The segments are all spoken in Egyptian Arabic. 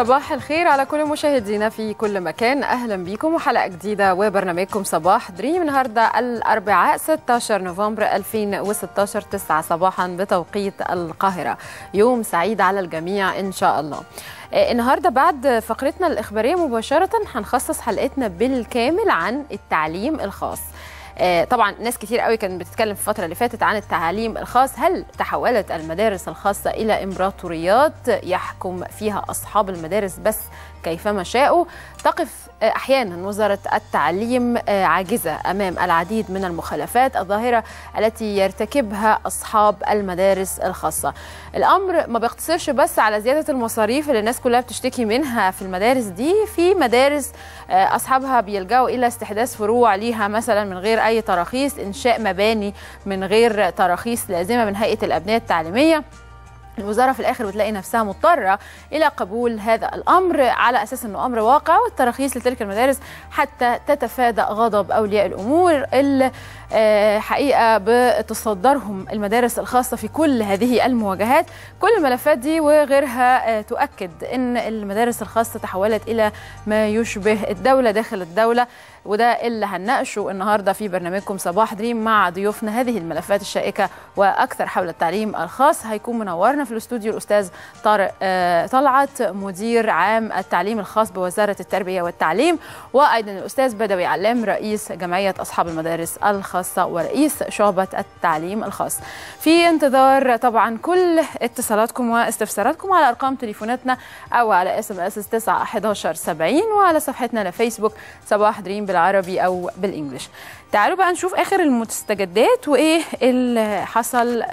صباح الخير على كل مشاهدينا في كل مكان اهلا بكم وحلقه جديده وبرنامجكم صباح دريم النهارده الاربعاء 16 نوفمبر 2016 9 صباحا بتوقيت القاهره يوم سعيد على الجميع ان شاء الله النهارده بعد فقرتنا الاخباريه مباشره هنخصص حلقتنا بالكامل عن التعليم الخاص طبعا ناس كتير قوي كانت بتتكلم في الفتره اللي فاتت عن التعليم الخاص هل تحولت المدارس الخاصه الى امبراطوريات يحكم فيها اصحاب المدارس بس كيفما شاءوا تقف احيانا وزاره التعليم عاجزه امام العديد من المخالفات الظاهره التي يرتكبها اصحاب المدارس الخاصه الامر ما بيقتصرش بس على زياده المصاريف اللي الناس كلها بتشتكي منها في المدارس دي في مدارس اصحابها بيلجأوا الى استحداث فروع ليها مثلا من غير اي تراخيص انشاء مباني من غير تراخيص لازمه من هيئه الابنيه التعليميه الوزاره في الاخر بتلاقي نفسها مضطره الى قبول هذا الامر على اساس انه امر واقع والتراخيص لتلك المدارس حتى تتفادى غضب اولياء الامور اللي حقيقه بتصدرهم المدارس الخاصه في كل هذه المواجهات كل الملفات دي وغيرها تؤكد ان المدارس الخاصه تحولت الى ما يشبه الدوله داخل الدوله وده اللي هنناقشه النهارده في برنامجكم صباح دريم مع ضيوفنا هذه الملفات الشائكه واكثر حول التعليم الخاص هيكون منورنا في الاستوديو الاستاذ طارق طلعت مدير عام التعليم الخاص بوزاره التربيه والتعليم وايضا الاستاذ بدوي علام رئيس جمعيه اصحاب المدارس الخاصه ورئيس شعبه التعليم الخاص في انتظار طبعا كل اتصالاتكم واستفساراتكم على ارقام تليفوناتنا او على اس ام اس 9 11 70 وعلى صفحتنا لفيسبوك صباح دريم بالعربي او بالانجلش تعالوا بقى نشوف اخر المستجدات وايه اللي حصل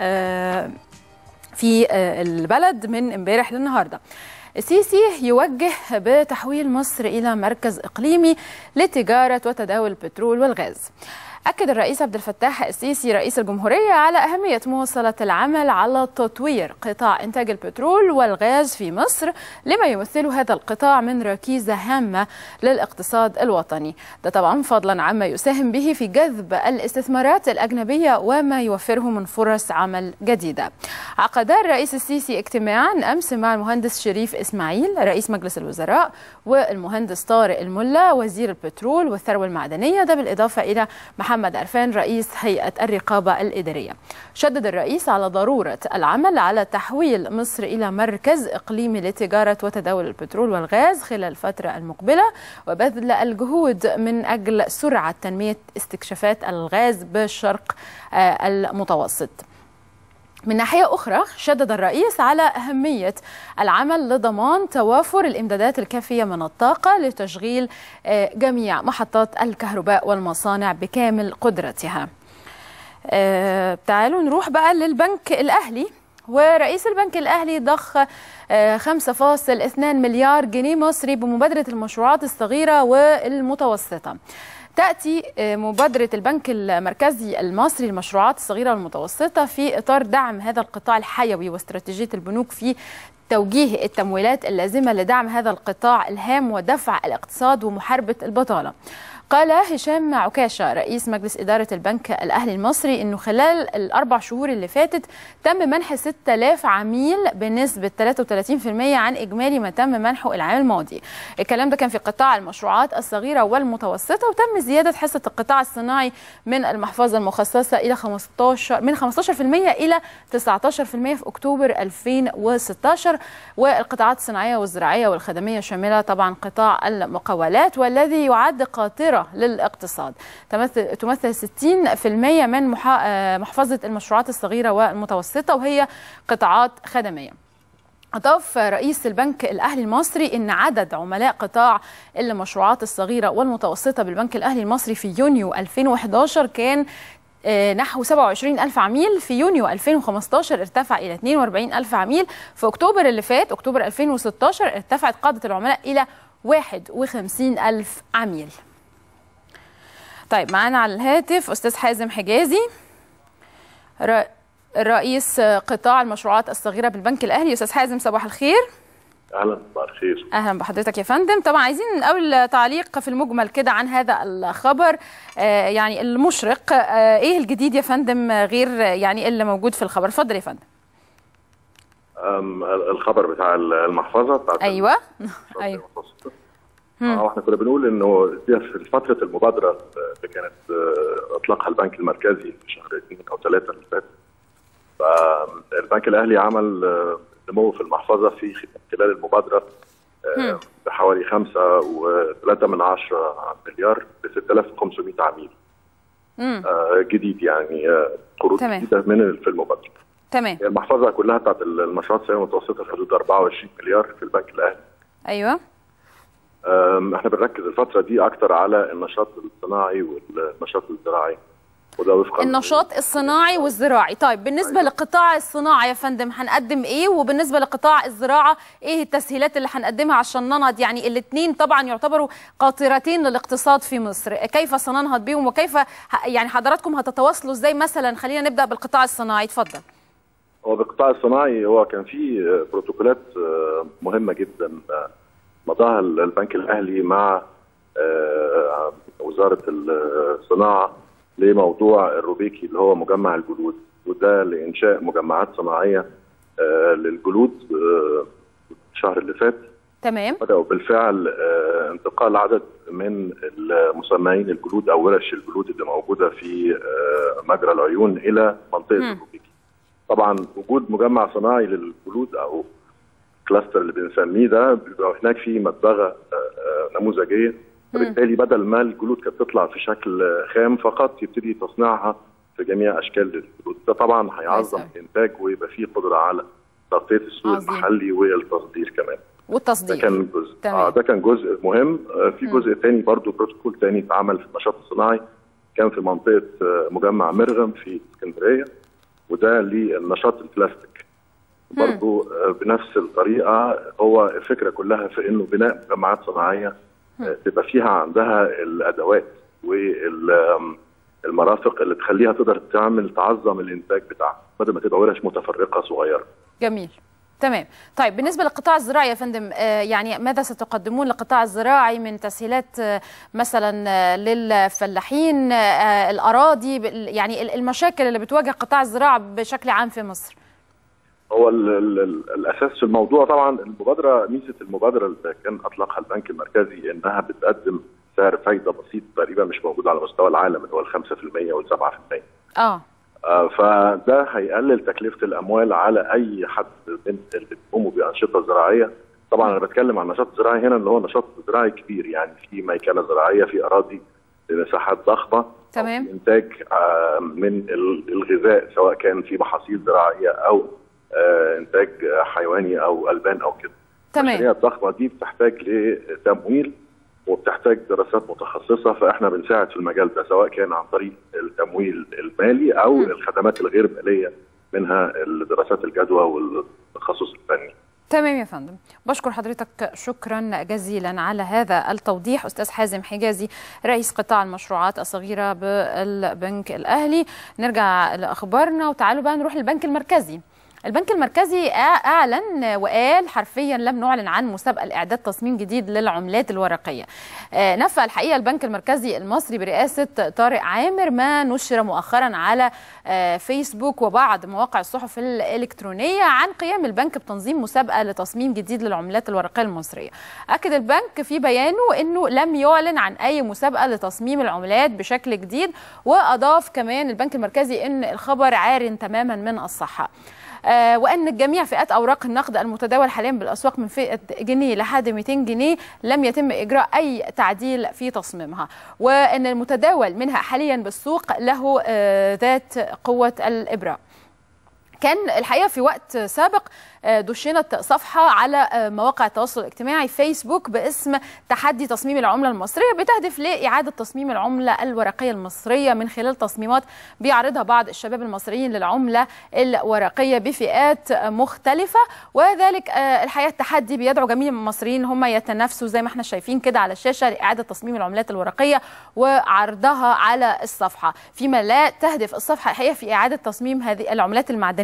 في البلد من امبارح للنهارده السيسي يوجه بتحويل مصر الى مركز اقليمي لتجاره وتداول البترول والغاز أكد الرئيس عبد الفتاح السيسي رئيس الجمهورية على أهمية مواصلة العمل على تطوير قطاع إنتاج البترول والغاز في مصر لما يمثله هذا القطاع من ركيزة هامة للاقتصاد الوطني ده طبعا فضلا عما يساهم به في جذب الاستثمارات الأجنبية وما يوفره من فرص عمل جديدة عقد الرئيس السيسي اجتماعا أمس مع المهندس شريف إسماعيل رئيس مجلس الوزراء والمهندس طارق الملا وزير البترول والثروة المعدنية ده بالإضافة إلى محمد عرفان رئيس هيئة الرقابة الإدارية شدد الرئيس على ضرورة العمل على تحويل مصر إلى مركز إقليمي لتجارة وتداول البترول والغاز خلال الفترة المقبلة وبذل الجهود من أجل سرعة تنمية استكشافات الغاز بالشرق المتوسط من ناحية أخرى شدد الرئيس على أهمية العمل لضمان توافر الإمدادات الكافية من الطاقة لتشغيل جميع محطات الكهرباء والمصانع بكامل قدرتها تعالوا نروح بقى للبنك الأهلي ورئيس البنك الأهلي ضخ 5.2 مليار جنيه مصري بمبادرة المشروعات الصغيرة والمتوسطة تأتي مبادرة البنك المركزي المصري للمشروعات الصغيرة والمتوسطة في إطار دعم هذا القطاع الحيوي واستراتيجية البنوك في توجيه التمويلات اللازمة لدعم هذا القطاع الهام ودفع الاقتصاد ومحاربة البطالة قال هشام عكاشة رئيس مجلس إدارة البنك الأهلي المصري أنه خلال الأربع شهور اللي فاتت تم منح 6000 عميل بنسبة 33% عن إجمالي ما تم منحه العام الماضي الكلام ده كان في قطاع المشروعات الصغيرة والمتوسطة وتم زيادة حصة القطاع الصناعي من المحفظة المخصصة إلى 15 من 15% إلى 19% في أكتوبر 2016 والقطاعات الصناعية والزراعية والخدمية شاملة طبعا قطاع المقاولات والذي يعد قاطرة للاقتصاد تمثل تمثل 60% من محفظة المشروعات الصغيرة والمتوسطة وهي قطاعات خدمية أضاف رئيس البنك الأهلي المصري أن عدد عملاء قطاع المشروعات الصغيرة والمتوسطة بالبنك الأهلي المصري في يونيو 2011 كان نحو 27 ألف عميل في يونيو 2015 ارتفع إلى 42 ألف عميل في أكتوبر اللي فات أكتوبر 2016 ارتفعت قاعدة العملاء إلى 51 ألف عميل طيب معانا على الهاتف استاذ حازم حجازي رئيس قطاع المشروعات الصغيره بالبنك الاهلي استاذ حازم صباح الخير اهلا صباح الخير اهلا بحضرتك يا فندم طبعا عايزين اول تعليق في المجمل كده عن هذا الخبر آه يعني المشرق آه ايه الجديد يا فندم غير يعني اللي موجود في الخبر اتفضل يا فندم أم، الخبر بتاع المحفظه بتاعت ايوه المشروع ايوه المتوسطة. اه احنا كنا بنقول انه دي في فتره المبادره اللي كانت آه، اطلقها البنك المركزي في شهر اثنين او ثلاثه اللي فات فالبنك الاهلي عمل آه، نمو في المحفظه في خلال المبادره آه، بحوالي خمسة وثلاثة من عشرة مليار ب 6500 عميل مم. آه، جديد يعني آه، قروض تمام. جديدة من في المبادرة تمام هي المحفظة كلها بتاعت المشروعات السنوية المتوسطة في حدود 24 مليار في البنك الأهلي ايوه أم، احنا بنركز الفترة دي أكتر على النشاط الصناعي والنشاط الزراعي وده وفقا النشاط الصناعي والزراعي طيب بالنسبه لقطاع الصناعه يا فندم هنقدم ايه وبالنسبه لقطاع الزراعه ايه التسهيلات اللي هنقدمها عشان ننهض يعني الاثنين طبعا يعتبروا قاطرتين للاقتصاد في مصر كيف سننهض بيهم وكيف ه- يعني حضراتكم هتتواصلوا ازاي مثلا خلينا نبدا بالقطاع الصناعي اتفضل هو بالقطاع الصناعي هو كان في آه، بروتوكولات آه، مهمة جدا آه، مضاها البنك الأهلي مع آه، وزارة الصناعة لموضوع الروبيكي اللي هو مجمع الجلود وده لإنشاء مجمعات صناعية آه، للجلود آه، الشهر اللي فات تمام بدأوا بالفعل آه، انتقال عدد من المصنعين الجلود أو ورش الجلود اللي موجودة في آه، مجرى العيون إلى منطقة مم. الروبيكي. طبعا وجود مجمع صناعي للجلود أو كلاستر اللي بنسميه ده بيبقى هناك في مدبغة آه، آه، نموذجية وبالتالي بدل ما الجلود كانت تطلع في شكل آه، خام فقط يبتدي تصنيعها في جميع أشكال الجلود ده طبعا هيعظم كويس أوي. الإنتاج ويبقى فيه قدرة على تغطية السوق عظيم. المحلي والتصدير كمان ده والتصدير كان جزء تمام. اه ده كان جزء مهم آه في جزء تاني برضو بروتوكول تاني اتعمل في النشاط الصناعي كان في منطقه آه مجمع مرغم في اسكندريه وده للنشاط البلاستيك برضو آه بنفس الطريقه هو الفكره كلها في انه بناء مجمعات صناعيه آه تبقى فيها عندها الادوات والمرافق اللي تخليها تقدر تعمل تعظم الانتاج بتاعها بدل ما تبقى ورش متفرقه صغيره جميل تمام طيب بالنسبه للقطاع الزراعي يا فندم آه، يعني ماذا ستقدمون للقطاع الزراعي من تسهيلات آه، مثلا آه، للفلاحين آه، الاراضي بال- يعني ال- المشاكل اللي بتواجه قطاع الزراعه بشكل عام في مصر هو ال ال ال الاساس في الموضوع طبعا المبادره ميزه المبادره اللي كان اطلقها البنك المركزي انها بتقدم سعر فايده بسيط تقريبا مش موجود على مستوى العالم اللي هو ال 5% وال 7%. اه آه، فده هيقلل تكلفه الاموال على اي حد من اللي بيقوموا بانشطه زراعيه طبعا انا بتكلم عن النشاط الزراعي هنا اللي هو نشاط زراعي كبير يعني في ميكنه زراعيه في اراضي بمساحات ضخمه تمام. أو في انتاج آه، من ال- الغذاء سواء كان في محاصيل زراعيه او آه، انتاج آه، حيواني او البان او كده تمام المشاريع الضخمه دي بتحتاج لتمويل وبتحتاج دراسات متخصصه فاحنا بنساعد في المجال ده سواء كان عن طريق التمويل المالي او مم. الخدمات الغير ماليه منها دراسات الجدوى والتخصص الفني. تمام يا فندم بشكر حضرتك شكرا جزيلا على هذا التوضيح استاذ حازم حجازي رئيس قطاع المشروعات الصغيره بالبنك الاهلي نرجع لاخبارنا وتعالوا بقى نروح للبنك المركزي البنك المركزي اعلن وقال حرفيا لم نعلن عن مسابقه لاعداد تصميم جديد للعملات الورقيه آه، نفى الحقيقه البنك المركزي المصري برئاسه طارق عامر ما نشر مؤخرا على آه، فيسبوك وبعض مواقع الصحف الالكترونيه عن قيام البنك بتنظيم مسابقه لتصميم جديد للعملات الورقيه المصريه اكد البنك في بيانه انه لم يعلن عن اي مسابقه لتصميم العملات بشكل جديد واضاف كمان البنك المركزي ان الخبر عار تماما من الصحه آه، وان جميع فئات اوراق النقد المتداول حاليا بالاسواق من فئه جنيه لحد 200 جنيه لم يتم اجراء اي تعديل في تصميمها وان المتداول منها حاليا بالسوق له آه، ذات قوه الابراء كان الحقيقه في وقت سابق آه، دشنت صفحه على آه، مواقع التواصل الاجتماعي فيسبوك باسم تحدي تصميم العمله المصريه بتهدف لاعاده تصميم العمله الورقيه المصريه من خلال تصميمات بيعرضها بعض الشباب المصريين للعمله الورقيه بفئات مختلفه وذلك آه، الحقيقه التحدي بيدعو جميع المصريين هم يتنافسوا زي ما احنا شايفين كده على الشاشه لاعاده تصميم العملات الورقيه وعرضها على الصفحه فيما لا تهدف الصفحه الحقيقه في اعاده تصميم هذه العملات المعدنيه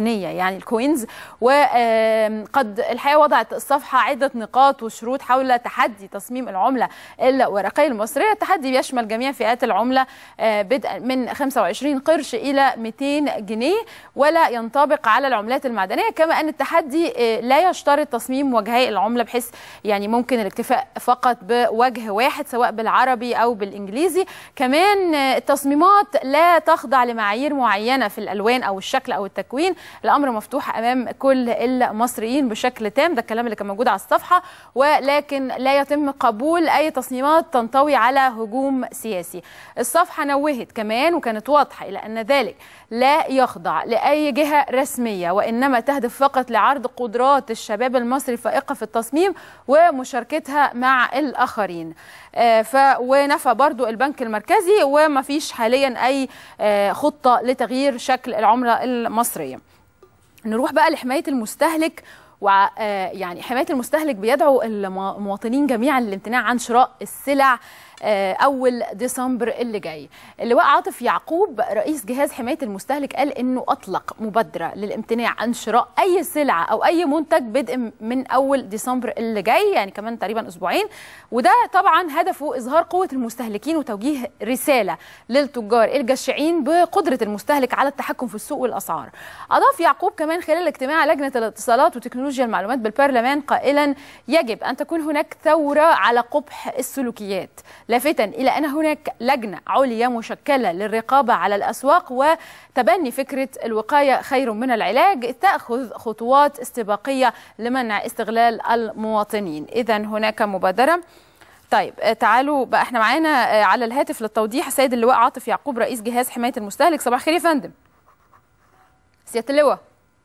المدنيه يعني الكوينز وقد الحقيقه وضعت الصفحه عده نقاط وشروط حول تحدي تصميم العمله الورقيه المصريه التحدي بيشمل جميع فئات العمله بدءا من 25 قرش الى 200 جنيه ولا ينطبق على العملات المعدنيه كما ان التحدي لا يشترط تصميم وجهي العمله بحيث يعني ممكن الاكتفاء فقط بوجه واحد سواء بالعربي او بالانجليزي كمان التصميمات لا تخضع لمعايير معينه في الالوان او الشكل او التكوين الامر مفتوح امام كل المصريين بشكل تام ده الكلام اللي كان موجود على الصفحه ولكن لا يتم قبول اي تصميمات تنطوي على هجوم سياسي الصفحه نوهت كمان وكانت واضحه الى ان ذلك لا يخضع لاي جهه رسميه وانما تهدف فقط لعرض قدرات الشباب المصري الفائقه في التصميم ومشاركتها مع الاخرين آه ف ونفى برضو البنك المركزي وما فيش حاليا اي آه خطه لتغيير شكل العمله المصريه نروح بقى لحمايه المستهلك ويعني حمايه المستهلك بيدعو المواطنين جميعا للامتناع عن شراء السلع اول ديسمبر اللي جاي اللواء عاطف يعقوب رئيس جهاز حمايه المستهلك قال انه اطلق مبادره للامتناع عن شراء اي سلعه او اي منتج بدء من اول ديسمبر اللي جاي يعني كمان تقريبا اسبوعين وده طبعا هدفه اظهار قوه المستهلكين وتوجيه رساله للتجار الجشعين بقدره المستهلك على التحكم في السوق والاسعار اضاف يعقوب كمان خلال اجتماع لجنه الاتصالات وتكنولوجيا المعلومات بالبرلمان قائلا يجب ان تكون هناك ثوره على قبح السلوكيات لافتا الى ان هناك لجنه عليا مشكله للرقابه على الاسواق وتبني فكره الوقايه خير من العلاج تاخذ خطوات استباقيه لمنع استغلال المواطنين اذا هناك مبادره طيب تعالوا بقى احنا معانا على الهاتف للتوضيح السيد اللواء عاطف يعقوب رئيس جهاز حمايه المستهلك صباح الخير يا فندم سياده اللواء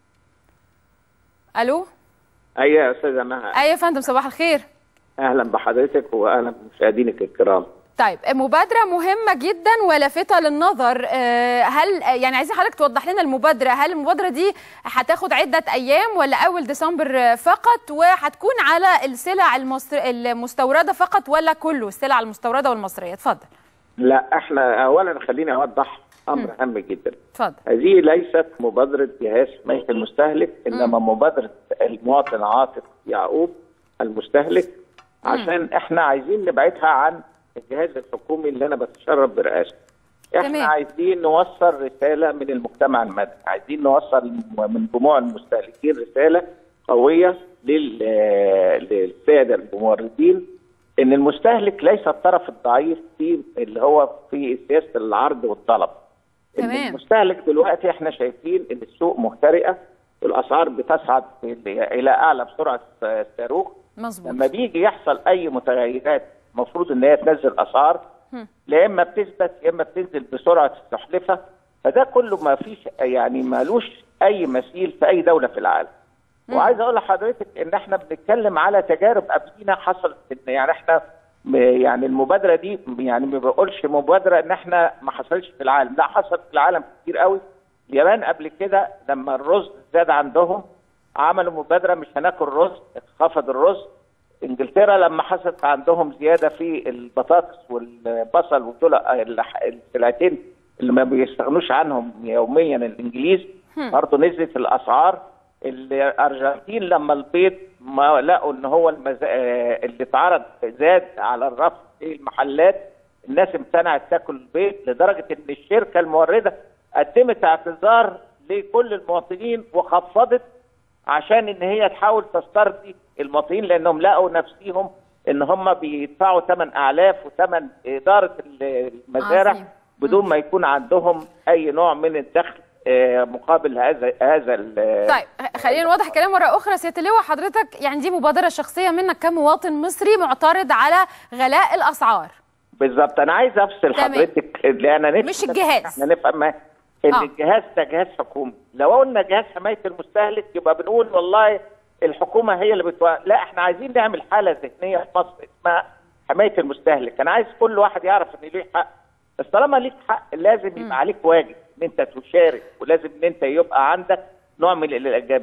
الو ايوه يا استاذه مها ايوه يا فندم صباح الخير اهلا بحضرتك واهلا بمشاهدينك الكرام طيب مبادرة مهمة جدا ولافتة للنظر هل يعني عايزين حضرتك توضح لنا المبادرة هل المبادرة دي هتاخد عدة أيام ولا أول ديسمبر فقط وهتكون على السلع المستوردة فقط ولا كله السلع المستوردة والمصرية اتفضل لا احنا أولا خليني أوضح أمر هام جدا اتفضل هذه ليست مبادرة جهاز حماية المستهلك إنما م. مبادرة المواطن عاطف يعقوب المستهلك عشان م. احنا عايزين نبعدها عن الجهاز الحكومي اللي انا بتشرف برئاسته. احنا تمام. عايزين نوصل رساله من المجتمع المدني، عايزين نوصل من جموع المستهلكين رساله قويه لل- للساده الموردين ان المستهلك ليس الطرف الضعيف في اللي هو في سياسه العرض والطلب. إن تمام. المستهلك دلوقتي احنا شايفين ان السوق مهترئه والاسعار بتصعد الى اعلى بسرعه الصاروخ مظبوط لما بيجي يحصل اي متغيرات المفروض ان هي تنزل اسعار لا اما بتثبت يا اما بتنزل بسرعه السحلفه فده كله ما فيش يعني مالوش اي مثيل في اي دوله في العالم. وعايز اقول لحضرتك ان احنا بنتكلم على تجارب قبلينا حصلت إن يعني احنا م- يعني المبادره دي يعني ما بقولش مبادره ان احنا ما حصلتش في العالم، لا حصلت في العالم كتير قوي. اليابان قبل كده لما الرز زاد عندهم عملوا مبادره مش هناكل رز اتخفض الرز انجلترا لما حصلت عندهم زياده في البطاطس والبصل ودول الح- السلعتين اللي ما بيستغنوش عنهم يوميا الانجليز برضه نزلت الاسعار الارجنتين لما البيض ما لقوا ان هو المز... آه، اللي اتعرض زاد على الرف في المحلات الناس امتنعت تاكل البيض لدرجه ان الشركه المورده قدمت اعتذار لكل المواطنين وخفضت عشان ان هي تحاول تسترضي المواطنين لانهم لقوا نفسهم ان هم بيدفعوا ثمن اعلاف وثمن اداره المزارع عظيم. بدون ما يكون عندهم اي نوع من الدخل آه، مقابل هذا هذا ال- طيب خلينا نوضح كلام مره اخرى سياده اللواء حضرتك يعني دي مبادره شخصيه منك كمواطن مصري معترض على غلاء الاسعار بالظبط انا عايز افصل تمام. حضرتك لان انا نفسي مش الجهاز. احنا نفهم ان آه. الجهاز ده جهاز حكومي لو قلنا جهاز حمايه المستهلك يبقى بنقول والله الحكومه هي اللي بتو... لا احنا عايزين نعمل حاله ذهنيه في مصر اسمها حمايه المستهلك انا عايز كل واحد يعرف ان ليه حق بس طالما ليك حق لازم يبقى عليك واجب ان انت تشارك ولازم ان انت يبقى عندك نوع من الايجابيه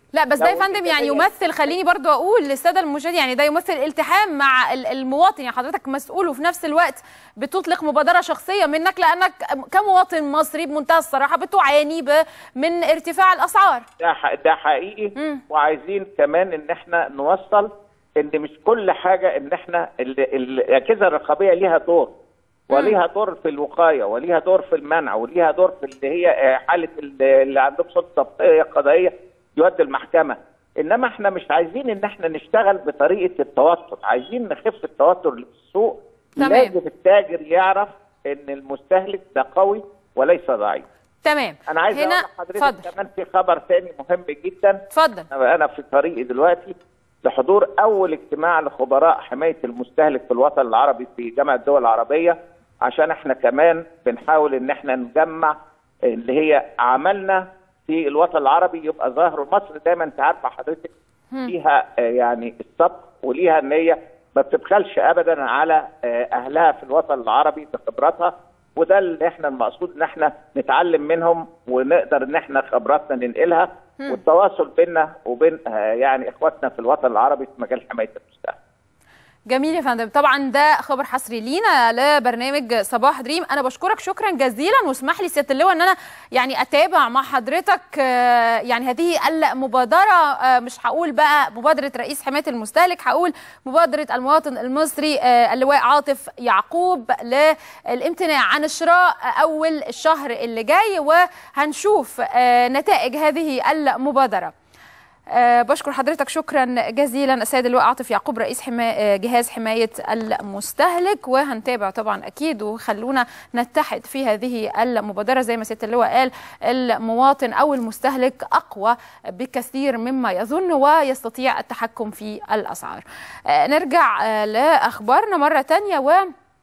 لا بس ده يا لو فندم يعني الإيجابية- يمثل خليني برضو اقول للساده المشاهدين يعني ده يمثل التحام مع ال- المواطن يعني حضرتك مسؤول وفي نفس الوقت بتطلق مبادره شخصيه منك لانك كمواطن مصري بمنتهى الصراحه بتعاني ب- من ارتفاع الاسعار ده ح- ده حقيقي مم. وعايزين كمان ان احنا نوصل ان مش كل حاجه ان احنا ال- ال- الاجهزه الرقابيه ليها دور وليها دور في الوقايه وليها دور في المنع وليها دور في اللي هي آه، حاله ال- اللي عندهم سلطه تطبيقيه قضائيه يودي المحكمه انما احنا مش عايزين ان احنا نشتغل بطريقه التوتر عايزين نخف التوتر اللي في السوق تمام. لازم التاجر يعرف ان المستهلك ده قوي وليس ضعيف تمام انا عايز هنا اقول لحضرتك اتفضل كمان في خبر تاني مهم جدا اتفضل انا أنا في طريقي دلوقتي لحضور اول اجتماع لخبراء حمايه المستهلك في الوطن العربي في جامعه الدول العربيه عشان احنا كمان بنحاول ان احنا نجمع اللي هي عملنا في الوطن العربي يبقى ظاهر مصر دايما انت عارفه حضرتك فيها آه، يعني السبق وليها ان هي ما بتبخلش ابدا على آه، اهلها في الوطن العربي بخبراتها وده اللي احنا المقصود ان احنا نتعلم منهم ونقدر ان احنا خبراتنا ننقلها والتواصل بيننا وبين آه، يعني اخواتنا في الوطن العربي في مجال حمايه المستهلك. جميل يا فندم طبعا ده خبر حصري لينا لبرنامج صباح دريم انا بشكرك شكرا جزيلا واسمح لي سياده اللواء ان انا يعني اتابع مع حضرتك آه، يعني هذه المبادره آه، مش هقول بقى مبادره رئيس حمايه المستهلك هقول مبادره المواطن المصري آه، اللواء عاطف يعقوب للامتناع عن شراء اول الشهر اللي جاي وهنشوف آه، نتائج هذه المبادره أه بشكر حضرتك شكرا جزيلا السيد اللواء عاطف يعقوب رئيس حما... جهاز حماية المستهلك وهنتابع طبعا أكيد وخلونا نتحد في هذه المبادرة زي ما سيادة اللواء قال المواطن أو المستهلك أقوى بكثير مما يظن ويستطيع التحكم في الأسعار أه نرجع أه لأخبارنا مرة تانية و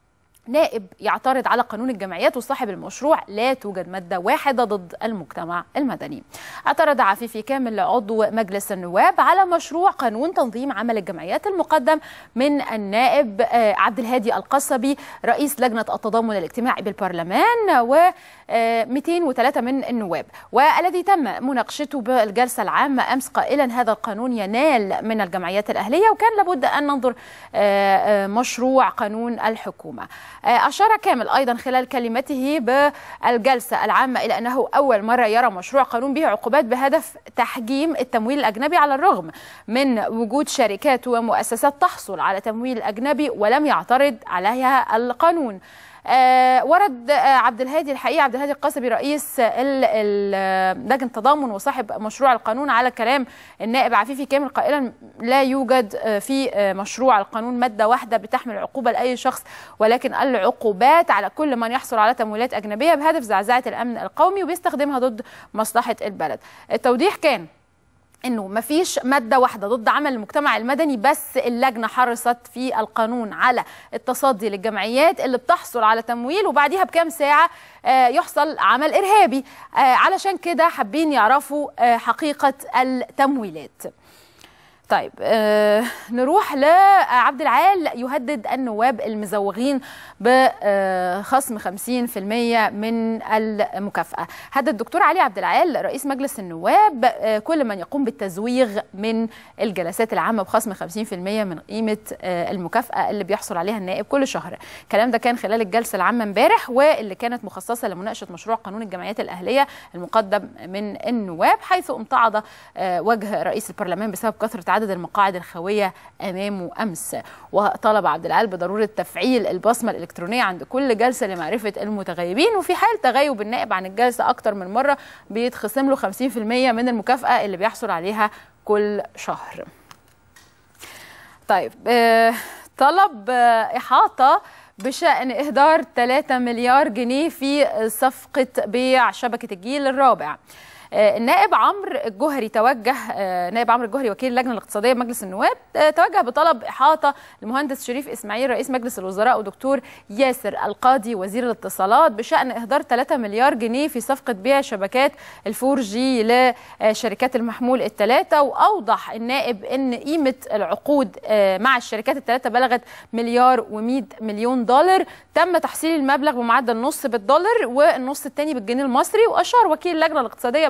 نائب يعترض على قانون الجمعيات وصاحب المشروع لا توجد مادة واحدة ضد المجتمع المدني اعترض عفيفي كامل عضو مجلس النواب على مشروع قانون تنظيم عمل الجمعيات المقدم من النائب عبد الهادي القصبي رئيس لجنة التضامن الاجتماعي بالبرلمان و 203 من النواب والذي تم مناقشته بالجلسة العامة أمس قائلا هذا القانون ينال من الجمعيات الأهلية وكان لابد أن ننظر مشروع قانون الحكومة أشار كامل أيضا خلال كلمته بالجلسة العامة إلى أنه أول مرة يرى مشروع قانون به عقوبات بهدف تحجيم التمويل الأجنبي على الرغم من وجود شركات ومؤسسات تحصل على تمويل أجنبي ولم يعترض عليها القانون آه ورد آه عبد الهادي الحقيقه عبد الهادي القصبي رئيس لجنه التضامن وصاحب مشروع القانون على كلام النائب عفيفي كامل قائلا لا يوجد آه في مشروع القانون ماده واحده بتحمل عقوبه لاي شخص ولكن العقوبات على كل من يحصل على تمويلات اجنبيه بهدف زعزعه الامن القومي وبيستخدمها ضد مصلحه البلد. التوضيح كان انه مفيش ماده واحده ضد عمل المجتمع المدني بس اللجنه حرصت في القانون على التصدي للجمعيات اللي بتحصل على تمويل وبعديها بكام ساعه يحصل عمل ارهابي علشان كده حابين يعرفوا حقيقه التمويلات طيب آه نروح لعبد العال يهدد النواب المزوغين بخصم 50% من المكافأة هدد الدكتور علي عبد العال رئيس مجلس النواب آه كل من يقوم بالتزويغ من الجلسات العامة بخصم 50% من قيمة آه المكافأة اللي بيحصل عليها النائب كل شهر الكلام ده كان خلال الجلسة العامة امبارح واللي كانت مخصصة لمناقشة مشروع قانون الجمعيات الأهلية المقدم من النواب حيث امتعض وجه رئيس البرلمان بسبب كثرة عدد المقاعد الخاوية أمامه أمس وطلب عبد العال بضرورة تفعيل البصمة الإلكترونية عند كل جلسة لمعرفة المتغيبين وفي حال تغيب النائب عن الجلسة أكتر من مرة بيتخصم له 50% من المكافأة اللي بيحصل عليها كل شهر طيب آه طلب آه إحاطة بشأن إهدار 3 مليار جنيه في صفقة بيع شبكة الجيل الرابع النائب عمرو الجوهري توجه نائب عمرو الجوهري وكيل اللجنه الاقتصاديه بمجلس النواب توجه بطلب احاطه المهندس شريف اسماعيل رئيس مجلس الوزراء ودكتور ياسر القاضي وزير الاتصالات بشان اهدار 3 مليار جنيه في صفقه بيع شبكات الفور جي لشركات المحمول الثلاثه واوضح النائب ان قيمه العقود مع الشركات الثلاثه بلغت مليار و100 مليون دولار تم تحصيل المبلغ بمعدل نص بالدولار والنص الثاني بالجنيه المصري واشار وكيل اللجنه الاقتصاديه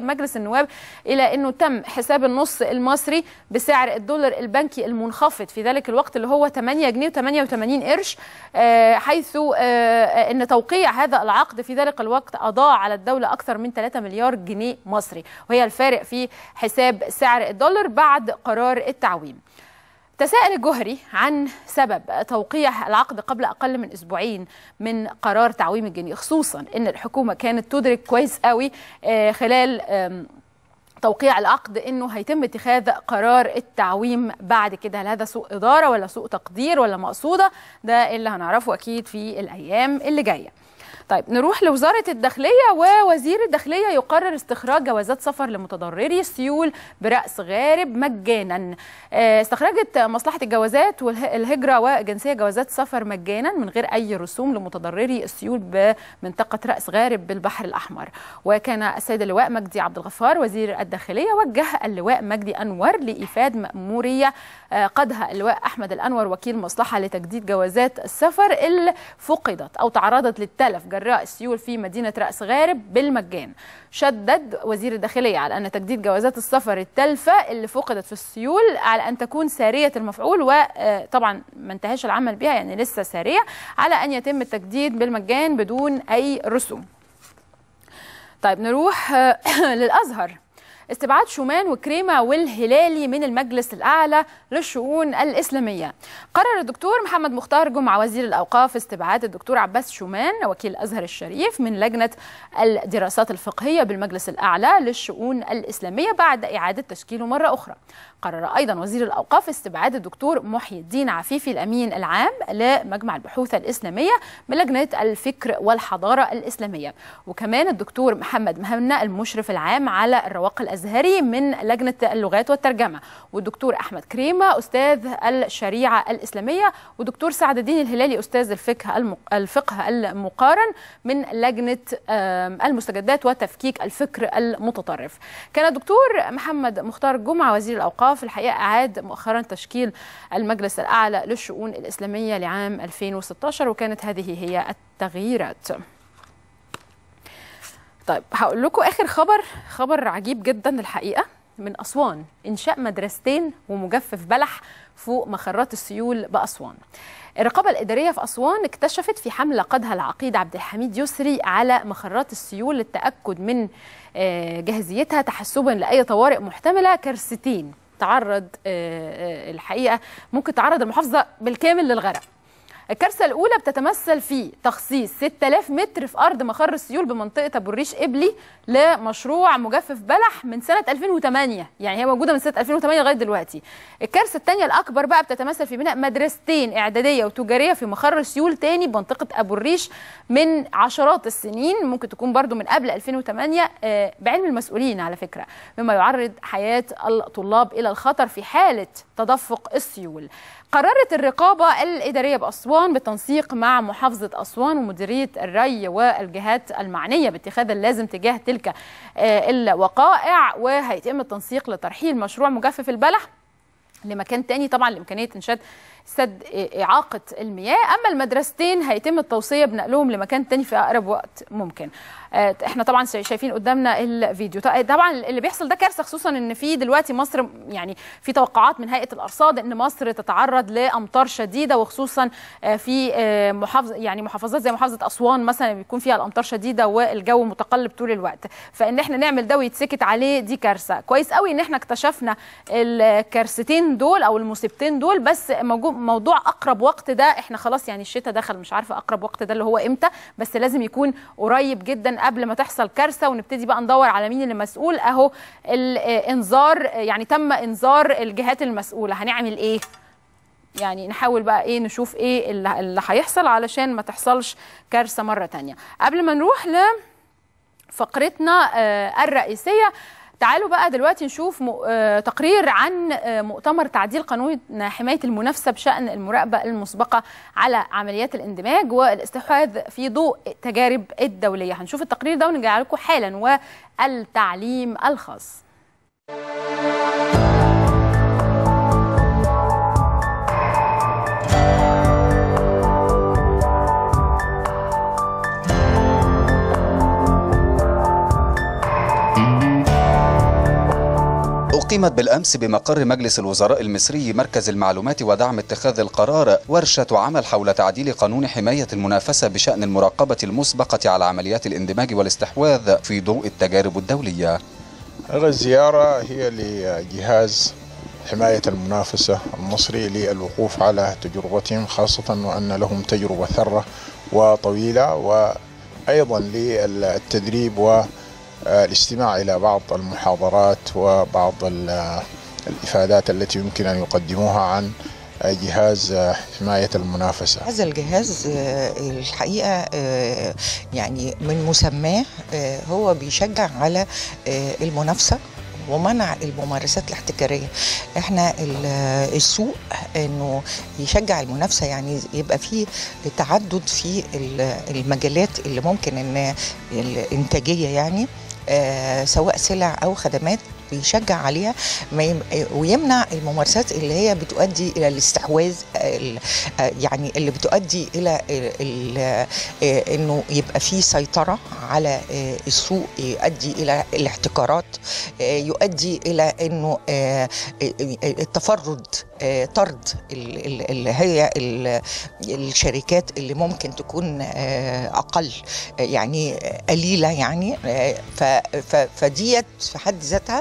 مجلس النواب الى انه تم حساب النص المصري بسعر الدولار البنكي المنخفض في ذلك الوقت اللي هو 8 جنيه و88 قرش حيث ان توقيع هذا العقد في ذلك الوقت اضاع على الدوله اكثر من 3 مليار جنيه مصري وهي الفارق في حساب سعر الدولار بعد قرار التعويم. تساءل الجهري عن سبب توقيع العقد قبل اقل من اسبوعين من قرار تعويم الجنيه خصوصا ان الحكومه كانت تدرك كويس قوي خلال توقيع العقد انه هيتم اتخاذ قرار التعويم بعد كده هل هذا سوء اداره ولا سوء تقدير ولا مقصوده ده اللي هنعرفه اكيد في الايام اللي جايه طيب نروح لوزارة الداخلية ووزير الداخلية يقرر استخراج جوازات سفر لمتضرري السيول برأس غارب مجانا استخرجت مصلحة الجوازات والهجرة وجنسية جوازات سفر مجانا من غير أي رسوم لمتضرري السيول بمنطقة رأس غارب بالبحر الأحمر وكان السيد اللواء مجدي عبد الغفار وزير الداخلية وجه اللواء مجدي أنور لإيفاد مأمورية قادها اللواء أحمد الأنور وكيل مصلحة لتجديد جوازات السفر اللي فقدت أو تعرضت للتلف جراء السيول في مدينة رأس غارب بالمجان شدد وزير الداخلية على أن تجديد جوازات السفر التلفة اللي فقدت في السيول على أن تكون سارية المفعول وطبعا ما انتهاش العمل بها يعني لسه سارية على أن يتم التجديد بالمجان بدون أي رسوم طيب نروح للأزهر استبعاد شومان وكريمة والهلالي من المجلس الأعلى للشؤون الإسلامية قرر الدكتور محمد مختار جمعة وزير الأوقاف استبعاد الدكتور عباس شومان وكيل الأزهر الشريف من لجنة الدراسات الفقهية بالمجلس الأعلى للشؤون الإسلامية بعد إعادة تشكيله مرة أخرى قرر أيضا وزير الأوقاف استبعاد الدكتور محي الدين عفيفي الأمين العام لمجمع البحوث الإسلامية من لجنة الفكر والحضارة الإسلامية وكمان الدكتور محمد مهنا المشرف العام على الرواق الأزهري من لجنة اللغات والترجمة والدكتور أحمد كريمة أستاذ الشريعة الإسلامية ودكتور سعد الدين الهلالي أستاذ الفقه الفقه المقارن من لجنة المستجدات وتفكيك الفكر المتطرف كان الدكتور محمد مختار جمعة وزير الأوقاف في الحقيقة أعاد مؤخرا تشكيل المجلس الأعلى للشؤون الإسلامية لعام 2016 وكانت هذه هي التغييرات طيب هقول لكم آخر خبر خبر عجيب جدا الحقيقة من أسوان إنشاء مدرستين ومجفف بلح فوق مخرات السيول بأسوان الرقابة الإدارية في أسوان اكتشفت في حملة قادها العقيد عبد الحميد يسري على مخرات السيول للتأكد من جاهزيتها تحسبا لأي طوارئ محتملة كارثتين تعرض الحقيقة ممكن تعرض المحافظة بالكامل للغرق الكارثة الأولى بتتمثل في تخصيص 6000 متر في أرض مخر السيول بمنطقة أبو الريش إبلي لمشروع مجفف بلح من سنة 2008 يعني هي موجودة من سنة 2008 لغاية دلوقتي الكارثة الثانية الأكبر بقى بتتمثل في بناء مدرستين إعدادية وتجارية في مخر السيول تاني بمنطقة أبو الريش من عشرات السنين ممكن تكون برضو من قبل 2008 بعلم المسؤولين على فكرة مما يعرض حياة الطلاب إلى الخطر في حالة تدفق السيول قررت الرقابة الإدارية بأسوان بالتنسيق مع محافظة أسوان ومديرية الري والجهات المعنية باتخاذ اللازم تجاه تلك الوقائع وهيتم التنسيق لترحيل مشروع مجفف البلح لمكان تاني طبعا لإمكانية إنشاد سد إعاقة المياه أما المدرستين هيتم التوصية بنقلهم لمكان تاني في أقرب وقت ممكن احنا طبعا شايفين قدامنا الفيديو طبعا اللي بيحصل ده كارثه خصوصا ان في دلوقتي مصر يعني في توقعات من هيئه الارصاد ان مصر تتعرض لامطار شديده وخصوصا في محافظه يعني محافظات زي محافظه اسوان مثلا بيكون فيها الامطار شديده والجو متقلب طول الوقت فان احنا نعمل ده ويتسكت عليه دي كارثه كويس قوي ان احنا اكتشفنا الكارثتين دول او المصيبتين دول بس موضوع اقرب وقت ده احنا خلاص يعني الشتاء دخل مش عارفه اقرب وقت ده اللي هو امتى بس لازم يكون قريب جدا قبل ما تحصل كارثه ونبتدي بقى ندور على مين اللي مسؤول اهو الانذار يعني تم انذار الجهات المسؤوله هنعمل ايه يعني نحاول بقى ايه نشوف ايه اللي هيحصل علشان ما تحصلش كارثه مره تانية قبل ما نروح لفقرتنا الرئيسيه تعالوا بقى دلوقتي نشوف تقرير عن مؤتمر تعديل قانون حماية المنافسة بشأن المراقبة المسبقة على عمليات الاندماج والاستحواذ في ضوء التجارب الدولية هنشوف التقرير ده ونرجع لكم حالا والتعليم الخاص أقيمت بالأمس بمقر مجلس الوزراء المصري مركز المعلومات ودعم اتخاذ القرار ورشة عمل حول تعديل قانون حماية المنافسة بشأن المراقبة المسبقة على عمليات الاندماج والاستحواذ في ضوء التجارب الدولية هذه الزيارة هي لجهاز حماية المنافسة المصري للوقوف على تجربتهم خاصة وأن لهم تجربة ثرة وطويلة وأيضا للتدريب والاستماع إلى بعض المحاضرات وبعض الإفادات التي يمكن أن يقدموها عن جهاز حماية المنافسة هذا الجهاز الحقيقة يعني من مسماه هو بيشجع على المنافسة ومنع الممارسات الاحتكاريه احنا السوق انه يشجع المنافسه يعني يبقى في تعدد في المجالات اللي ممكن ان الانتاجيه يعني آه سواء سلع او خدمات بيشجع عليها ويمنع الممارسات اللي هي بتؤدي الى الاستحواذ يعني اللي بتؤدي الى انه يبقى في سيطره على السوق يؤدي الى الاحتكارات يؤدي الى انه التفرد طرد اللي هي الشركات اللي ممكن تكون اقل يعني قليله يعني فديت في حد ذاتها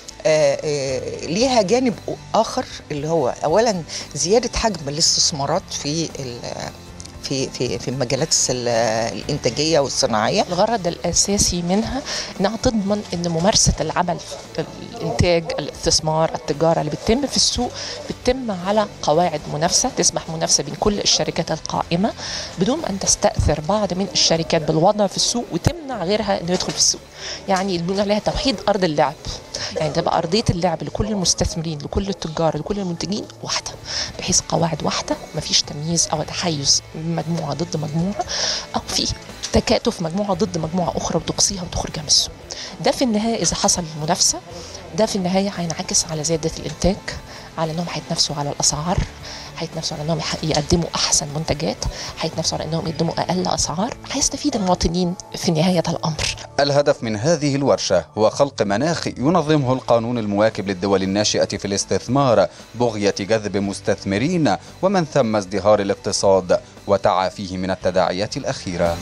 ليها جانب اخر اللي هو اولا زياده حجم الاستثمارات في في في في المجالات الانتاجيه والصناعيه الغرض الاساسي منها انها تضمن ان ممارسه العمل الانتاج الاستثمار التجاره اللي بتتم في السوق بتتم على قواعد منافسه تسمح منافسه بين كل الشركات القائمه بدون ان تستاثر بعض من الشركات بالوضع في السوق وتمنع غيرها انه يدخل في السوق يعني اللي بنقول عليها توحيد ارض اللعب يعني تبقى ارضيه اللعب لكل المستثمرين لكل التجار لكل المنتجين واحده بحيث قواعد واحده مفيش تمييز او تحيز مجموعه ضد مجموعه او في تكاتف مجموعه ضد مجموعه اخرى وتقصيها وتخرجها من السوق ده في النهايه اذا حصل منافسه ده في النهايه هينعكس على زياده الانتاج على انهم هيتنافسوا على الاسعار هيتنافسوا على انهم يقدموا احسن منتجات هيتنافسوا على انهم يقدموا اقل اسعار هيستفيد المواطنين في نهايه الامر الهدف من هذه الورشة هو خلق مناخ ينظمه القانون المواكب للدول الناشئة في الاستثمار بغية جذب مستثمرين ومن ثم ازدهار الاقتصاد وتعافيه من التداعيات الأخيرة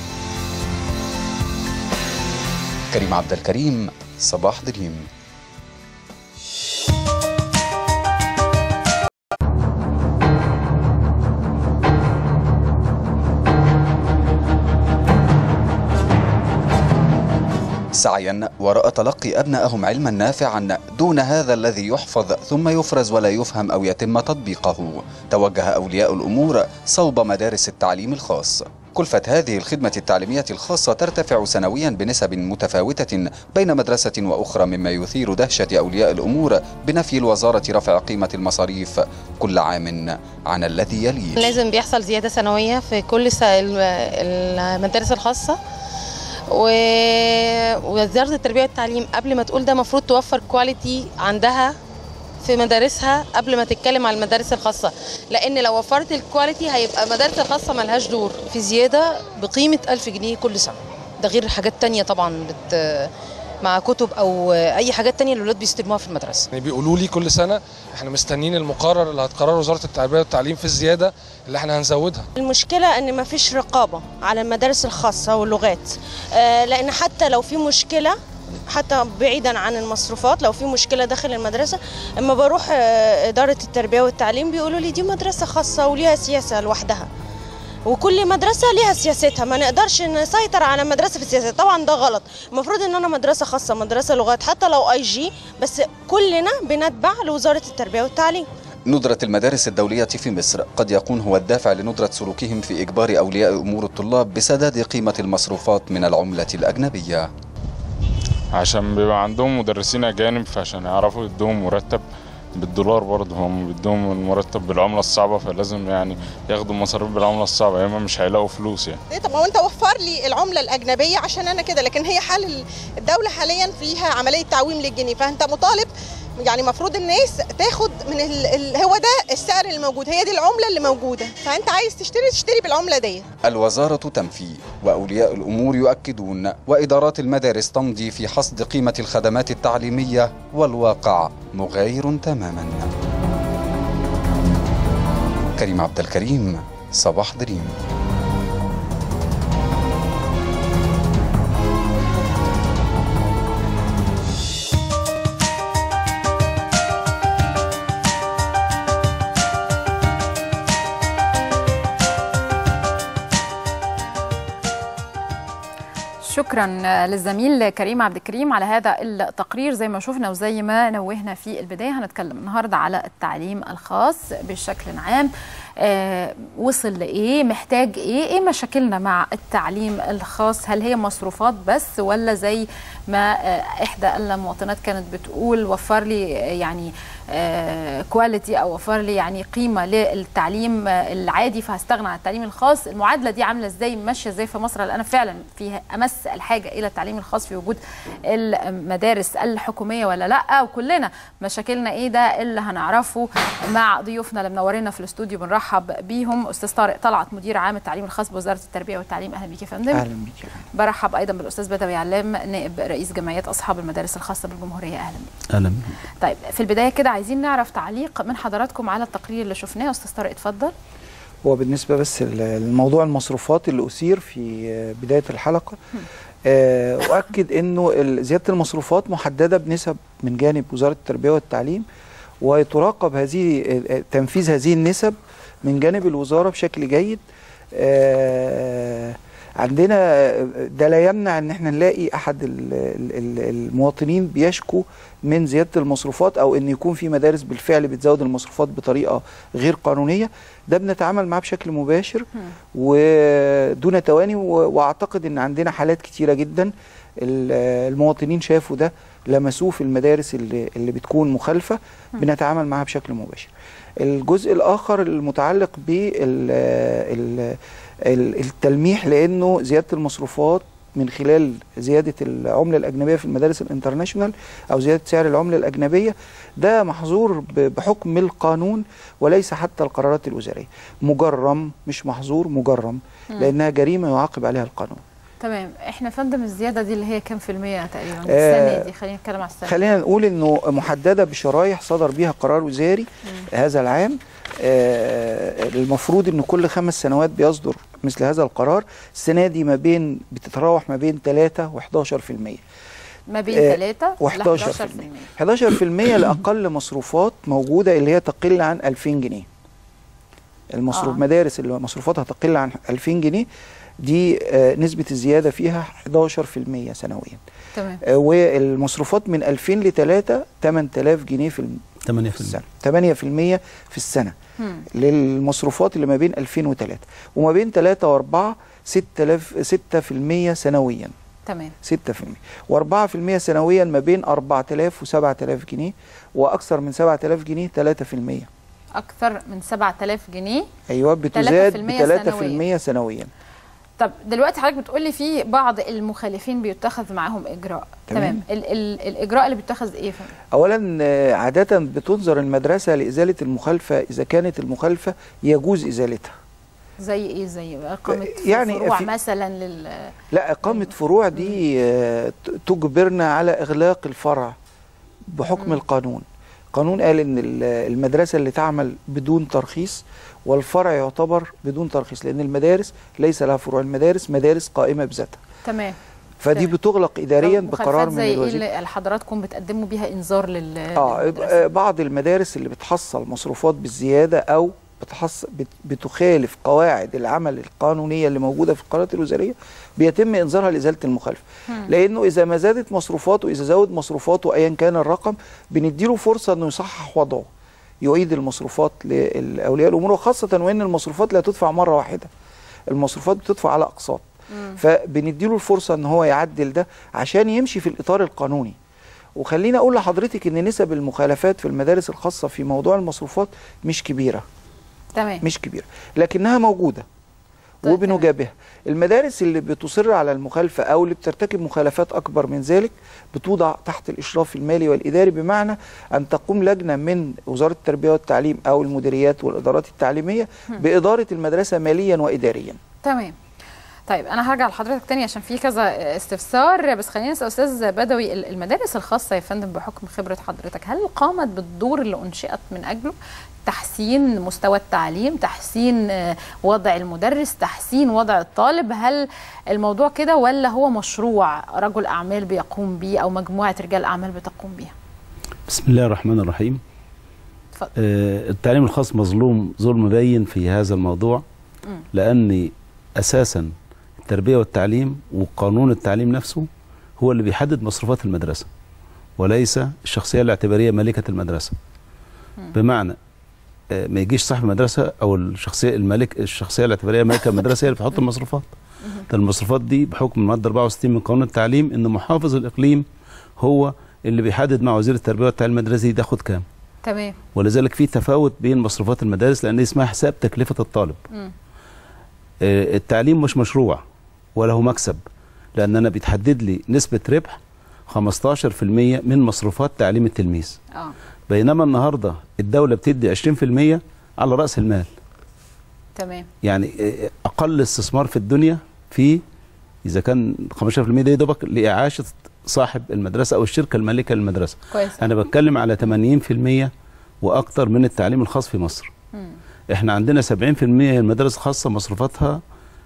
كريم عبد الكريم صباح دريم سعيا وراء تلقي أبنائهم علما نافعا دون هذا الذي يحفظ ثم يفرز ولا يفهم أو يتم تطبيقه توجه أولياء الأمور صوب مدارس التعليم الخاص كلفة هذه الخدمة التعليمية الخاصة ترتفع سنويا بنسب متفاوتة بين مدرسة وأخرى مما يثير دهشة أولياء الأمور بنفي الوزارة رفع قيمة المصاريف كل عام عن الذي يليه لازم بيحصل زيادة سنوية في كل المدارس الخاصة ووزاره التربيه والتعليم قبل ما تقول ده المفروض توفر كواليتي عندها في مدارسها قبل ما تتكلم على المدارس الخاصه لان لو وفرت الكواليتي هيبقى المدارس الخاصه ملهاش دور في زياده بقيمه 1000 جنيه كل سنه ده غير حاجات تانية طبعا بت مع كتب او اي حاجات تانية الاولاد بيستلموها في المدرسه يعني بيقولوا لي كل سنه احنا مستنيين المقرر اللي هتقرره وزاره التربيه والتعليم في الزياده اللي احنا هنزودها المشكله ان ما فيش رقابه على المدارس الخاصه واللغات آه لان حتى لو في مشكله حتى بعيدا عن المصروفات لو في مشكله داخل المدرسه اما بروح آه اداره التربيه والتعليم بيقولوا لي دي مدرسه خاصه وليها سياسه لوحدها وكل مدرسه ليها سياستها ما نقدرش نسيطر على مدرسه في السياسه طبعا ده غلط المفروض ان انا مدرسه خاصه مدرسه لغات حتى لو اي جي بس كلنا بنتبع لوزاره التربيه والتعليم ندرة المدارس الدولية في مصر قد يكون هو الدافع لندرة سلوكهم في إجبار أولياء أمور الطلاب بسداد قيمة المصروفات من العملة الأجنبية عشان بيبقى عندهم مدرسين أجانب فعشان يعرفوا يدوهم مرتب بالدولار برضه هم بيدوهم المرتب بالعمله الصعبه فلازم يعني ياخدوا مصاريف بالعمله الصعبه يا اما مش هيلاقوا فلوس يعني إيه طب ما هو انت وفر لي العمله الاجنبيه عشان انا كده لكن هي حال الدوله حاليا فيها عمليه تعويم للجنيه فانت مطالب يعني المفروض الناس تاخد من ال... ال... هو ده السعر اللي موجود هي دي العمله اللي موجوده فانت عايز تشتري تشتري بالعمله دي الوزارة تنفي وأولياء الأمور يؤكدون وإدارات المدارس تمضي في حصد قيمة الخدمات التعليمية والواقع مغاير تماما كريم عبد الكريم صباح دريم شكرا للزميل كريم عبد الكريم على هذا التقرير زي ما شفنا وزي ما نوهنا في البدايه هنتكلم النهارده على التعليم الخاص بشكل عام آه وصل لايه محتاج ايه ايه مشاكلنا مع التعليم الخاص هل هي مصروفات بس ولا زي ما آه احدى المواطنات كانت بتقول وفر لي يعني آه كواليتي او وفر لي يعني قيمه للتعليم العادي فهستغنى عن التعليم الخاص المعادله دي عامله ازاي ماشيه ازاي في مصر لان فعلا فيها امس الحاجه الى التعليم الخاص في وجود المدارس الحكوميه ولا لا وكلنا مشاكلنا ايه ده اللي هنعرفه مع ضيوفنا اللي منورينا في الاستوديو بنرحب بيهم استاذ طارق طلعت مدير عام التعليم الخاص بوزاره التربيه والتعليم اهلا بيك يا فندم اهلا بيك يا فندم برحب ايضا بالاستاذ بدوي علام نائب رئيس جمعيات اصحاب المدارس الخاصه بالجمهوريه اهلا بيك اهلا طيب في البدايه كده عايزين نعرف تعليق من حضراتكم على التقرير اللي شفناه استاذ طارق اتفضل هو بالنسبه بس لموضوع المصروفات اللي اثير في بدايه الحلقه اؤكد انه زياده المصروفات محدده بنسب من جانب وزاره التربيه والتعليم وتراقب هذه تنفيذ هذه النسب من جانب الوزاره بشكل جيد عندنا ده لا يمنع ان احنا نلاقي احد المواطنين بيشكو من زياده المصروفات او ان يكون في مدارس بالفعل بتزود المصروفات بطريقه غير قانونيه ده بنتعامل معاه بشكل مباشر ودون تواني واعتقد ان عندنا حالات كتيره جدا المواطنين شافوا ده لمسوه في المدارس اللي, اللي بتكون مخالفه بنتعامل معاها بشكل مباشر الجزء الاخر المتعلق بالتلميح لانه زياده المصروفات من خلال زياده العمله الاجنبيه في المدارس الانترناشونال او زياده سعر العمله الاجنبيه ده محظور بحكم القانون وليس حتى القرارات الوزاريه مجرم مش محظور مجرم لانها جريمه يعاقب عليها القانون تمام احنا فندم الزياده دي اللي هي كام في الميه تقريبا آه السنه دي خلينا نتكلم على السنه خلينا نقول انه محدده بشرايح صدر بيها قرار وزاري مم. هذا العام آه المفروض ان كل خمس سنوات بيصدر مثل هذا القرار السنه دي ما بين بتتراوح ما بين 3 و11% ما بين 3 و 11% 11% لاقل مصروفات موجوده اللي هي تقل عن 2000 جنيه المصروف آه. مدارس اللي مصروفاتها تقل عن 2000 جنيه دي آه نسبة الزيادة فيها 11% سنويا تمام آه والمصروفات من 2000 ل 3 8000 جنيه في 8% السنة 8% في السنة مم. للمصروفات اللي ما بين 2000 و3 وما بين 3 و4 6000 6% سنويا تمام 6% و4% سنويا ما بين 4000 و7000 جنيه واكثر من 7000 جنيه 3% اكثر من 7000 جنيه ايوه بتزاد ب 3% سنويا طب دلوقتي حضرتك بتقول لي في بعض المخالفين بيتخذ معاهم اجراء تمام, تمام. ال ال الاجراء اللي بيتخذ ايه فهم؟ اولا عاده بتنظر المدرسه لازاله المخالفه اذا كانت المخالفه يجوز ازالتها زي ايه زي اقامه يعني فروع مثلا لل لا اقامه فروع دي تجبرنا على اغلاق الفرع بحكم م. القانون قانون قال ان المدرسه اللي تعمل بدون ترخيص والفرع يعتبر بدون ترخيص لان المدارس ليس لها فروع المدارس مدارس قائمه بذاتها تمام فدي تمام. بتغلق اداريا بقرار من الوزير زي ايه اللي حضراتكم بتقدموا بيها انذار لل اه بعض المدارس اللي بتحصل مصروفات بالزياده او بتحص بتخالف قواعد العمل القانونيه اللي موجوده في القرارات الوزاريه بيتم انذارها لازاله المخالفه لانه اذا ما زادت مصروفاته اذا زود مصروفاته ايا كان الرقم بنديله فرصه انه يصحح وضعه يعيد المصروفات لاولياء الامور وخاصه وان المصروفات لا تدفع مره واحده المصروفات بتدفع على اقساط فبنديله الفرصه ان هو يعدل ده عشان يمشي في الاطار القانوني وخليني اقول لحضرتك ان نسب المخالفات في المدارس الخاصه في موضوع المصروفات مش كبيره تمام مش كبيره لكنها موجوده وبنجابهها المدارس اللي بتصر على المخالفة أو اللي بترتكب مخالفات أكبر من ذلك بتوضع تحت الإشراف المالي والإداري بمعنى أن تقوم لجنة من وزارة التربية والتعليم أو المديريات والإدارات التعليمية هم. بإدارة المدرسة ماليا وإداريا تمام طيب انا هرجع لحضرتك تاني عشان في كذا استفسار بس خلينا نسال استاذ بدوي ال- المدارس الخاصه يا فندم بحكم خبره حضرتك هل قامت بالدور اللي انشئت من اجله تحسين مستوى التعليم تحسين آه، وضع المدرس تحسين وضع الطالب هل الموضوع كده ولا هو مشروع رجل اعمال بيقوم بيه او مجموعه رجال اعمال بتقوم بيها بسم الله الرحمن الرحيم آه التعليم الخاص مظلوم ظلم باين في هذا الموضوع مم. لأن أساسا التربية والتعليم وقانون التعليم نفسه هو اللي بيحدد مصروفات المدرسة وليس الشخصية الاعتبارية مالكة المدرسة بمعنى آه، ما يجيش صاحب المدرسة أو الشخصية المالك الشخصية الاعتبارية مالكة المدرسة هي اللي بتحط المصروفات ده المصروفات دي بحكم المادة 64 من قانون التعليم إن محافظ الإقليم هو اللي بيحدد مع وزير التربية والتعليم المدرسي تاخد كام تمام ولذلك في تفاوت بين مصروفات المدارس لان دي اسمها حساب تكلفه الطالب مم. آه، التعليم مش مشروع ولا هو مكسب لان انا بيتحدد لي نسبه ربح 15% من مصروفات تعليم التلميذ اه بينما النهارده الدوله بتدي 20% على راس المال تمام يعني آه، اقل استثمار في الدنيا في اذا كان 15% ده يا دوبك لاعاشه صاحب المدرسه او الشركه المالكه للمدرسه كويس انا بتكلم على 80% واكتر من التعليم الخاص في مصر مم. احنا عندنا 70% المدارس الخاصه مصروفاتها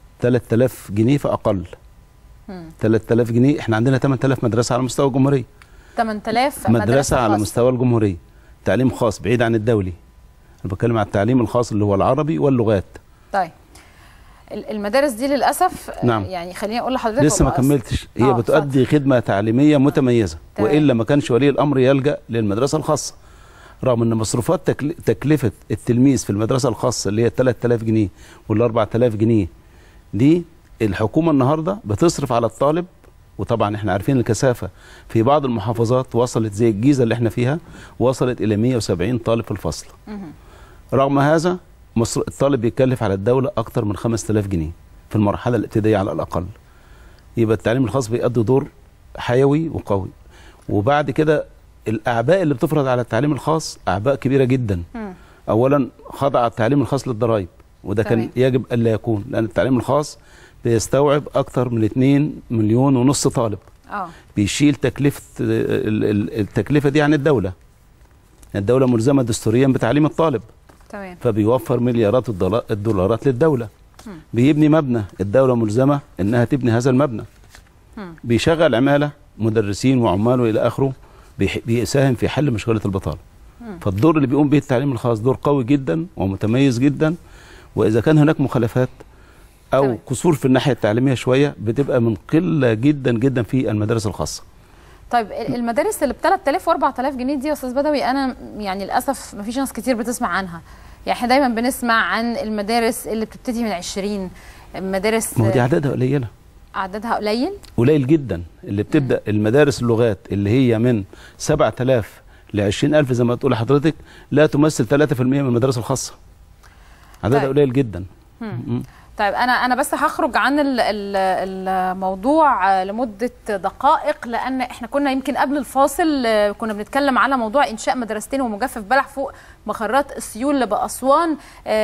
3000 جنيه فاقل مم. 3000 جنيه احنا عندنا 8000 مدرسه على مستوى الجمهوريه 8000 مدرسه على خاصة. مستوى الجمهوريه تعليم خاص بعيد عن الدولي انا بتكلم على التعليم الخاص اللي هو العربي واللغات طيب ال- المدارس دي للاسف آه، نعم. يعني خليني اقول لحضرتك لسه ما هو أص- كملتش هي آه، بتؤدي خدمه تعليميه متميزه تمام. والا ما كانش ولي الامر يلجا للمدرسه الخاصه رغم ان مصروفات تكل... تكلفه التلميذ في المدرسه الخاصه اللي هي 3000 جنيه وال 4000 جنيه دي الحكومه النهارده بتصرف على الطالب وطبعا احنا عارفين الكثافه في بعض المحافظات وصلت زي الجيزه اللي احنا فيها وصلت الى 170 طالب في الفصل مهم. رغم هذا مصر الطالب بيتكلف على الدولة أكتر من 5000 جنيه في المرحلة الابتدائية على الأقل يبقى التعليم الخاص بيأدي دور حيوي وقوي وبعد كده الأعباء اللي بتفرض على التعليم الخاص أعباء كبيرة جدا مم. أولا خضع التعليم الخاص للضرائب وده كان تمام. يجب ألا يكون لأن التعليم الخاص بيستوعب أكتر من 2 مليون ونص طالب اه بيشيل تكلفة ال- ال- التكلفة دي عن الدولة الدولة ملزمة دستوريا بتعليم الطالب تمام فبيوفر مليارات الدولا- الدولارات للدولة مم. بيبني مبنى الدولة ملزمة انها تبني هذا المبنى مم. بيشغل عمالة مدرسين وعمال والى اخره بيح- بيساهم في حل مشكلة البطالة مم. فالدور اللي بيقوم به التعليم الخاص دور قوي جدا ومتميز جدا واذا كان هناك مخالفات او قصور في الناحية التعليمية شوية بتبقى من قلة جدا جدا في المدارس الخاصة طيب ال- المدارس اللي ب 3000 و 4000 جنيه دي يا استاذ بدوي انا يعني للاسف ما فيش ناس كتير بتسمع عنها يعني احنا دايما بنسمع عن المدارس اللي بتبتدي من 20 مدارس ما هو دي اعدادها قليلة عددها قليل قليل جدا اللي بتبدا المدارس اللغات اللي هي من 7000 ل 20000 زي ما تقول حضرتك لا تمثل 3% من المدارس الخاصه عددها طيب. قليل جدا مم. م- طيب انا انا بس هخرج عن ال- ال- الموضوع آه، لمده دقائق لان احنا كنا يمكن قبل الفاصل آه، كنا بنتكلم على موضوع انشاء مدرستين ومجفف بلح فوق مخرات السيول باسوان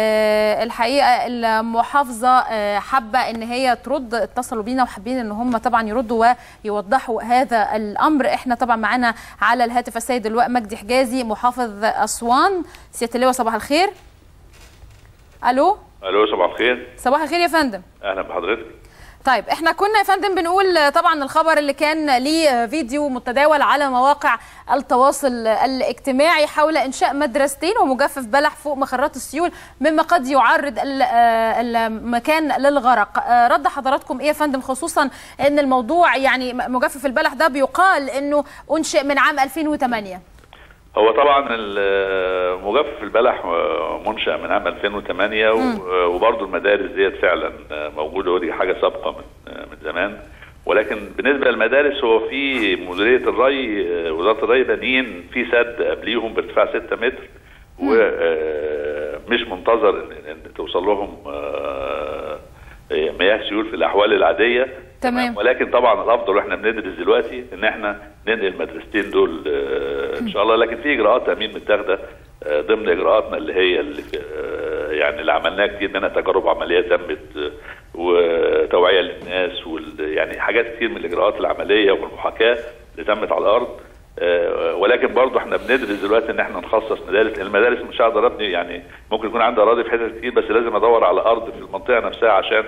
آه، الحقيقه المحافظه آه، حابه ان هي ترد اتصلوا بينا وحابين ان هم طبعا يردوا ويوضحوا هذا الامر احنا طبعا معانا على الهاتف السيد اللواء مجدي حجازي محافظ اسوان سياده اللواء صباح الخير الو الو صباح الخير صباح الخير يا فندم اهلا بحضرتك طيب احنا كنا يا فندم بنقول آه، طبعا الخبر اللي كان ليه آه، فيديو متداول على مواقع التواصل آه، الاجتماعي حول انشاء مدرستين ومجفف بلح فوق مخرات السيول مما قد يعرض ال- آه، المكان للغرق آه، رد حضراتكم ايه يا فندم خصوصا ان الموضوع يعني م- مجفف البلح ده بيقال انه انشئ من عام 2008 هو طبعا ال- مجفف البلح منشأ من عام 2008 مم. و- وبرضه المدارس ديت فعلا موجوده ودي حاجه سابقه من من زمان ولكن بالنسبه للمدارس هو في مديريه الري وزاره الري بانيين في سد قبليهم بارتفاع 6 متر ومش منتظر ان إن توصل لهم آه، آه، مياه سيول في الاحوال العاديه تمام ولكن طبعا الافضل واحنا بندرس دلوقتي ان احنا ننقل المدرستين دول آه، ان شاء الله لكن في اجراءات تامين متاخده آه، ضمن اجراءاتنا اللي هي اللي في- آه، يعني اللي عملناها كتير منها تجارب عمليه تمت آه، وتوعيه للناس وال يعني حاجات كتير من الاجراءات العمليه والمحاكاه اللي تمت على الارض آه، ولكن برضه احنا بندرس دلوقتي ان احنا نخصص مدارس المدارس مش هقدر ابني يعني ممكن يكون عندي اراضي في حتت كتير بس لازم ادور على ارض في المنطقه نفسها عشان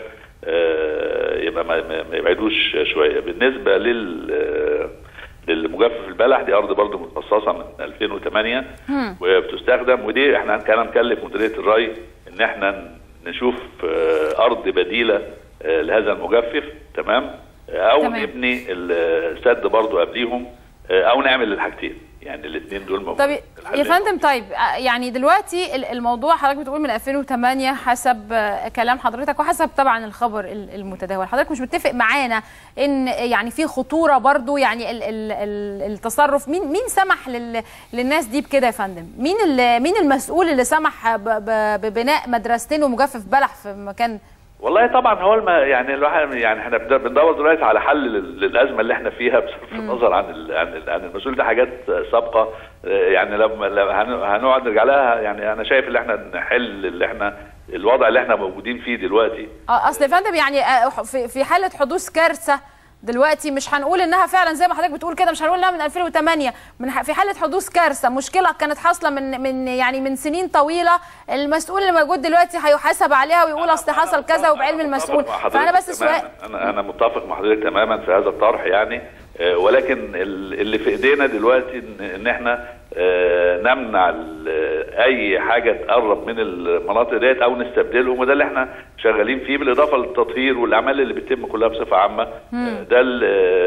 آه، يبقى ما, ما ما يبعدوش شويه بالنسبه لل آه، للمجفف البلح دي ارض برضه متخصصه من 2008 وبتستخدم ودي احنا كان مكلف مديريه الري ان احنا نشوف آه، ارض بديله آه، لهذا المجفف تمام آه، او تمام. نبني السد برضه قبليهم آه، او نعمل الحاجتين يعني الاثنين دول موجودين طب يا فندم طيب آه، يعني دلوقتي ال- الموضوع حضرتك بتقول من 2008 حسب آه، كلام حضرتك وحسب طبعا الخبر ال- المتداول حضرتك مش متفق معانا ان يعني في خطوره برضو يعني ال ال ال التصرف مين مين سمح لل للناس دي بكده يا فندم مين ال- مين المسؤول اللي سمح ب- ب- ببناء مدرستين ومجفف بلح في مكان والله طبعا هو الم... يعني الواحد يعني احنا بن- بندور دلوقتي على حل لل- للازمه اللي احنا فيها بصرف النظر عن ال... عن ال... عن المسؤول ده حاجات سابقه آه، يعني لما لما هن- هنقعد نرجع لها يعني انا شايف ان احنا نحل اللي احنا الوضع اللي احنا موجودين فيه دلوقتي اه اصل يا فندم يعني آه، في في حاله حدوث كارثه دلوقتي مش هنقول انها فعلا زي ما حضرتك بتقول كده مش هنقول انها من 2008 من ح- في حاله حدوث كارثه مشكله كانت حاصله من من يعني من سنين طويله المسؤول اللي موجود دلوقتي هيحاسب عليها ويقول اصل حصل كذا وبعلم المسؤول مع حضرتك فانا بس تماماً. سؤال انا انا متفق مع حضرتك تماما في هذا الطرح يعني آه، ولكن ال- اللي في ايدينا دلوقتي ان إن احنا آه، نمنع ال- اي حاجه تقرب من المناطق ديت او نستبدلهم وده اللي احنا شغالين فيه بالاضافه للتطهير والاعمال اللي بتتم كلها بصفه عامه آه، ده ال-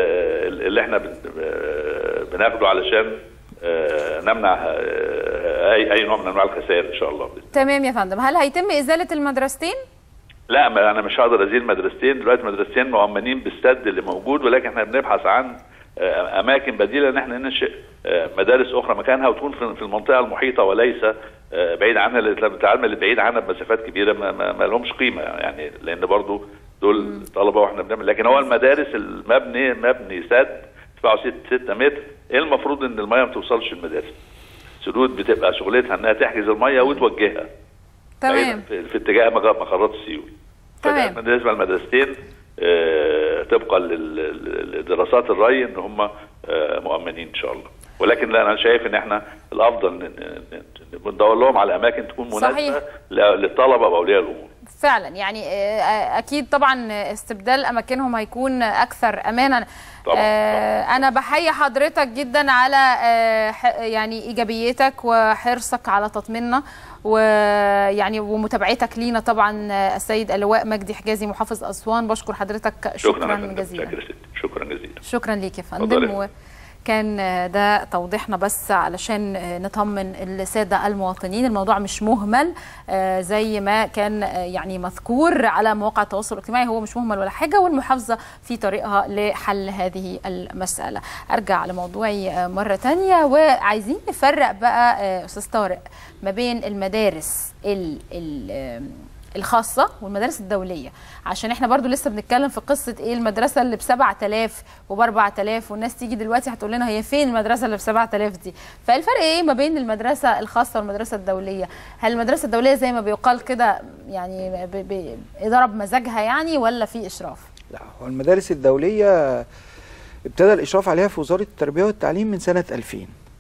آه، اللي احنا بن- آه، بناخده علشان آه، نمنع آه، اي اي نوع من انواع الخسائر ان شاء الله تمام يا فندم هل هيتم ازاله المدرستين لا ما انا مش هقدر ازيل مدرستين دلوقتي مدرستين مؤمنين بالسد اللي موجود ولكن احنا بنبحث عن آه، اماكن بديله ان احنا ننشئ آه، مدارس اخرى مكانها وتكون في في المنطقه المحيطه وليس آه، بعيد عنها لأن التعلم اللي بعيد عنها بمسافات كبيره ما, ما, ما لهمش قيمه يعني لان برضو دول طلبه واحنا بنعمل لكن هو المدارس المبني مبني سد ارتفاعه 6 متر ايه المفروض ان الميه ما توصلش المدارس سدود بتبقى شغلتها انها تحجز الميه وتوجهها تمام في, في اتجاه مج- مخرات السيول تمام بالنسبه للمدرستين آه، طبقا لل- لل- لدراسات الري ان هم آه، مؤمنين ان شاء الله ولكن لا انا شايف ان احنا الافضل ن- ن- ن- ندور لهم على اماكن تكون صحيح. مناسبه ل- للطلبه واولياء الامور فعلا يعني آه، اكيد طبعا استبدال اماكنهم هيكون اكثر امانا طبعاً، آه، انا بحيي حضرتك جدا على آه، ح- يعني ايجابيتك وحرصك على تطميننا ويعني ومتابعتك لينا طبعا آه، السيد اللواء مجدي حجازي محافظ اسوان بشكر حضرتك شكرا شكرا يا فندم. جزيلا شكرا ستي. شكرا جزيلا شكرا ليك يا اتفضلي. فندم وكان ده توضيحنا بس علشان نطمن السادة المواطنين الموضوع مش مهمل آه، زي ما كان آه، يعني مذكور على مواقع التواصل الاجتماعي هو مش مهمل ولا حاجة والمحافظة في طريقها لحل هذه المسألة أرجع لموضوعي آه، مرة تانية وعايزين نفرق بقى آه، أستاذ طارق ما بين المدارس ال ال آم، الخاصة والمدارس الدولية عشان احنا برضو لسه بنتكلم في قصة ايه المدرسة اللي ب 7000 وب 4000 والناس تيجي دلوقتي هتقول لنا هي فين المدرسة اللي ب 7000 دي فالفرق ايه ما بين المدرسة الخاصة والمدرسة الدولية هل المدرسة الدولية زي ما بيقال كده يعني ب- ب- إدارة بمزاجها يعني ولا في إشراف لا هو المدارس الدولية ابتدى الإشراف عليها في وزارة التربية والتعليم من سنة 2000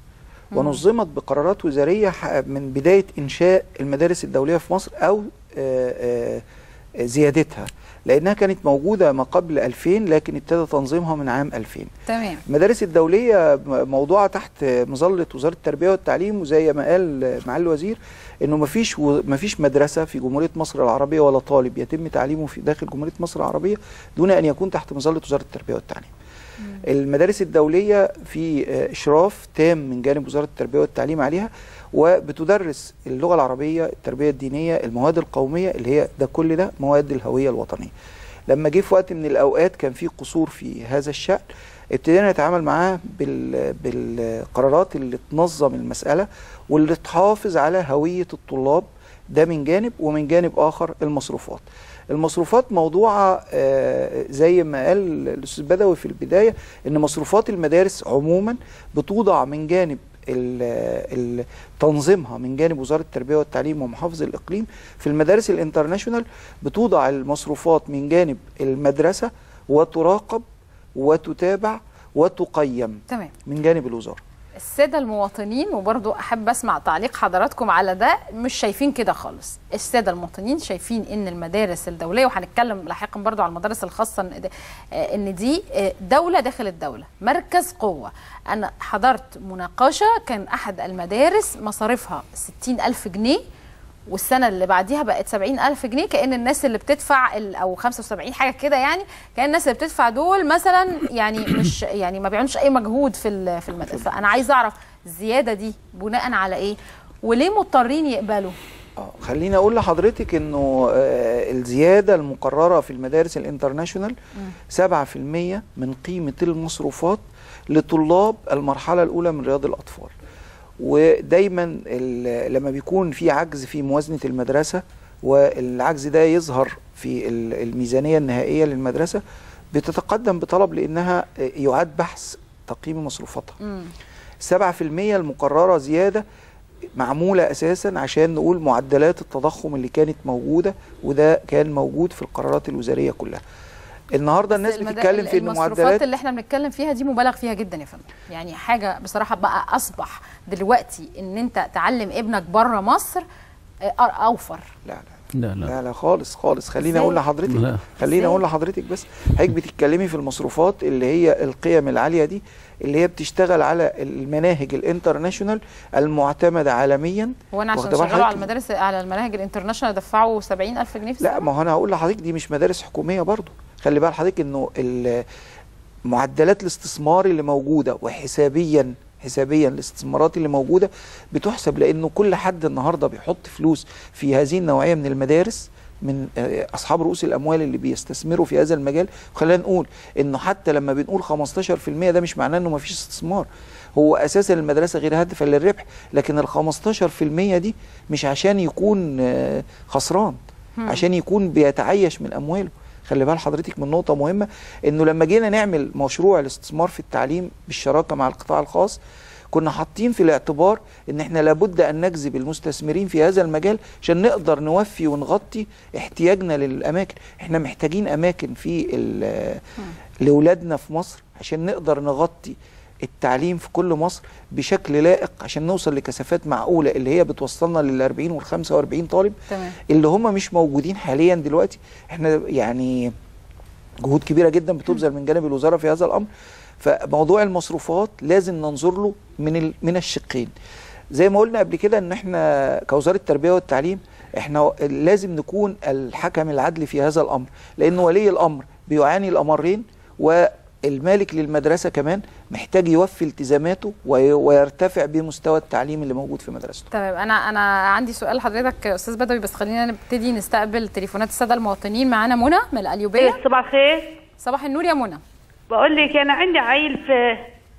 ونظمت بقرارات وزارية ح- من بداية إنشاء المدارس الدولية في مصر أو آه، آه، زيادتها لأنها كانت موجودة ما قبل 2000 لكن ابتدى تنظيمها من عام 2000 تمام المدارس الدولية م- موضوعة تحت مظلة وزارة التربية والتعليم وزي ما قال معالي الوزير انه مفيش و... مفيش مدرسة في جمهورية مصر العربية ولا طالب يتم تعليمه في داخل جمهورية مصر العربية دون ان يكون تحت مظلة وزارة التربية والتعليم. المدارس الدولية في آه، إشراف تام من جانب وزارة التربية والتعليم عليها وبتدرس اللغة العربية التربية الدينية المواد القومية اللي هي ده كل ده مواد الهوية الوطنية لما جه في وقت من الاوقات كان في قصور في هذا الشان ابتدينا نتعامل معاه بال... بالقرارات اللي تنظم المساله واللي تحافظ على هويه الطلاب ده من جانب ومن جانب اخر المصروفات المصروفات موضوعة آه، زي ما قال الأستاذ بدوي في البداية إن مصروفات المدارس عموما بتوضع من جانب ال- ال- تنظيمها من جانب وزارة التربية والتعليم ومحافظ الإقليم في المدارس الانترناشونال بتوضع المصروفات من جانب المدرسة وتراقب وتتابع وتقيم تمام من جانب الوزارة الساده المواطنين وبرضو احب اسمع تعليق حضراتكم على ده مش شايفين كده خالص الساده المواطنين شايفين ان المدارس الدوليه وهنتكلم لاحقا برضو على المدارس الخاصه ان ده- آه، ان دي آه، دوله داخل الدوله مركز قوه انا حضرت مناقشه كان احد المدارس مصاريفها 60 الف جنيه والسنه اللي بعديها بقت 70 الف جنيه كان الناس اللي بتدفع ال- او 75 حاجه كده يعني كان الناس اللي بتدفع دول مثلا يعني مش يعني ما بيعملوش اي مجهود في ال- في المدرسه فانا عايزه اعرف الزياده دي بناء على ايه وليه مضطرين يقبلوا خليني اقول لحضرتك انه آه، الزياده المقرره في المدارس الانترناشونال 7% من قيمه المصروفات لطلاب المرحله الاولى من رياض الاطفال ودايما ال- لما بيكون في عجز في موازنه المدرسه والعجز ده يظهر في ال- الميزانيه النهائيه للمدرسه بتتقدم بطلب لانها آه، يعاد بحث تقييم مصروفاتها 7% المقررة زيادة معمولة أساسا عشان نقول معدلات التضخم اللي كانت موجودة وده كان موجود في القرارات الوزارية كلها النهاردة الناس المدا- بتتكلم في إن المصروفات معدلات اللي احنا بنتكلم فيها دي مبالغ فيها جدا يا فندم يعني حاجه بصراحه بقى اصبح دلوقتي ان انت تعلم ابنك بره مصر آه، اوفر لا لا لا لا لا خالص خالص خليني إزاي؟ اقول لحضرتك لا. خليني إزاي؟ اقول لحضرتك بس حضرتك بتتكلمي في المصروفات اللي هي القيم العاليه دي اللي هي بتشتغل على المناهج الانترناشونال المعتمده عالميا هو انا عشان واخدة بال شغاله على حضرتك؟ المدارس على المناهج الانترناشونال دفعوا 70 الف جنيه في لا السنه ما هو انا هقول لحضرتك دي مش مدارس حكوميه برضو خلي بال حضرتك انه ال- معدلات الاستثمار اللي موجوده وحسابيا حسابيا الاستثمارات اللي موجوده بتحسب لانه كل حد النهارده بيحط فلوس في هذه النوعيه من المدارس من آه، اصحاب رؤوس الاموال اللي بيستثمروا في هذا المجال خلينا نقول انه حتى لما بنقول 15% ده مش معناه انه ما فيش استثمار هو اساسا المدرسه غير هادفه للربح لكن ال 15% دي مش عشان يكون آه، خسران مم. عشان يكون بيتعيش من امواله خلي بال حضرتك من نقطه مهمه انه لما جينا نعمل مشروع الاستثمار في التعليم بالشراكه مع القطاع الخاص كنا حاطين في الاعتبار ان احنا لابد ان نجذب المستثمرين في هذا المجال عشان نقدر نوفي ونغطي احتياجنا للاماكن احنا محتاجين اماكن في ال- لاولادنا في مصر عشان نقدر نغطي التعليم في كل مصر بشكل لائق عشان نوصل لكثافات معقوله اللي هي بتوصلنا لل 40 وال 45 طالب تمام اللي هم مش موجودين حاليا دلوقتي احنا يعني جهود كبيره جدا بتبذل من جانب الوزاره في هذا الامر فموضوع المصروفات لازم ننظر له من ال- من الشقين زي ما قلنا قبل كده ان احنا كوزاره التربيه والتعليم احنا لازم نكون الحكم العدل في هذا الامر لان ولي الامر بيعاني الامرين والمالك للمدرسه كمان محتاج يوفي التزاماته وي- ويرتفع بمستوى التعليم اللي موجود في مدرسته تمام انا انا عندي سؤال لحضرتك يا استاذ بدوي بس خلينا نبتدي نستقبل تليفونات الساده المواطنين معانا منى من القليوبيه صباح الخير صباح النور يا منى بقول لك انا عندي عيل في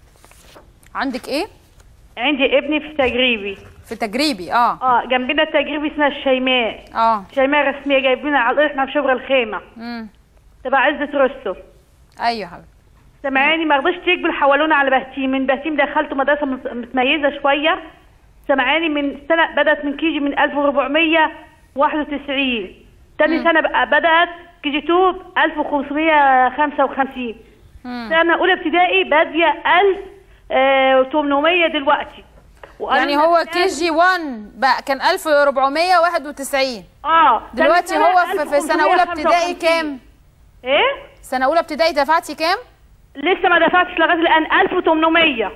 عندك ايه عندي ابني في تجريبي في تجريبي اه اه جنبنا تجريبي اسمها الشيماء اه شيماء رسميه جايبينها على احنا في شبرا الخيمه امم تبع عزه رستم ايوه يا حبيبي سامعاني ما رضيش تقبل حولونا على بهتيم من بهتيم دخلته مدرسه مت- متميزه شويه سامعاني من سنه بدات من كيجي من 1491 تاني سنه بقى بدات كيجي 2 1555 سنه اولى ابتدائي باديه 1800 دلوقتي وقالوا يعني لنا هو الناس- كي جي 1 بقى كان 1491 اه دلوقتي تاني هو سنة في, في سنه اولى ابتدائي 1555. كام ايه سنه اولى ابتدائي دفعتي كام لسه ما دفعتش لغايه الان 1800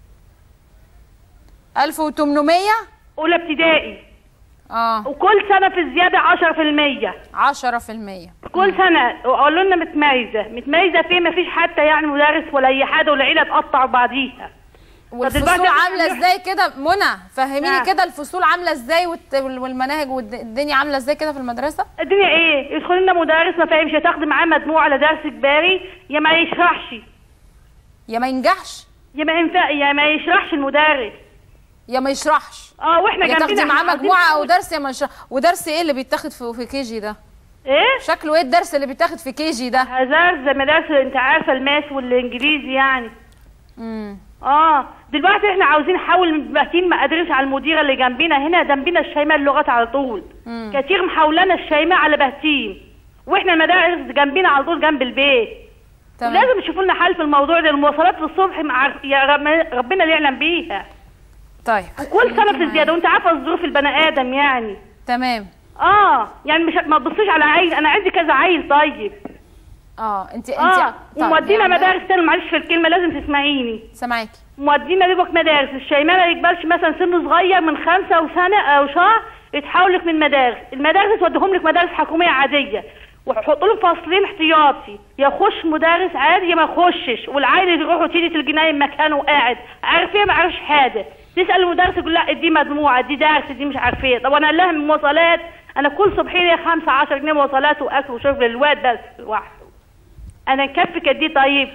1800 اولى ابتدائي اه وكل سنه في الزياده 10% 10% كل سنه وقالوا لنا متميزه متميزه فين ما فيش حتى يعني مدرس ولا اي حاجه والعيله تقطع بعضيها والفصول دلوقتي إحنا عامله هنروح- ازاي كده منى فهميني نعم. كده الفصول عامله ازاي والت- والمناهج والدنيا عامله ازاي كده في المدرسه الدنيا ايه يدخل لنا مدرس ما فاهمش هتاخد معاه مجموعه على درس اجباري يا ما يشرحش يا ما ينجحش يا ما ينفع يا ما يشرحش المدرس يا ما يشرحش اه واحنا يا تاخدي جنبنا معاه إحنا مجموعه او عاوزين درس يا ما يشرح ودرس ايه اللي بيتاخد في في كي جي ده ايه شكله ايه الدرس اللي بيتاخد في كي جي ده هزار زي مدارس انت عارفه الماس والانجليزي يعني امم اه دلوقتي احنا عاوزين نحاول باعتين مقاديرش على المديره اللي جنبنا هنا جنبنا الشيماء اللغات على طول مم. كتير محاولنا الشيماء على بهتيم واحنا المدارس جنبنا على طول جنب البيت تمام. لازم يشوفوا لنا حل في الموضوع ده المواصلات في الصبح مع يا رب- ربنا اللي يعلم بيها طيب وكل سنه في زياده وانت عارفه ظروف البني ادم يعني تمام اه يعني مش ما تبصيش على عيل انا عندي كذا عيل طيب اه انت انت اه طيب، ومودينا يعني- مدارس تاني معلش في الكلمه لازم تسمعيني سامعاكي مودينا بيبقى مدارس الشيماء ما يقبلش مثلا سن صغير من خمسة وسنة أو شهر يتحول لك من مدارس المدارس توديهم لك مدارس حكومية عادية ويحطوا لهم فصلين احتياطي يخش مدرس عادي يا ما يخشش والعيل اللي يروح وتيجي تلقيناه مكانه قاعد عارف ايه ما عارفش حاجة تسأل المدرس يقول لا دي مجموعة دي درس دي مش عارف ايه طب انا قال لها من مواصلات انا كل صبحين ليا 5 10 جنيه مواصلات واكل وشرب للواد بس لوحده انا نكفي قد ايه طيب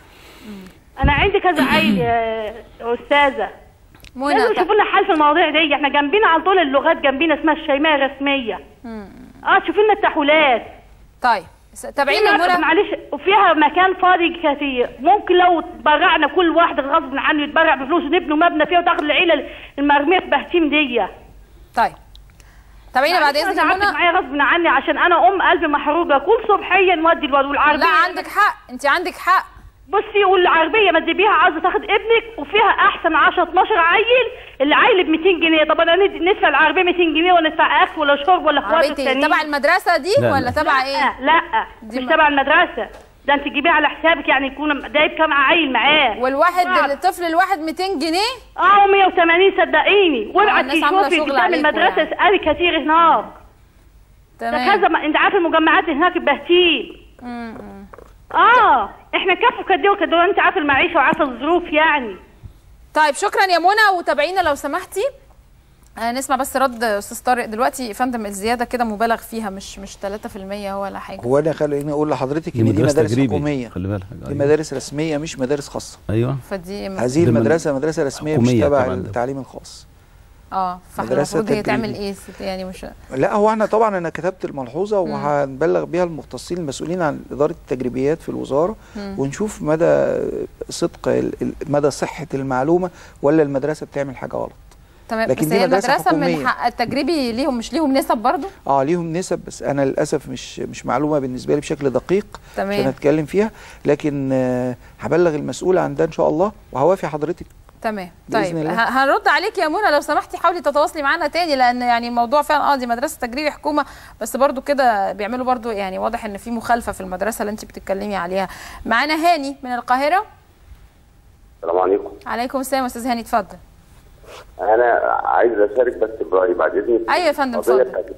انا عندي كذا عيل يا استاذه منى لازم ط- يشوفوا لنا حل في المواضيع دي احنا جنبينا على طول اللغات جنبينا اسمها الشيماء الرسميه اه شوفوا لنا التحويلات طيب س- تابعيني فيها- منى معلش وفيها مكان فاضي كتير ممكن لو تبرعنا كل واحد غصب عنه يتبرع بفلوس ونبنوا مبنى فيه وتاخد العيله المرميه في بهتيم دي طيب تابعينا بعد معلش اذنك أنا يا قعدت منى معايا غصب عني عشان انا ام قلبي محروقه كل صبحيه نودي الواد والعربيه لا عندك حق انت عندك حق بصي والعربيه ما تجيبيها عاوزه تاخد ابنك وفيها احسن 10 12 عيل العيل ب 200 جنيه طب انا ند- ندفع العربيه 200 جنيه وندفع اكل ولا شرب ولا اخوات عربية ايه تبع المدرسه دي لا، ولا لا. تبع ايه لا مش تبع المدرسه ده انت تجيبيه على حسابك يعني يكون جايب كام عيل معاه والواحد صعب. الطفل الواحد 200 جنيه اه 180 صدقيني وابعتي الناس عاملة شوفي شغل قدام عليكم المدرسه يعني. اسالي كتير هناك ده تمام كذا ما- انت عارفه المجمعات هناك بهتيل اه احنا كفوا كده وكده انت عارفه المعيشه وعارفه الظروف يعني طيب شكرا يا منى وتابعينا لو سمحتي آه نسمع بس رد استاذ طارق دلوقتي يا فندم الزياده كده مبالغ فيها مش مش 3% ولا حاجه هو انا خليني اقول لحضرتك دي ان دي مدرسة مدارس تجريبي حكوميه خلي بالك دي أيوة. مدارس رسميه مش مدارس خاصه ايوه فدي هذه دي من- المدرسه مدرسه رسميه مش حكومية تبع طبعاً. التعليم الخاص اه فاحنا مدرسة المفروض هي تعمل تجريبي. ايه ست- يعني مش لا هو احنا طبعا انا كتبت الملحوظه وهنبلغ بيها المختصين المسؤولين عن اداره التجريبيات في الوزاره مم. ونشوف مدى صدق ال- ال- مدى صحه المعلومه ولا المدرسه بتعمل حاجه غلط تمام لكن بس دي هي مدرسة المدرسه من حكومية. حق التجريبي ليهم مش ليهم نسب برضو اه ليهم نسب بس انا للاسف مش مش معلومه بالنسبه لي بشكل دقيق تمام. عشان اتكلم فيها لكن آه، هبلغ المسؤول عن ده ان شاء الله وهوافي حضرتك تمام بإذن طيب الله. ه- هنرد عليك يا منى لو سمحتي حاولي تتواصلي معانا تاني لان يعني الموضوع فعلا اه دي مدرسه تجريبي حكومه بس برضو كده بيعملوا برضو يعني واضح ان في مخالفه في المدرسه اللي انت بتتكلمي عليها معانا هاني من القاهره السلام عليكم عليكم السلام يا استاذ هاني اتفضل انا عايز اشارك بس برايي بعد اذنك ايوه يا فندم القضية اتفضل بتاعت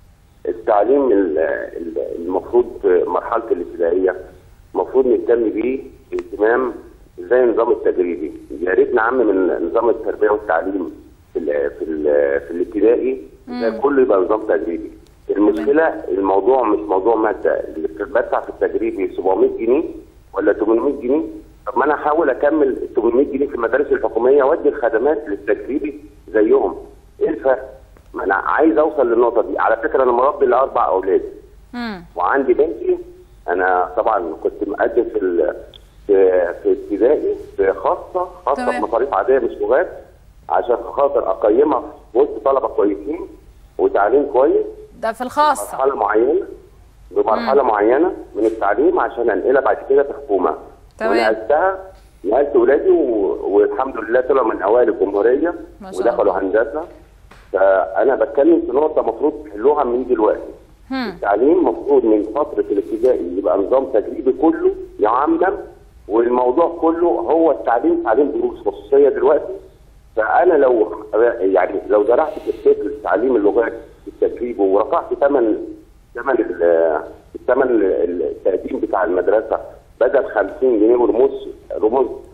التعليم ال- ال- المفروض في مرحله الابتدائيه المفروض نهتم بيه اهتمام زي النظام التجريبي يا ريت نعمم نظام التربيه والتعليم في ال في ال في الابتدائي ده مم. كله يبقى نظام تجريبي المشكله الموضوع مش موضوع ماده اللي بدفع في التجريبي 700 جنيه ولا 800 جنيه طب ما انا احاول اكمل ال 800 جنيه في المدارس الحكوميه وادي الخدمات للتجريبي زيهم ايه الفرق؟ ما انا عايز اوصل للنقطه دي على فكره انا مربي لاربع اولاد مم. وعندي بنتي انا طبعا كنت مقدم في ال- في في ابتدائي في خاصه خاصه تمام. بمصاريف عاديه مش لغات عشان خاطر اقيمها في وسط طلبه كويسين وتعليم كويس ده في الخاص مرحله معينه بمرحله معينه من التعليم عشان انقلها بعد كده في حكومه تمام. ونقلتها نقلت ولادي و... والحمد لله طلعوا من اوائل الجمهوريه ما شاء ودخلوا هندسه فانا بتكلم في نقطه المفروض تحلوها من دلوقتي هم. التعليم المفروض من فتره الابتدائي يبقى نظام تجريبي كله يعمم والموضوع كله هو التعليم تعليم دروس خصوصيه دلوقتي فانا لو يعني لو زرعت في الفكر تعليم اللغات التجريب ورفعت ثمن ثمن ال- الثمن التقديم بتاع المدرسه بدل 50 جنيه ورموز رموز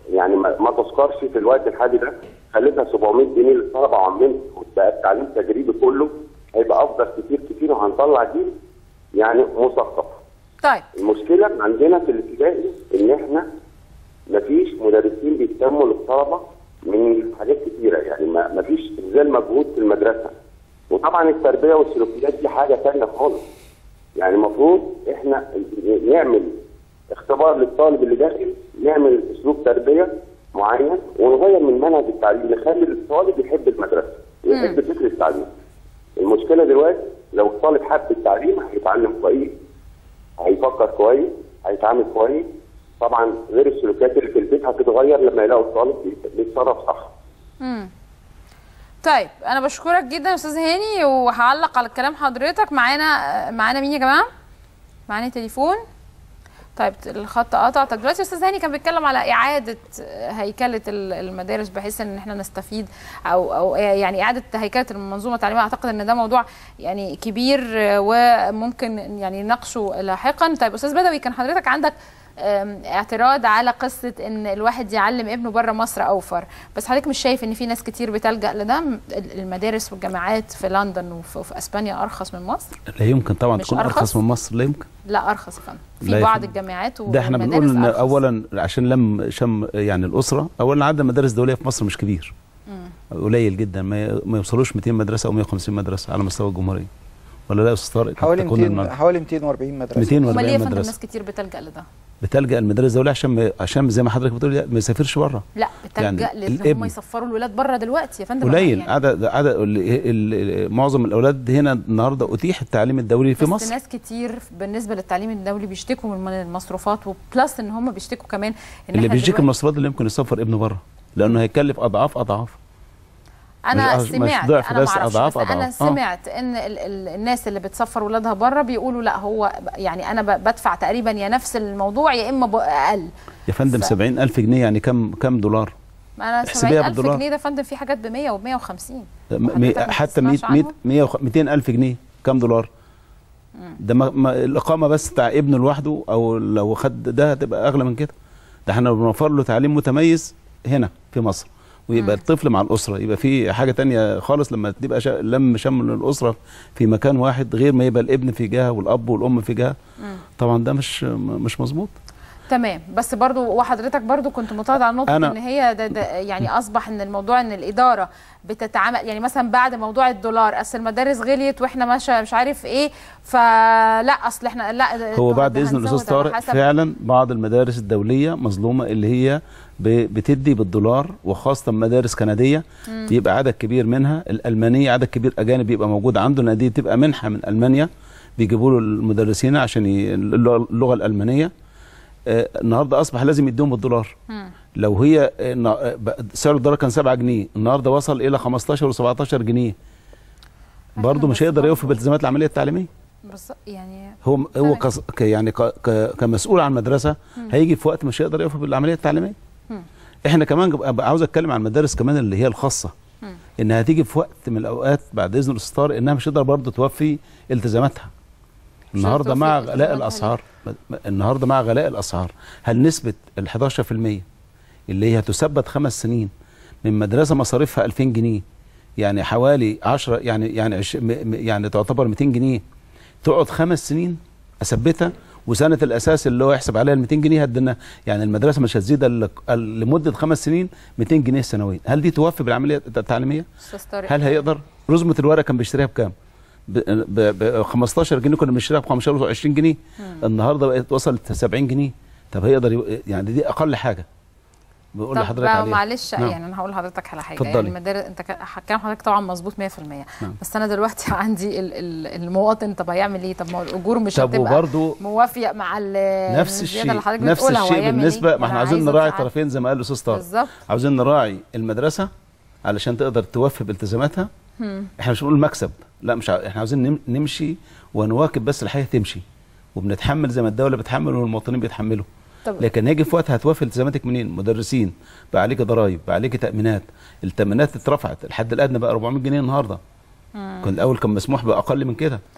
يعني ما, ما تذكرش في الوقت الحالي ده خليتها 700 جنيه للطلبه وعاملين بقى التعليم التجريبي كله هيبقى افضل كتير كتير وهنطلع جيل يعني مثقف طيب المشكله عندنا في الابتدائي ان احنا مفيش مدرسين بيهتموا للطلبه من حاجات كتيره يعني ما مفيش ابذال مجهود في المدرسه وطبعا التربيه والسلوكيات دي حاجه ثانيه خالص يعني المفروض احنا نعمل اختبار للطالب اللي داخل نعمل اسلوب تربيه معين ونغير من منهج التعليم نخلي الطالب يحب المدرسه ويحب فكر التعليم المشكله دلوقتي لو الطالب حب التعليم هيتعلم كويس هيفكر كويس هيتعامل كويس طبعا غير السلوكيات اللي في البيت هتتغير لما يلاقوا الطالب بيتصرف صح مم. طيب انا بشكرك جدا يا استاذ هاني وهعلق على كلام حضرتك معانا معانا مين يا جماعه معانا تليفون طيب الخط قطع طب دلوقتي استاذ هاني كان بيتكلم على اعاده هيكله المدارس بحيث ان احنا نستفيد او او يعني اعاده هيكله المنظومه التعليميه اعتقد ان ده موضوع يعني كبير وممكن يعني نناقشه لاحقا طيب استاذ بدوي كان حضرتك عندك اعتراض على قصه ان الواحد يعلم ابنه بره مصر اوفر بس حضرتك مش شايف ان في ناس كتير بتلجا لده المدارس والجامعات في لندن وفي اسبانيا ارخص من مصر لا يمكن طبعا مش تكون أرخص؟ ارخص من مصر لا يمكن لا ارخص يا فندم لا في يا بعض فندم. الجامعات ده احنا والمدارس بنقول ان أرخص. اولا عشان لم شم يعني الاسره اولا عدد المدارس الدوليه في مصر مش كبير قليل جدا ما ما يوصلوش 200 مدرسه او 150 مدرسه على مستوى الجمهوريه ولا لا يا استاذ طارق حوالي تكون 200 المعلومة. حوالي 240 مدرسه 240 امال ليه يا فندم مدرسة. ناس كتير بتلجا لده بتلجا المدارس الدوليه عشان ما عشان زي ما حضرتك بتقول ما يسافرش بره لا بتلجا يعني لان هم الابن يسفروا الولاد بره دلوقتي يا فندم قليل يعني عدد عدد ال- ال- معظم الاولاد هنا النهارده اتيح التعليم الدولي في بس مصر ناس كتير بالنسبه للتعليم الدولي بيشتكوا من المصروفات وبلس ان هم بيشتكوا كمان ان اللي احنا بيشتكي دلوقتي- المصروفات اللي يمكن يسافر ابنه بره لانه هيكلف اضعاف اضعاف انا مش- مش سمعت ضعف انا بس، معرفش أضعاف بس انا أضعاف. آه. سمعت ان ال ال الناس اللي بتسفر ولادها بره بيقولوا لا هو يعني انا ب- بدفع تقريبا يا نفس الموضوع يا اما ب- اقل يا فندم ف- 70000 جنيه يعني كم كم دولار ما انا احسبيها 70000 بالدولار. جنيه ده يا فندم في حاجات ب 100 وب 150 م- مي- حضرتك ما حتى 100 تسمعش 100 عنهم؟ 100 200000 جنيه كم دولار ده ما ما الاقامه بس بتاع ابنه لوحده او لو خد ده هتبقى اغلى من كده ده احنا بنوفر له تعليم متميز هنا في مصر ويبقى الطفل مع الاسره يبقى في حاجه تانية خالص لما تبقى شا... لم شمل الاسره في مكان واحد غير ما يبقى الابن في جهه والاب والام في جهه مم. طبعا ده مش مش مظبوط تمام بس برضو وحضرتك برضو كنت معترض على نقطه أنا- ان هي ده ده يعني اصبح ان الموضوع ان الاداره بتتعامل يعني مثلا بعد موضوع الدولار اصل المدارس غليت واحنا ماشي مش عارف ايه فلا اصل احنا لا هو ده بعد ده اذن هنزود الاستاذ على طارق حسب- فعلا بعض المدارس الدوليه مظلومه اللي هي ب- بتدي بالدولار وخاصه مدارس كنديه مم. بيبقى عدد كبير منها الالمانيه عدد كبير اجانب بيبقى موجود عنده لان دي بتبقى منحه من المانيا بيجيبوا له المدرسين عشان ي- اللغه اللغة الالمانيه آه، النهارده اصبح لازم يديهم بالدولار لو هي آه، نا- آه، ب- سعر الدولار كان 7 جنيه النهارده وصل الى 15 و17 جنيه برضه مش هيقدر يوفي بالتزامات العمليه التعليميه بس يعني هو هو كص- ك يعني ك ك كمسؤول عن مدرسه مم. هيجي في وقت مش هيقدر يوفي بالعمليه التعليميه مم. احنا كمان جب- أبقى عاوز اتكلم عن المدارس كمان اللي هي الخاصه مم. انها هتيجي في وقت من الاوقات بعد اذن الاستاذ طارق انها مش هتقدر برضه توفي التزاماتها النهارده توفي مع التزاماتها غلاء ليه؟ الاسعار م- النهارده مع غلاء الاسعار هل نسبه ال 11% اللي هي تثبت خمس سنين من مدرسه مصاريفها 2000 جنيه يعني حوالي 10 يعني يعني عش م- م- يعني تعتبر 200 جنيه تقعد خمس سنين اثبتها وسنه الاساس اللي هو يحسب عليها ال 200 جنيه هدنا يعني المدرسه مش هتزيد إلا ك- لمده خمس سنين 200 جنيه سنويا هل دي توفي بالعمليه التعليميه؟ أستاذ طارق. هل هيقدر؟ رزمه الورقه كان بيشتريها بكام؟ ب ب- ب 15 جنيه كنا بنشتريها ب 15 و 20 جنيه النهارده بقت وصلت 70 جنيه طب هيقدر ي- يعني دي اقل حاجه بقول طب لحضرتك بقى عليها معلش نعم. يعني انا هقول لحضرتك على حاجه اتفضلي. يعني المدارس انت ك- كلام حضرتك طبعا مظبوط 100% نعم. بس انا دلوقتي عندي ال ال المواطن طب هيعمل ايه طب ما هو الاجور مش طب هتبقى وبرضه موافق مع ال- نفس الزيادة الشيء اللي حضرتك نفس بتقولها، هو الشيء هيعمل بالنسبه إيه؟ ما احنا أنا عاوزين عايزة نراعي أساعد. طرفين زي ما قال الاستاذ طارق بالظبط. عاوزين نراعي المدرسه علشان تقدر توفي بالتزاماتها مم. احنا مش بنقول مكسب لا مش ع... احنا عاوزين نم... نمشي ونواكب بس الحياه تمشي وبنتحمل زي ما الدوله بتحمل والمواطنين بيتحملوا طب لكن هيجي في وقت هتوفي التزاماتك منين؟ مدرسين بقى عليك ضرايب بقى عليك تامينات التامينات اترفعت الحد الادنى بقى 400 جنيه النهارده مم. كان الاول كان مسموح باقل من كده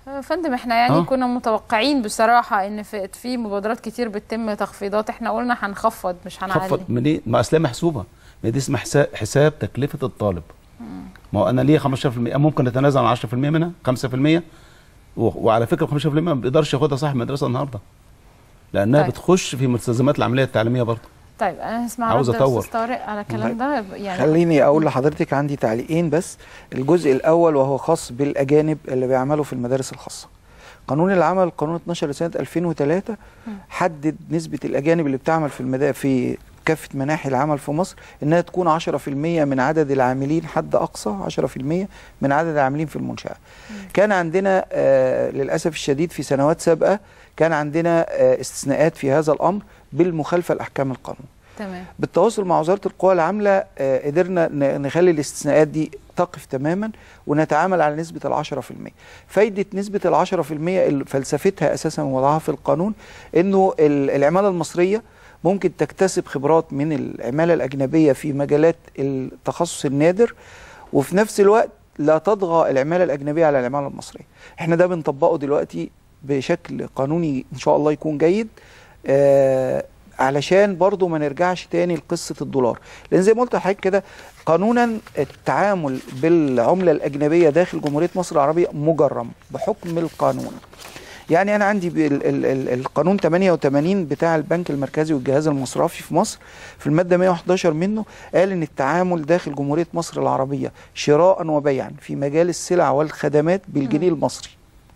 يا فندم احنا يعني آه. كنا متوقعين بصراحه ان في في مبادرات كتير بتتم تخفيضات احنا قلنا هنخفض مش هنعلي خفض من ايه؟ ما اصلها محسوبه ما دي اسمها حساب, حساب تكلفه الطالب ما هو انا ليه 15% ممكن اتنازل عن 10% منها 5% و- وعلى فكره 15% ما بيقدرش ياخدها صاحب المدرسه النهارده لانها طيب. بتخش في مستلزمات العمليه التعليميه برضه طيب انا هسمع عاوز رد أطور. استاذ طارق على الكلام ده يعني خليني اقول لحضرتك عندي تعليقين بس الجزء الاول وهو خاص بالاجانب اللي بيعملوا في المدارس الخاصه قانون العمل قانون 12 لسنه 2003 حدد نسبه الاجانب اللي بتعمل في المدا في كافه مناحي العمل في مصر انها تكون 10% من عدد العاملين حد اقصى 10% من عدد العاملين في المنشاه كان عندنا آه للاسف الشديد في سنوات سابقه كان عندنا آه استثناءات في هذا الامر بالمخالفه لاحكام القانون تمام بالتواصل مع وزاره القوى العامله آه، قدرنا ن- نخلي الاستثناءات دي تقف تماما ونتعامل على نسبه العشرة في المية فايده نسبه العشرة في المية اللي فلسفتها اساسا وضعها في القانون انه ال- العماله المصريه ممكن تكتسب خبرات من العماله الاجنبيه في مجالات التخصص النادر وفي نفس الوقت لا تطغى العماله الاجنبيه على العماله المصريه احنا ده بنطبقه دلوقتي بشكل قانوني ان شاء الله يكون جيد آه علشان برضو ما نرجعش تاني لقصة الدولار لأن زي ما قلت لحضرتك كده قانونا التعامل بالعملة الأجنبية داخل جمهورية مصر العربية مجرم بحكم القانون يعني أنا عندي ال ال ال القانون 88 بتاع البنك المركزي والجهاز المصرفي في مصر في المادة 111 منه قال إن التعامل داخل جمهورية مصر العربية شراء وبيعا في مجال السلع والخدمات بالجنيه المصري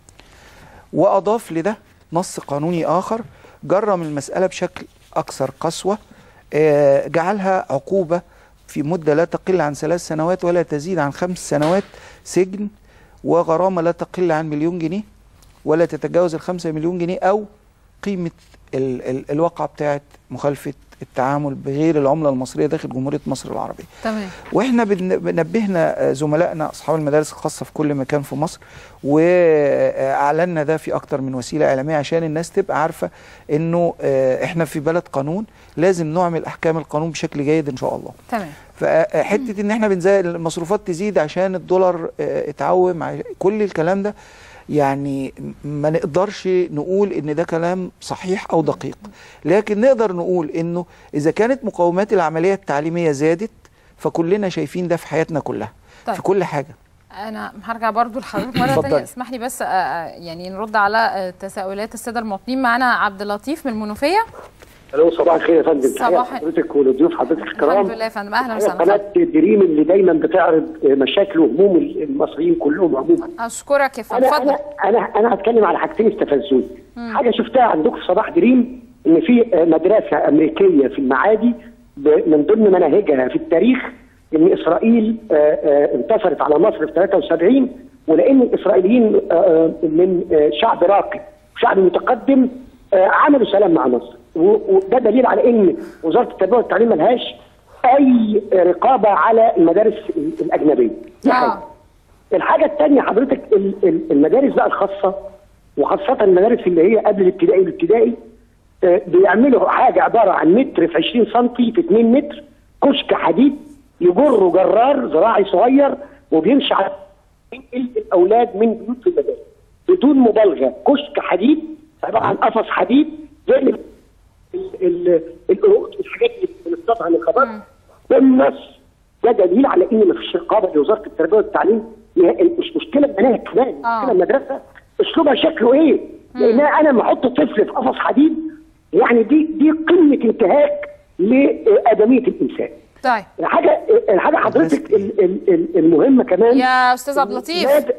وأضاف لده نص قانوني آخر جرم المسألة بشكل أكثر قسوة آه، جعلها عقوبة في مدة لا تقل عن ثلاث سنوات ولا تزيد عن خمس سنوات سجن وغرامة لا تقل عن مليون جنيه ولا تتجاوز الخمسة مليون جنيه أو قيمة ال ال الواقعة بتاعت مخالفة التعامل بغير العملة المصرية داخل جمهورية مصر العربية تمام واحنا بن- بنبهنا آه، زملائنا اصحاب المدارس الخاصه في كل مكان في مصر واعلنا ده في اكتر من وسيله اعلاميه عشان الناس تبقى عارفه انه آه، احنا في بلد قانون لازم نعمل احكام القانون بشكل جيد ان شاء الله تمام فحته ان احنا بنزود المصروفات تزيد عشان الدولار آه، اتعوم ع- كل الكلام ده يعني ما نقدرش نقول ان ده كلام صحيح او دقيق لكن نقدر نقول انه اذا كانت مقومات العمليه التعليميه زادت فكلنا شايفين ده في حياتنا كلها طيب. في كل حاجه انا هرجع برضو لحضرتك مره اتفضلي. ثانيه اسمح لي بس آه، آه، يعني نرد على آه، تساؤلات الساده المواطنين معانا عبد اللطيف من المنوفيه الو صباح الخير يا فندم صباح- تحية حضرتك ولضيوف حضرتك الكرام الحمد لله يا فندم اهلا تحية وسهلا قناه دريم اللي دايما بتعرض مشاكل وهموم المصريين كلهم عموما اشكرك يا فندم انا اتفضل انا انا انا هتكلم على حاجتين استفزوني مم. حاجه شفتها عندكم في صباح دريم ان في مدرسه امريكيه في المعادي ب- من ضمن مناهجها في التاريخ ان اسرائيل آه، آه، انتصرت على مصر في 73 ولان الاسرائيليين آه، آه، من آه، شعب راقي شعب متقدم آه، عملوا سلام مع مصر و- وده دليل على ان وزاره التربيه والتعليم ملهاش اي رقابه على المدارس ال- الاجنبيه دي حاجه الحاجه الثانيه حضرتك ال- ال- المدارس بقى الخاصه وخاصه المدارس اللي هي قبل الابتدائي والابتدائي آه، بيعملوا حاجه عباره عن متر في 20 سم في 2 متر كشك حديد يجروا جرار زراعي صغير وبيمشي على ينقل الاولاد من بيوت المدارس بدون مبالغه كشك حديد عباره عن قفص حديد زي ال- ال- القروض والحاجات اللي بنصطادها من الخبر بالنص ده دليل على ان مفيش رقابه لوزاره التربيه والتعليم هي مش مشكله المناهج كمان مشكله المدرسه اسلوبها شكله ايه؟ لان انا لما احط طفل في قفص حديد يعني دي دي قمه انتهاك لادميه الانسان. طيب الحاجه الحاجه حضرتك ال- ال- ال- المهمه كمان يا استاذ عبد اللطيف اتفضلي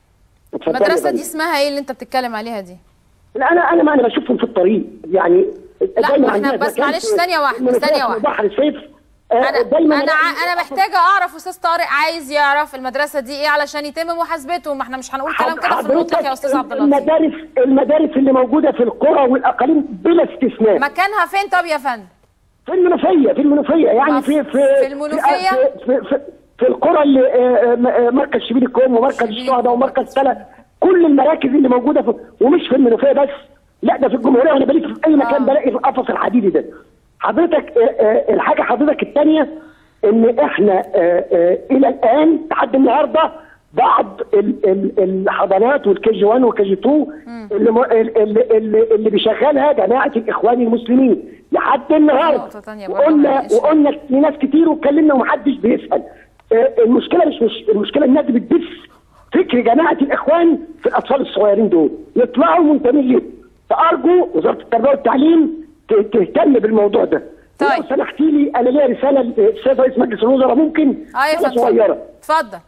يا المدرسه فندم. دي اسمها ايه اللي انت بتتكلم عليها دي لا انا انا ما انا بشوفهم في الطريق يعني لا دايما ما احنا عندنا بس مكان معلش في- ثانيه واحده من ثانيه فوق واحده بحر سيف انا دايما انا ع- انا محتاجه اعرف استاذ طارق عايز يعرف المدرسه دي ايه علشان يتم محاسبته ما احنا مش هنقول كلام كده في المطلق يا استاذ عبد اللطيف المدارس المدارس اللي موجوده في القرى والاقاليم بلا استثناء مكانها فين طب يا فندم في المنوفيه في المنوفيه يعني في في في المنوفية؟ في, في, في, في القرى اللي آه، آه، آه، مركز شبيل الكوم ومركز الشهداء ومركز سلا كل المراكز اللي موجوده في ومش في المنوفيه بس لا ده في الجمهوريه وانا بلاقي في اي مكان بلاقي في القفص الحديدي ده حضرتك آه، آه، الحاجه حضرتك الثانيه ان احنا آه، آه، الى الان لحد النهارده بعض ال- ال- الحضانات والكي جي 1 والكي جي 2 اللي, م- اللي, اللي, اللي بيشغلها جماعه الاخوان المسلمين لحد النهارده نقطة تانية برضه وقلنا معلش. وقلنا لناس كتير واتكلمنا ومحدش بيسال آه، المشكله مش مش المشكله الناس بتدس فكر جماعه الاخوان في الاطفال الصغيرين دول يطلعوا منتمين ليه فارجو وزاره التربيه والتعليم ت- تهتم بالموضوع ده طيب. لو سمحتي لي انا ليا رساله للسيد رئيس مجلس الوزراء ممكن اه يا رسالة فندم صغيره اتفضل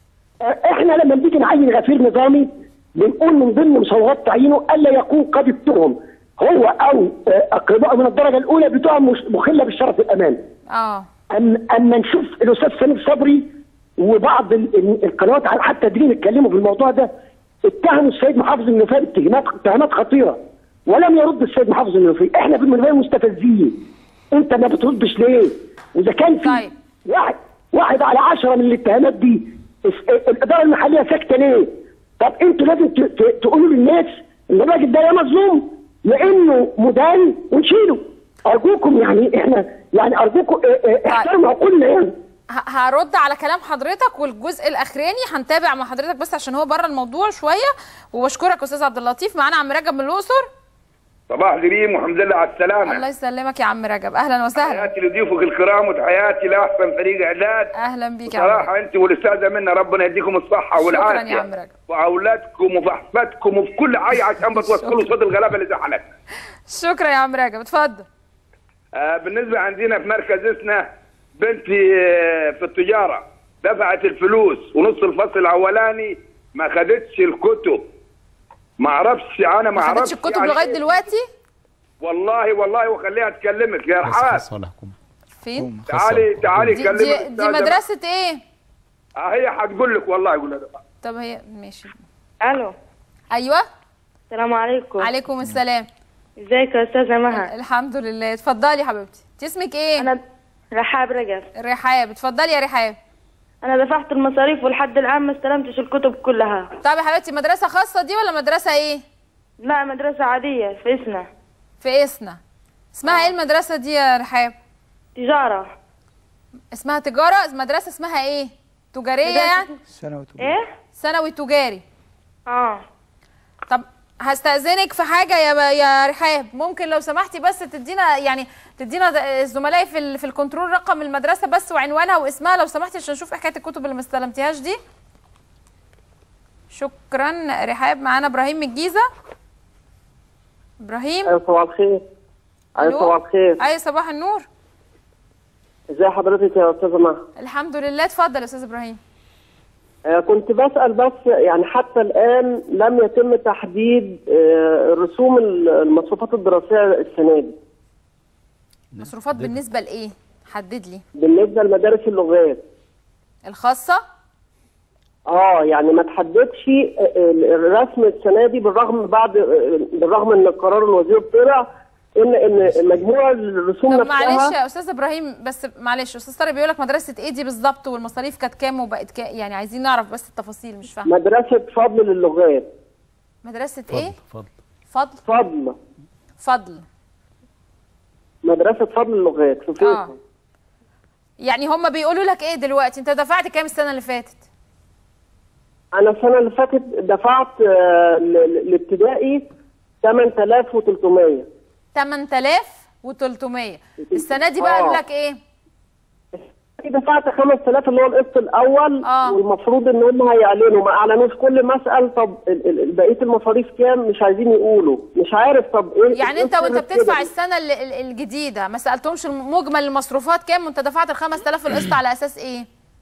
احنا لما بنيجي نعين غفير نظامي بنقول من ضمن مصوغات تعيينه الا يكون قد التهم هو او آه، اقربائه من الدرجه الاولى بتهم مش- مخله بالشرف والامان اه أم اما نشوف الاستاذ سمير صبري وبعض ال- ال- القنوات على حتى دريم اتكلموا في الموضوع ده اتهموا السيد محافظ النفاق باتهامات اتهامات خطيره ولم يرد السيد محافظ النفاق احنا في المنفى مستفزين انت ما بتردش ليه واذا كان في طيب. واحد واحد على عشرة من الاتهامات دي اس- الاداره المحليه ساكته ليه طب انتوا لازم ت- ت- تقولوا للناس ان الراجل ده يا مظلوم يا انه مدان ونشيله ارجوكم يعني احنا يعني ارجوكم اه، اه، احترموا عقولنا يعني ه- هرد على كلام حضرتك والجزء الاخراني هنتابع مع حضرتك بس عشان هو بره الموضوع شويه وبشكرك استاذ عبد اللطيف معانا عم رجب من الاقصر صباح الكريم والحمد لله على السلامة الله يسلمك يا عم رجب اهلا وسهلا تحياتي لضيوفك الكرام وتحياتي لأحسن فريق إعداد اهلا بيك يا عم رجب صراحة أنت والأستاذة منى ربنا يديكم الصحة شكرا والعافية يا عم رجب وأولادكم وفي أحفادكم وفي كل حاجة عشان بتوصلوا صوت الغلابة اللي زعلت شكرا يا عم رجب اتفضل آه بالنسبة عندنا في مركز إسنا بنتي آه، في التجارة دفعت الفلوس ونص الفصل الأولاني ما خدتش الكتب ما اعرفش انا ما ما اعرفش خدتش الكتب يعني لغايه إيه. دلوقتي والله والله وخليها تكلمك يا رحاب فين تعالي تعالي دي, كلمك دي, دي أستاذة. مدرسه ايه آه هي هتقول لك والله يقول لها طب هي ماشي الو ايوه السلام عليكم عليكم السلام ازيك يا استاذه مها الحمد لله اتفضلي يا حبيبتي انت اسمك ايه انا رحاب رجب رحاب اتفضلي يا رحاب انا دفعت المصاريف ولحد الان ما استلمتش الكتب كلها طب يا حبيبتي مدرسه خاصه دي ولا مدرسه ايه لا مدرسه عاديه في اسنا في اسنا اسمها ايه المدرسه دي يا رحاب تجاره اسمها تجاره مدرسه اسمها ايه تجاريه مدرسة يعني ثانوي ايه ثانوي تجاري اه طب هستأذنك في حاجة يا يا رحاب ممكن لو سمحتي بس تدينا يعني تدينا زملائي في ال- في الكنترول رقم المدرسة بس وعنوانها واسمها لو سمحتي عشان نشوف حكاية الكتب اللي ما استلمتيهاش دي شكرا رحاب معانا ابراهيم من الجيزة ابراهيم ايوه صباح الخير ايوه ألو؟ صباح الخير اي صباح النور ازي حضرتك يا استاذه مها الحمد لله اتفضل يا استاذ ابراهيم آه، كنت بسال بس يعني حتى الان لم يتم تحديد آه، رسوم المصروفات الدراسيه السنه دي مصروفات بالنسبة لايه حدد لي بالنسبه لمدارس اللغات الخاصة اه يعني ما تحددش آه، آه، الرسم السنه دي بالرغم بعد آه، بالرغم ان قرار الوزير طلع ان ان مجموع الرسوم طب معلش نفسها يا استاذ ابراهيم بس معلش استاذ طارق بيقول لك مدرسة ايه دي بالظبط والمصاريف كانت كام وبقت كام يعني عايزين نعرف بس التفاصيل مش فاهمة مدرسه فضل للغات مدرسة ايه فضل فضل فضل فضل مدرسه فضل اللغات في فيصل اه يعني هم بيقولوا لك ايه دلوقتي انت دفعت كام السنه اللي فاتت انا السنه اللي فاتت دفعت آه، ل- ل- الابتدائي 8300 8300 السنه دي بقى آه. قالوا لك ايه دفعت 5000 اللي هو القسط الاول آه. والمفروض ان هم هيعلنوا ما اعلنوش كل ما اسال طب ال- ال- بقيه المصاريف كام مش عايزين يقولوا مش عارف طب ايه يعني انت إيه وانت سر بتدفع كده؟ السنه ال- ال- الجديده ما سالتهمش مجمل المصروفات كام وانت دفعت ال 5000 القسط على اساس ايه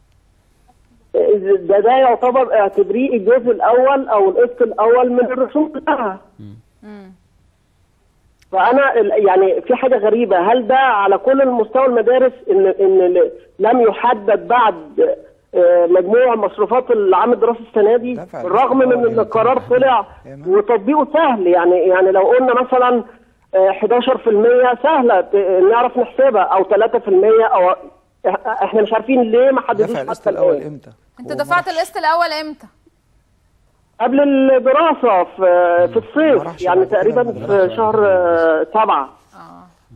ده ده يعتبر اعتبريه الجزء الاول او القسط الاول من الرسوم بتاعها فانا ال- يعني في حاجه غريبه هل ده على كل المستوى المدارس ان ان ل- لم يحدد بعد آه، مجموع مصروفات العام الدراسي السنه دي بالرغم من ان القرار طلع وتطبيقه سهل يعني يعني لو قلنا مثلا آه، 11% سهله ت- نعرف نحسبها او 3% او إح- احنا مش عارفين ليه ما حددوش دفع القسط حتى الاول الآن. امتى انت دفعت القسط الاول امتى قبل الدراسة في في الصيف يعني تقريبا في شهر آه، سبعة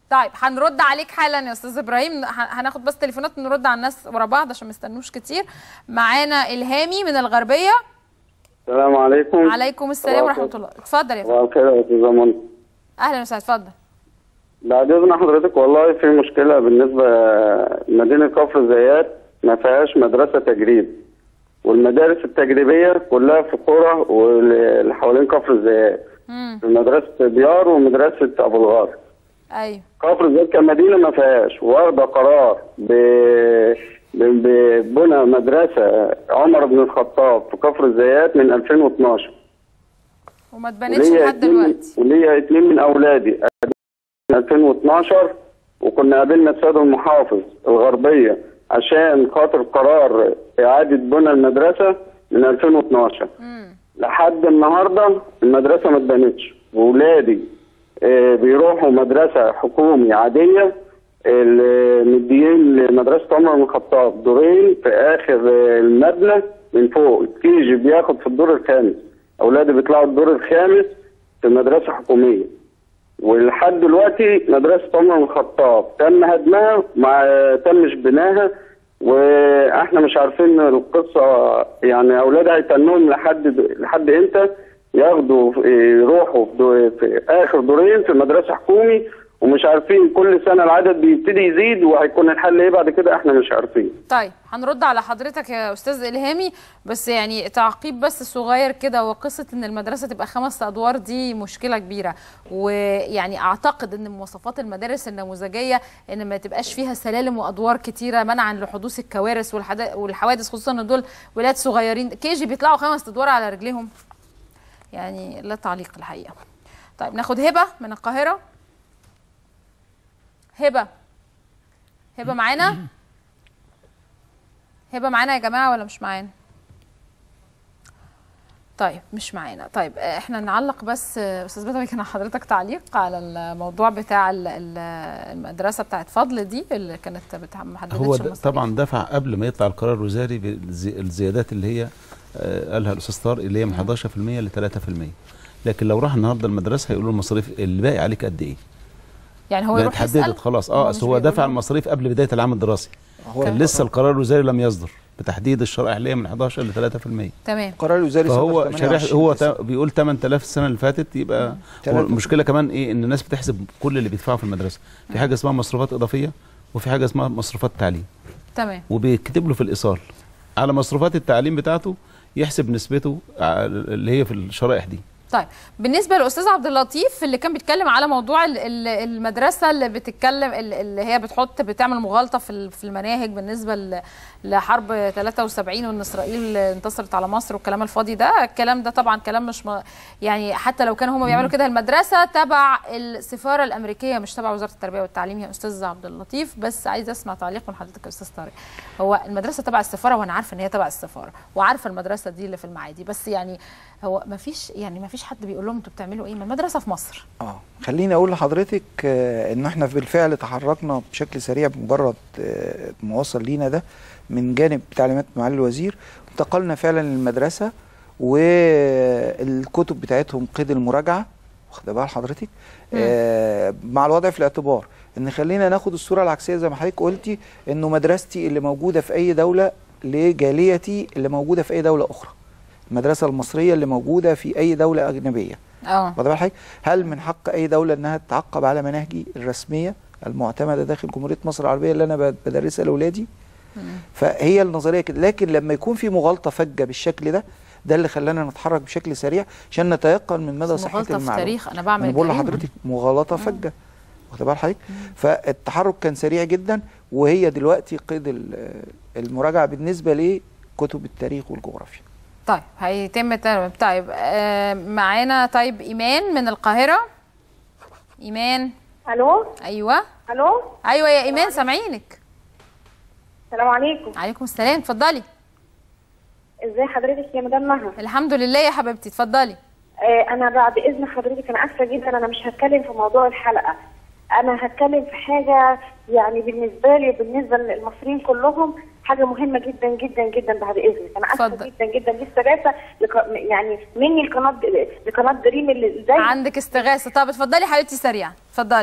طيب هنرد عليك حالا يا استاذ ابراهيم ه- هناخد بس تليفونات نرد على الناس ورا بعض عشان ما يستنوش كتير معانا الهامي من الغربيه السلام عليكم عليكم السلام ورحمه الله اتفضل يا فندم صباح الخير يا استاذه منى اهلا وسهلا اتفضل بعد اذن حضرتك والله في مشكله بالنسبه لمدينه كفر الزيات ما فيهاش مدرسه تجريب والمدارس التجريبيه كلها في قرى واللي حوالين كفر الزيات امم في مدرسه ديار ومدرسه ابو الغار ايوه كفر الزيات كمدينه ما فيهاش واخده قرار ب ب- ببنى مدرسه عمر بن الخطاب في كفر الزيات من 2012 وما اتبنتش وليا لحد اتنين- دلوقتي وليا اتنين من اولادي من 2012 وكنا قابلنا السيد المحافظ الغربيه عشان خاطر قرار اعاده بنى المدرسه من 2012 لحد النهارده المدرسه ما اتبنتش واولادي آه، بيروحوا مدرسه حكومي عاديه ال- مديين لمدرسه عمر بن الخطاب دورين في اخر آه، المبنى من فوق الكيجي بياخد في الدور الخامس اولادي بيطلعوا الدور الخامس في مدرسه حكوميه ولحد دلوقتي مدرسه عمر بن الخطاب تم هدمها ما تمش بناها واحنا مش عارفين القصه يعني اولادها هيتنوهم لحد لحد امتى ياخدوا يروحوا في, دو في اخر دورين في مدرسه حكومي ومش عارفين كل سنه العدد بيبتدي يزيد وهيكون الحل ايه بعد كده احنا مش عارفين طيب هنرد على حضرتك يا استاذ الهامي بس يعني تعقيب بس صغير كده وقصه ان المدرسه تبقى خمس ادوار دي مشكله كبيره ويعني اعتقد ان مواصفات المدارس النموذجيه ان ما تبقاش فيها سلالم وادوار كتيره منعا لحدوث الكوارث والحدا- والحوادث خصوصا ان دول ولاد صغيرين كيجي بيطلعوا خمس ادوار على رجليهم يعني لا تعليق الحقيقه طيب ناخد هبه من القاهره هبه هبه معانا هبه معانا يا جماعه ولا مش معانا طيب مش معانا طيب آه، احنا نعلق بس آه، استاذ بدوي كان حضرتك تعليق على الموضوع بتاع ال- ال- المدرسه بتاعت فضل دي اللي كانت بتاع ما حددتش هو د- المصاريف. طبعا دفع قبل ما يطلع القرار الوزاري بالزيادات اللي هي آه، قالها الاستاذ طارق اللي هي من 11% ل 3% لكن لو راح النهارده المدرسه هيقولوا المصاريف اللي باقي عليك قد ايه؟ يعني هو لأن يروح اتحددت يسال خلاص هو اه مش اصل هو بيقول دفع لهم. المصاريف قبل بدايه العام الدراسي هو كان لسه القرار الوزاري لم يصدر بتحديد الشرائح اللي هي من 11 ل 3% تمام القرار الوزاري فهو صدر شريح 28 هو تا- بيقول 8000 السنه اللي فاتت يبقى هو تلاتة. المشكله كمان ايه ان الناس بتحسب كل اللي بيدفعوا في المدرسه في حاجه اسمها مصروفات اضافيه وفي حاجه اسمها مصروفات تعليم تمام وبيكتب له في الايصال على مصروفات التعليم بتاعته يحسب نسبته ع- اللي هي في الشرائح دي طيب بالنسبه للاستاذ عبد اللطيف اللي كان بيتكلم على موضوع ال- ال- المدرسه اللي بتتكلم ال- اللي هي بتحط بتعمل مغالطه في ال- في المناهج بالنسبه ل- لحرب 73 وان اسرائيل انتصرت على مصر والكلام الفاضي ده الكلام ده طبعا كلام مش م... يعني حتى لو كانوا هم بيعملوا كده المدرسه تبع السفاره الامريكيه مش تبع وزاره التربيه والتعليم يا استاذ عبد اللطيف بس عايز اسمع تعليق من حضرتك يا استاذ طارق هو المدرسه تبع السفاره وانا عارفه ان هي تبع السفاره وعارفه المدرسه دي اللي في المعادي بس يعني هو ما فيش يعني ما فيش حد بيقول لهم انتوا بتعملوا ايه ما المدرسه في مصر اه خليني اقول لحضرتك آه، ان احنا بالفعل تحركنا بشكل سريع بمجرد آه، ما وصل لينا ده من جانب تعليمات معالي الوزير انتقلنا فعلا للمدرسه والكتب بتاعتهم قيد المراجعه واخده بال حضرتك آه مع الوضع في الاعتبار ان خلينا ناخد الصوره العكسيه زي ما حضرتك قلتي انه مدرستي اللي موجوده في اي دوله لجاليتي اللي موجوده في اي دوله اخرى المدرسه المصريه اللي موجوده في اي دوله اجنبيه اه واخد بال حضرتك هل من حق اي دوله انها تعقب على مناهجي الرسميه المعتمده داخل جمهوريه مصر العربيه اللي انا ب- بدرسها لاولادي فهي النظريه كده لكن لما يكون في مغالطه فجه بالشكل ده ده اللي خلانا نتحرك بشكل سريع عشان نتيقن من مدى بس صحه مغالطة في المعلومه تاريخ، أنا بعمل انا بقول جريمة. لحضرتك مغالطه فجه واخد بال حضرتك فالتحرك كان سريع جدا وهي دلوقتي قيد ال- المراجعه بالنسبه لكتب التاريخ والجغرافيا طيب هيتم الترم طيب آه معانا طيب ايمان من القاهره ايمان الو ايوه الو ايوه يا ايمان سامعينك السلام عليكم عليكم السلام اتفضلي ازي حضرتك يا مدام مها الحمد لله يا حبيبتي اتفضلي آه انا بعد اذن حضرتك انا اسفه جدا انا مش هتكلم في موضوع الحلقه انا هتكلم في حاجه يعني بالنسبه لي وبالنسبه للمصريين كلهم حاجه مهمه جدا جدا جدا بعد اذنك انا اسفه اتفضل. جدا جدا لسه جالسه لق- يعني مني القناه لقناه دريم اللي زي عندك استغاثه طب اتفضلي حبيبتي سريعا اتفضلي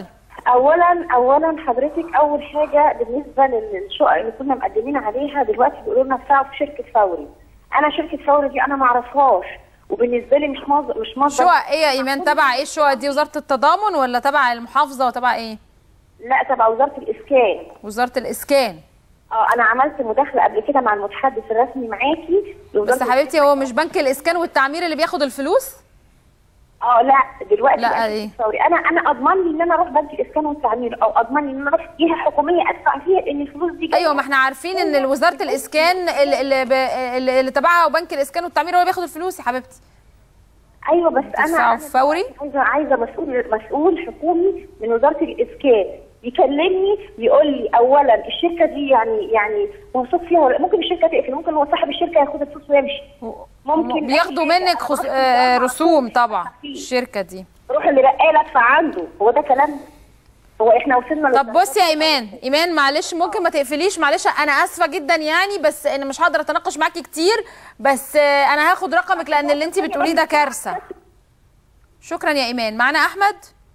اولا اولا حضرتك اول حاجه بالنسبه للشقق اللي كنا مقدمين عليها دلوقتي بيقولوا لنا ادفعوا في شركه فوري انا شركه فوري دي انا ما اعرفهاش وبالنسبه لي مش مصدر مش مصدر شقق ايه يا ايمان تبع ايه الشقق دي وزاره التضامن ولا تبع المحافظه وتبع ايه لا تبع وزاره الاسكان وزاره الاسكان اه انا عملت مداخله قبل كده مع المتحدث الرسمي معاكي بس حبيبتي هو مش بنك الاسكان والتعمير اللي بياخد الفلوس اه لا دلوقتي لا، بقى إيه؟ فوري انا انا اضمن لي ان انا اروح بنك الاسكان والتعمير او اضمن لي ان انا اروح جهه حكوميه ادفع فيها ان الفلوس دي جاية. ايوه ما احنا عارفين ان وزاره الاسكان اللي اللي, ب... اللي اللي تبعها بنك الاسكان والتعمير هو اللي بياخد الفلوس يا حبيبتي ايوه بس انا بتدفعوا أنا فوري؟ عايزه عايزه مسؤول مسؤول حكومي من وزاره الاسكان يكلمني يقول لي اولا الشركه دي يعني يعني موثوق فيها ولا ممكن الشركه تقفل ممكن هو صاحب الشركه ياخد الفلوس ويمشي ممكن بياخدوا منك خص... آه، رسوم طبعا الشركه دي روح اللي بقاله ادفع عنده هو ده كلام هو احنا وصلنا طب بصي يا ايمان ايمان معلش ممكن ما تقفليش معلش انا اسفه جدا يعني بس انا مش هقدر اتناقش معاكي كتير بس آه، انا هاخد رقمك لان اللي انت بتقوليه ده كارثه شكرا يا ايمان معانا احمد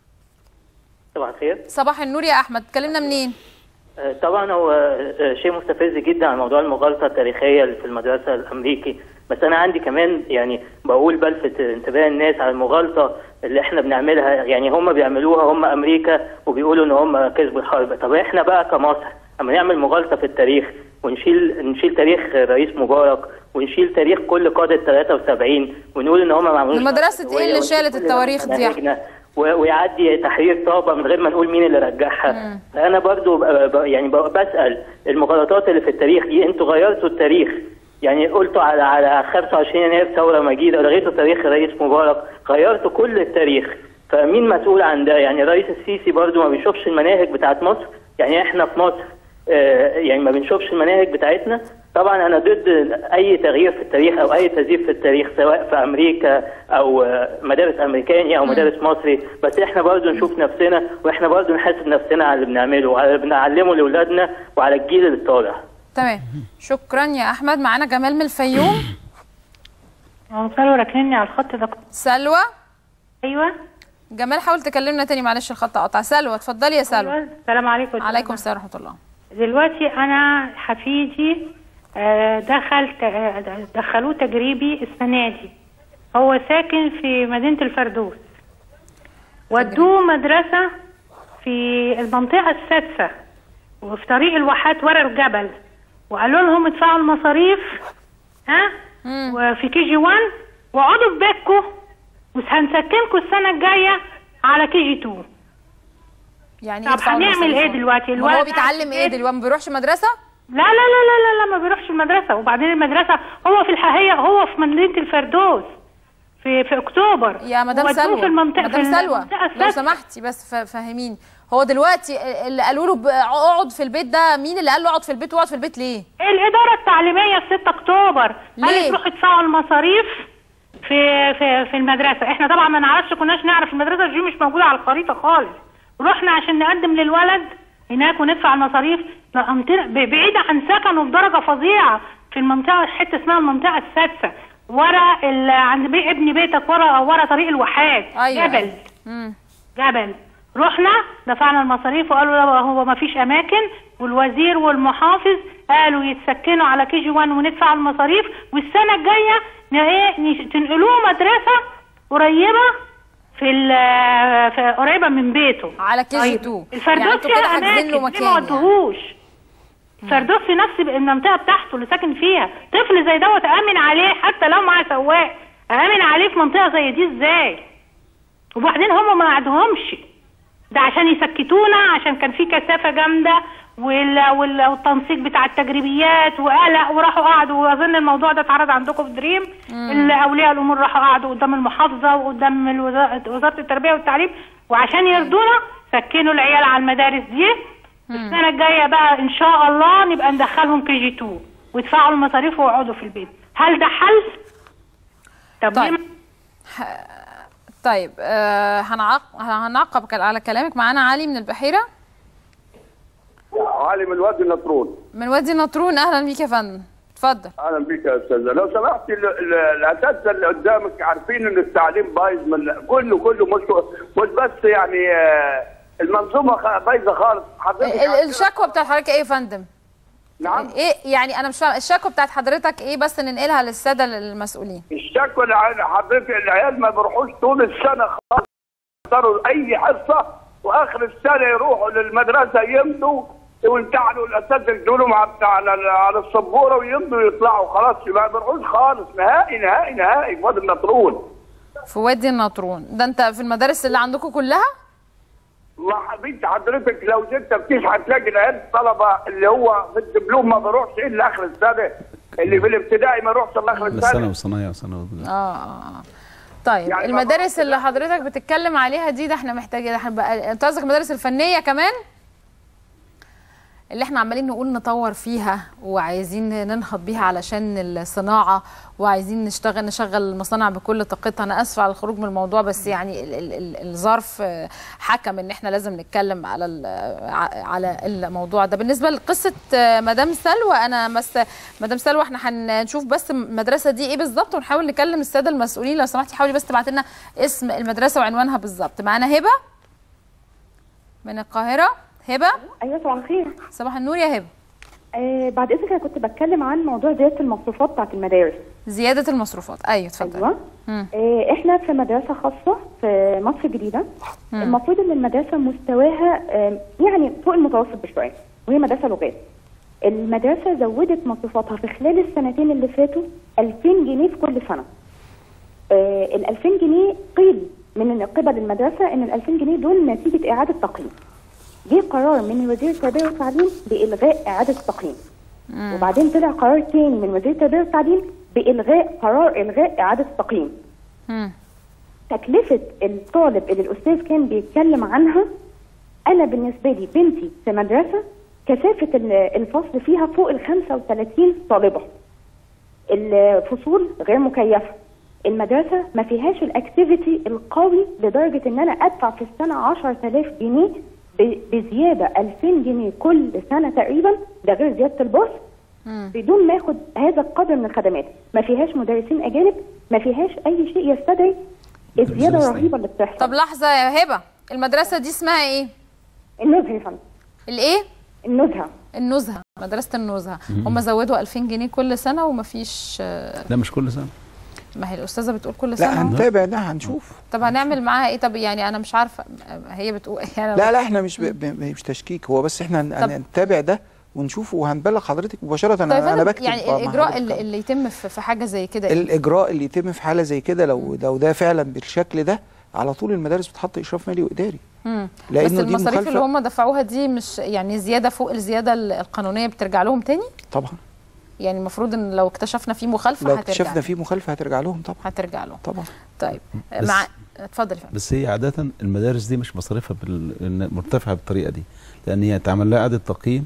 صباح الخير صباح النور يا احمد اتكلمنا منين آه، طبعا هو آه، شيء مستفز جدا عن موضوع المغالطه التاريخيه اللي في المدرسه الامريكي بس انا عندي كمان يعني بقول بلفت انتباه الناس على المغالطه اللي احنا بنعملها يعني هم بيعملوها هم امريكا وبيقولوا ان هم كسبوا الحرب طب احنا بقى كمصر اما نعمل مغالطه في التاريخ ونشيل نشيل تاريخ رئيس مبارك ونشيل تاريخ كل قاده 73 ونقول ان هم ما عملوش مدرسه ايه اللي شالت التواريخ دي يا أحمد؟ مناهجنا و- ويعدي تحرير طابة من غير ما نقول مين اللي رجعها انا برضو ب- ب- يعني ب- بسال المغالطات اللي في التاريخ دي انتوا غيرتوا التاريخ يعني قلتوا على على 25 يناير ثوره مجيده لغيتوا تاريخ الرئيس مبارك غيرتوا كل التاريخ فمين مسؤول عن ده يعني الرئيس السيسي برضو ما بيشوفش المناهج بتاعت مصر يعني احنا في مصر آه، يعني ما بنشوفش المناهج بتاعتنا طبعا انا ضد اي تغيير في التاريخ او اي تزييف في التاريخ سواء في امريكا او آه، مدارس امريكاني او مدارس مصري بس احنا برضو نشوف نفسنا واحنا برضو نحاسب نفسنا على اللي بنعمله وعلى اللي بنعلمه لاولادنا وعلى الجيل اللي طالع تمام شكرا يا احمد معانا جمال من الفيوم سلوى راكنني على الخط ده سلوى ايوه جمال حاول تكلمنا تاني معلش الخط قطع سلوى اتفضلي يا سلوى السلام عليكم عليكم السلام ورحمه الله دلوقتي انا حفيدي آه، دخل ت- آه، دخلوه تجريبي السنه دي هو ساكن في مدينه الفردوس ودوه مدرسه في المنطقه السادسه وفي طريق الواحات ورا الجبل وقالوا لهم ادفعوا المصاريف ها وفي كي جي 1 واقعدوا في بيتكم وهنسكنكم السنه الجايه على كي جي 2 يعني طب يدفعوا هنعمل المصاريف. ايه دلوقتي ما هو الولد بيتعلم ايه دلوقتي ما بيروحش مدرسه لا لا لا لا لا, لا ما بيروحش المدرسة وبعدين المدرسة هو في الحقيقة هو في مدينة الفردوس في في أكتوبر يا مدام ودوه سلوى في المنطقة مدام في سلوى المنطقة لو السادسة. سمحتي بس ف- فهميني هو دلوقتي اللي قالوا له ب- اقعد في البيت ده مين اللي قال له اقعد في البيت واقعد في البيت ليه الإدارة التعليمية في 6 أكتوبر ليه؟ قالت روحوا ادفعوا المصاريف في في في المدرسة احنا طبعا ما نعرفش كناش نعرف المدرسة دي مش موجودة على الخريطة خالص رحنا عشان نقدم للولد هناك وندفع المصاريف لأمتنا- ب- بعيدة عن سكنه بدرجة فظيعة في المنطقة حتة اسمها المنطقة السادسة ورا ال... عند بي... ابن بيتك ورا ورا طريق الواحات أيوة، جبل أيوة. مم. جبل رحنا دفعنا المصاريف وقالوا لا هو ما فيش اماكن والوزير والمحافظ قالوا يتسكنوا على كي جي 1 وندفع المصاريف والسنه الجايه ن- ايه نش- تنقلوه مدرسه قريبه في, ال- في قريبه من بيته على كي جي طيب. 2 الفردوس يعني انتوا كده فيها حاجزين اماكن له ليه مكان ما يعني. ودوهوش الفردوس في نفس المنطقه بتاعته اللي ساكن فيها طفل زي دوت امن عليه حتى لو مع سواق امن عليه في منطقه زي دي ازاي وبعدين هم ما قعدوهمش ده عشان يسكتونا عشان كان في كثافه جامده وال... وال... والتنسيق بتاع التجريبيات وقلق وراحوا قعدوا واظن الموضوع ده اتعرض عندكم في دريم اللي اولياء الامور راحوا قعدوا قدام المحافظه وقدام الوزا- وزاره التربيه والتعليم وعشان يرضونا سكنوا العيال على المدارس دي السنه الجايه بقى ان شاء الله نبقى ندخلهم كي جي 2 ويدفعوا المصاريف ويقعدوا في البيت هل ده حل؟ طب طيب طيب آه هنعق... هنعقب كل- على كلامك معانا علي من البحيره عالم الوادي النطرون من وادي النطرون اهلا بيك يا فندم اتفضل اهلا بك يا استاذه لو سمحت ال- ال- الاساتذه اللي قدامك عارفين ان التعليم بايظ من كله كله مش مش بس يعني آه، المنظومه خ- بايظه خالص حضرتك ال- الشكوى بتاعت حضرتك ايه يا فندم؟ نعم ايه يعني انا مش فاهم الشكوى بتاعت حضرتك ايه بس ننقلها للساده المسؤولين الشكوى اللي عن- حضرتك العيال ما بيروحوش طول السنه خالص يحضروا اي حصه واخر السنه يروحوا للمدرسه يمضوا ويمتحنوا الاساتذه يدوا لهم على على على السبوره ويمضوا ويطلعوا خلاص ما بيروحوش خالص نهائي نهائي نهائي في وادي النطرون في وادي النطرون ده انت في المدارس اللي عندكم كلها؟ ما حبيبتي حضرتك لو انت بتيجي هتلاقي العيال الطلبه اللي هو في الدبلوم ما بيروحش الا اخر السنه اللي في الابتدائي ما يروحش الا اخر السنه الثانوي وصنايع وثانوي اه اه آه. طيب يعني المدارس اللي حضرتك بتتكلم عليها دي ده احنا محتاجين احنا بقى انت قصدك المدارس الفنيه كمان اللي احنا عمالين نقول نطور فيها وعايزين ننهض بيها علشان الصناعه وعايزين نشتغل نشغل المصانع بكل طاقتها انا اسفه على الخروج من الموضوع بس يعني ال ال ال الظرف آه، حكم ان احنا لازم نتكلم على ال- ع- على الموضوع ده بالنسبه لقصه آه، مدام سلوى انا مس مدام سلوى احنا هنشوف بس المدرسه دي ايه بالظبط ونحاول نكلم الساده المسؤولين لو سمحتي حاولي بس تبعت لنا اسم المدرسه وعنوانها بالظبط معانا هبه من القاهره هبه ايوه صباح الخير صباح النور يا هبه آه بعد اذنك انا كنت بتكلم عن موضوع زياده المصروفات بتاعت المدارس زياده المصروفات ايوه اتفضلي ايوه آه احنا في مدرسه خاصه في مصر الجديده مم. المفروض ان المدرسه مستواها آه يعني فوق المتوسط بشويه وهي مدرسه لغات المدرسه زودت مصروفاتها في خلال السنتين اللي فاتوا 2000 جنيه في كل سنه آه ال 2000 جنيه قيل من قبل المدرسه ان ال 2000 جنيه دول نتيجه اعاده تقييم جه قرار من وزير التربيه والتعليم بالغاء اعاده التقييم وبعدين طلع قرار تاني من وزير التربيه والتعليم بالغاء قرار الغاء اعاده التقييم تكلفه الطالب اللي الاستاذ كان بيتكلم عنها انا بالنسبه لي بنتي في مدرسه كثافه ال- الفصل فيها فوق ال 35 طالبه الفصول غير مكيفه المدرسه ما فيهاش الاكتيفيتي القوي لدرجه ان انا ادفع في السنه 10000 جنيه ب- بزياده 2000 جنيه كل سنه تقريبا ده غير زياده الباص بدون ما اخد هذا القدر من الخدمات ما فيهاش مدرسين اجانب ما فيهاش اي شيء يستدعي الزياده الرهيبه اللي بتحصل طب لحظه يا هبه المدرسه دي اسمها ايه النزهه يا فندم الايه النزهه النزهه مدرسه النزهه هم زودوا 2000 جنيه كل سنه ومفيش آه، لا مش كل سنه ما هي الاستاذه بتقول كل سنه لا أهو. هنتابع ده هنشوف طب هنعمل معاها ايه طب يعني انا مش عارفه هي بتقول يعني لا لا احنا مش ب... ب... مش تشكيك هو بس احنا هن- طب- هنتابع ده ونشوفه وهنبلغ حضرتك مباشره طيب انا انا أنا بكتب يعني مع الاجراء حضرتك. اللي, اللي يتم في في حاجه زي كده إيه؟ الاجراء اللي يتم في حاله زي كده لو لو ده فعلا بالشكل ده على طول المدارس بتحط اشراف مالي واداري مم. لأنه بس دي المصاريف مخالفة- اللي هم دفعوها دي مش يعني زياده فوق الزياده القانونيه بترجع لهم تاني طبعا يعني المفروض ان لو اكتشفنا فيه مخالفه لو هترجع اكتشفنا فيه مخالفه هترجع لهم طبعا هترجع لهم طبعا طيب بس- مع اتفضل يا فندم بس هي عادة المدارس دي مش مصاريفها بال... إن مرتفعة بالطريقة دي لأن هي اتعمل لها إعادة تقييم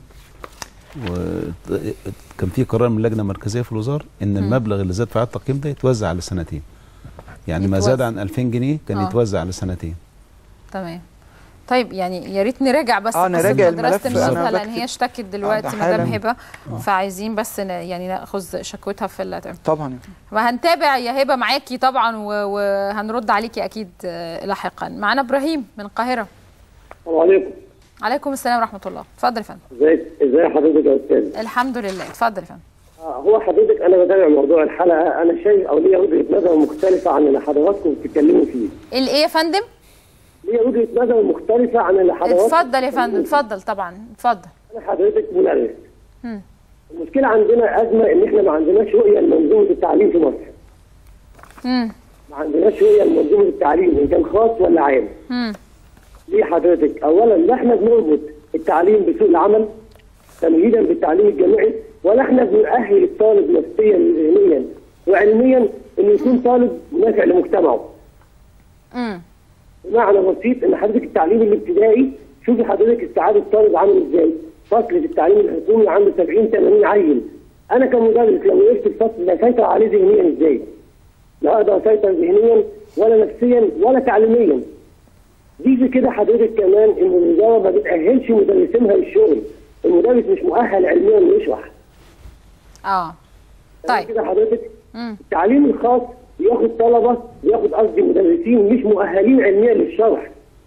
وكان في قرار من اللجنة المركزية في الوزارة إن مم. المبلغ اللي زاد في إعادة التقييم ده يتوزع على سنتين يعني ما يتوزع. زاد عن 2000 جنيه كان آه. يتوزع على سنتين تمام طيب يعني يا ريت نراجع بس آه، قصة نراجع مدرسة الملف. النزهة أنا لان بكتب. هي اشتكت دلوقتي آه، ده مدام حالا. هبه آه. فعايزين بس ن- يعني ناخذ شكوتها في ال- طبعا وهنتابع يا هبه معاكي طبعا و- وهنرد عليكي اكيد آه، لاحقا معانا ابراهيم من القاهره السلام عليكم عليكم السلام ورحمه الله اتفضل يا فندم ازيك ازي حضرتك يا استاذ الحمد لله اتفضل يا فندم آه، هو حضرتك انا بتابع موضوع الحلقه انا شايف او ليا وجهه نظر مختلفه عن اللي حضراتكم بتتكلموا فيه الايه يا فندم ليا وجهه نظر مختلفه عن اللي حضراتكم اتفضل يا فندم اتفضل طبعا اتفضل انا حضرتك مدرس مم. المشكله عندنا ازمه ان احنا ما عندناش رؤيه لمنظومه التعليم في مصر مم. ما عندناش رؤيه لمنظومه التعليم ان كان خاص ولا عام مم. ليه حضرتك اولا لا احنا بنربط التعليم بسوق العمل تمهيدا بالتعليم الجامعي ولا احنا بنأهل الطالب نفسيا وذهنيا وعلميا انه يكون طالب نافع لمجتمعه مم. بمعنى بسيط ان حضرتك التعليم الابتدائي شوفي حضرتك استعاده الطالب عامل ازاي فصل في التعليم الحكومي عنده 70 80 عيل انا كمدرس لو وقفت الفصل ده اسيطر عليه ذهنيا ازاي؟ لا اقدر اسيطر ذهنيا ولا نفسيا ولا تعليميا دي في كده حضرتك كمان ان الوزاره ما بتاهلش مدرسينها للشغل المدرس مش مؤهل علميا انه يشرح اه طيب كده حضرتك مم. التعليم الخاص بياخد طلبه بياخد قصدي مدرسين مش مؤهلين علميا للشرح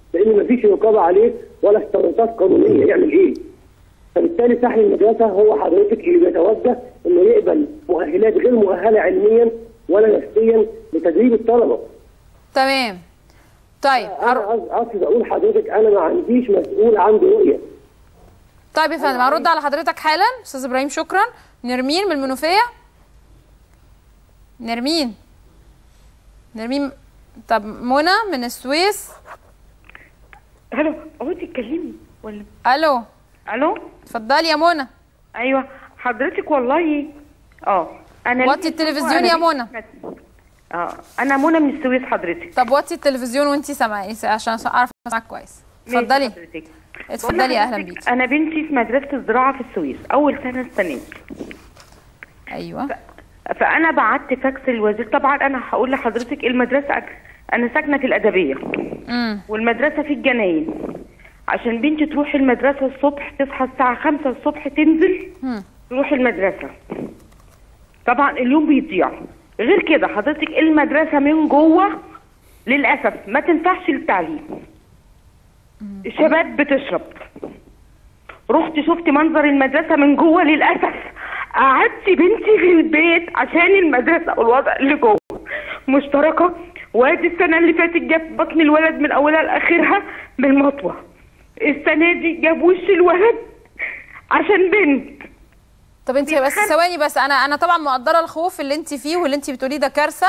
لان مفيش رقابه عليه ولا اشتراطات قانونيه يعمل ايه؟ فبالتالي صاحب المدرسه هو حضرتك اللي بيتوجه انه يقبل مؤهلات غير مؤهله علميا ولا نفسيا لتدريب الطلبه. تمام طيب انا قصد- اقصد اقول حضرتك انا ما عنديش مسؤول عنده رؤيه. طيب يا فندم هرد على حضرتك حالا استاذ ابراهيم شكرا نرمين من المنوفيه نرمين نرمين طب منى من السويس الو هو تتكلمي ولا الو الو اتفضلي يا منى ايوه حضرتك والله اه انا وطي التلفزيون يا منى اه انا منى من السويس حضرتك طب وطي التلفزيون وانتي سامعاني عشان اعرف اسمعك كويس ماشي اتفضلي حضرتك. اتفضلي بقول اهلا لحضرتك بيكي انا بنتي في مدرسه الزراعه في السويس اول سنه السنه دي ايوه فانا بعت فاكس للوزير طبعا انا هقول لحضرتك المدرسه انا ساكنه في الادبيه امم والمدرسه في الجناين عشان بنتي تروح المدرسه الصبح تصحى الساعه 5 الصبح تنزل تروح المدرسه طبعا اليوم بيضيع غير كده حضرتك المدرسه من جوه للاسف ما تنفعش للتعليم الشباب بتشرب رحت شفت منظر المدرسه من جوه للاسف قعدت بنتي في البيت عشان المدرسه والوضع اللي جوه مشتركه وادي السنه اللي فاتت جاب بطن الولد من اولها لاخرها بالمطوه السنه دي جاب وش الولد عشان بنت طب انت بس ثواني بس انا انا طبعا مقدره الخوف اللي انت فيه واللي انت بتقوليه ده كارثه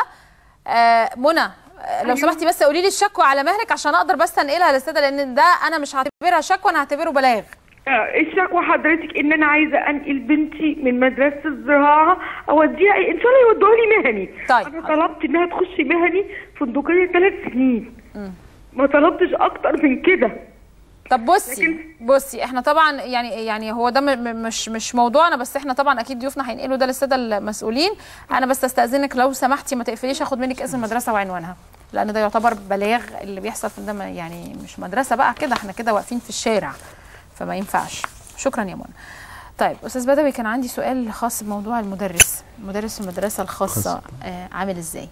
آه منى آه، لو سمحتي بس قولي لي الشكوى على مهلك عشان اقدر بس انقلها للساده لان ده انا مش هعتبرها شكوى انا هعتبره بلاغ آه، الشكوى حضرتك ان انا عايزه انقل بنتي من مدرسه الزراعه اوديها ان شاء الله يودوها لي مهني طيب انا طلبت انها تخش مهني فندقيه ثلاث سنين ما طلبتش اكتر من كده طب بصي بصي احنا طبعا يعني يعني هو ده م- م- مش مش موضوعنا بس احنا طبعا اكيد ضيوفنا هينقلوا ده للساده المسؤولين انا بس استاذنك لو سمحتي ما تقفليش اخد منك اسم المدرسه وعنوانها لان ده يعتبر بلاغ اللي بيحصل في ده ما- يعني مش مدرسه بقى كده احنا كده واقفين في الشارع فما ينفعش شكرا يا منى طيب استاذ بدوي كان عندي سؤال خاص بموضوع المدرس مدرس المدرسه الخاصه آه عامل ازاي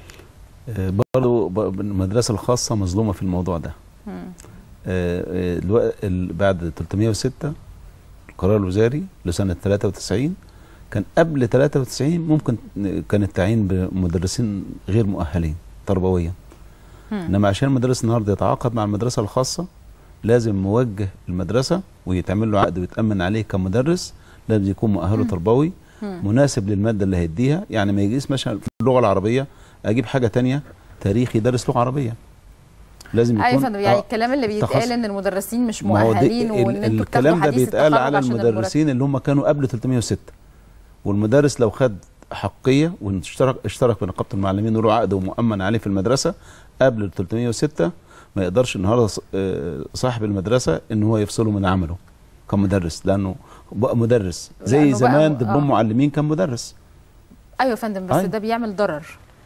آه، برضو ب- المدرسة الخاصة مظلومة في الموضوع ده مم. آه، آه، الوق- ال- بعد 306 القرار الوزاري لسنة 93 كان قبل 93 ممكن كان التعيين بمدرسين غير مؤهلين تربويا انما عشان المدرس النهارده يتعاقد مع المدرسه الخاصه لازم موجه المدرسه ويتعمل له عقد ويتامن عليه كمدرس لازم يكون مؤهله تربوي مم. مناسب للماده اللي هيديها يعني ما يجيش مثلا في اللغه العربيه اجيب حاجه تانية تاريخ يدرس لغه عربيه لازم يكون ايوه يا فندم يعني آه، الكلام اللي بيتقال تخصص. ان المدرسين مش ما هو دي- مؤهلين ال- وان انتوا بتاخدوا الكلام ده حديث بيتقال التخرج على عشان المرتب. المدرسين اللي هم كانوا قبل 306 والمدرس لو خد حقيه واشترك اشترك بنقابه المعلمين وله عقد ومؤمن عليه في المدرسه قبل 306 ما يقدرش النهارده ص- آه، صاحب المدرسه ان هو يفصله من عمله كمدرس لانه بقى مدرس زي لأنه بقى زمان م- دبلوم آه. معلمين كان مدرس ايوه يا فندم بس أيوة. ده بيعمل ضرر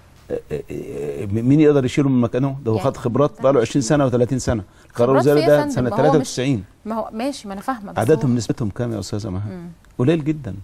مين يقدر يشيله من مكانه ده هو يعني خد خبرات بقى له 20 سنه و30 سنه القرار خبرات في الوزاري إيه يا ده فندم؟ سنه ما هو مش- 93 ما هو ماشي ما انا فاهمه بس هو- عددهم نسبتهم كام يا استاذه مها مم. قليل جدا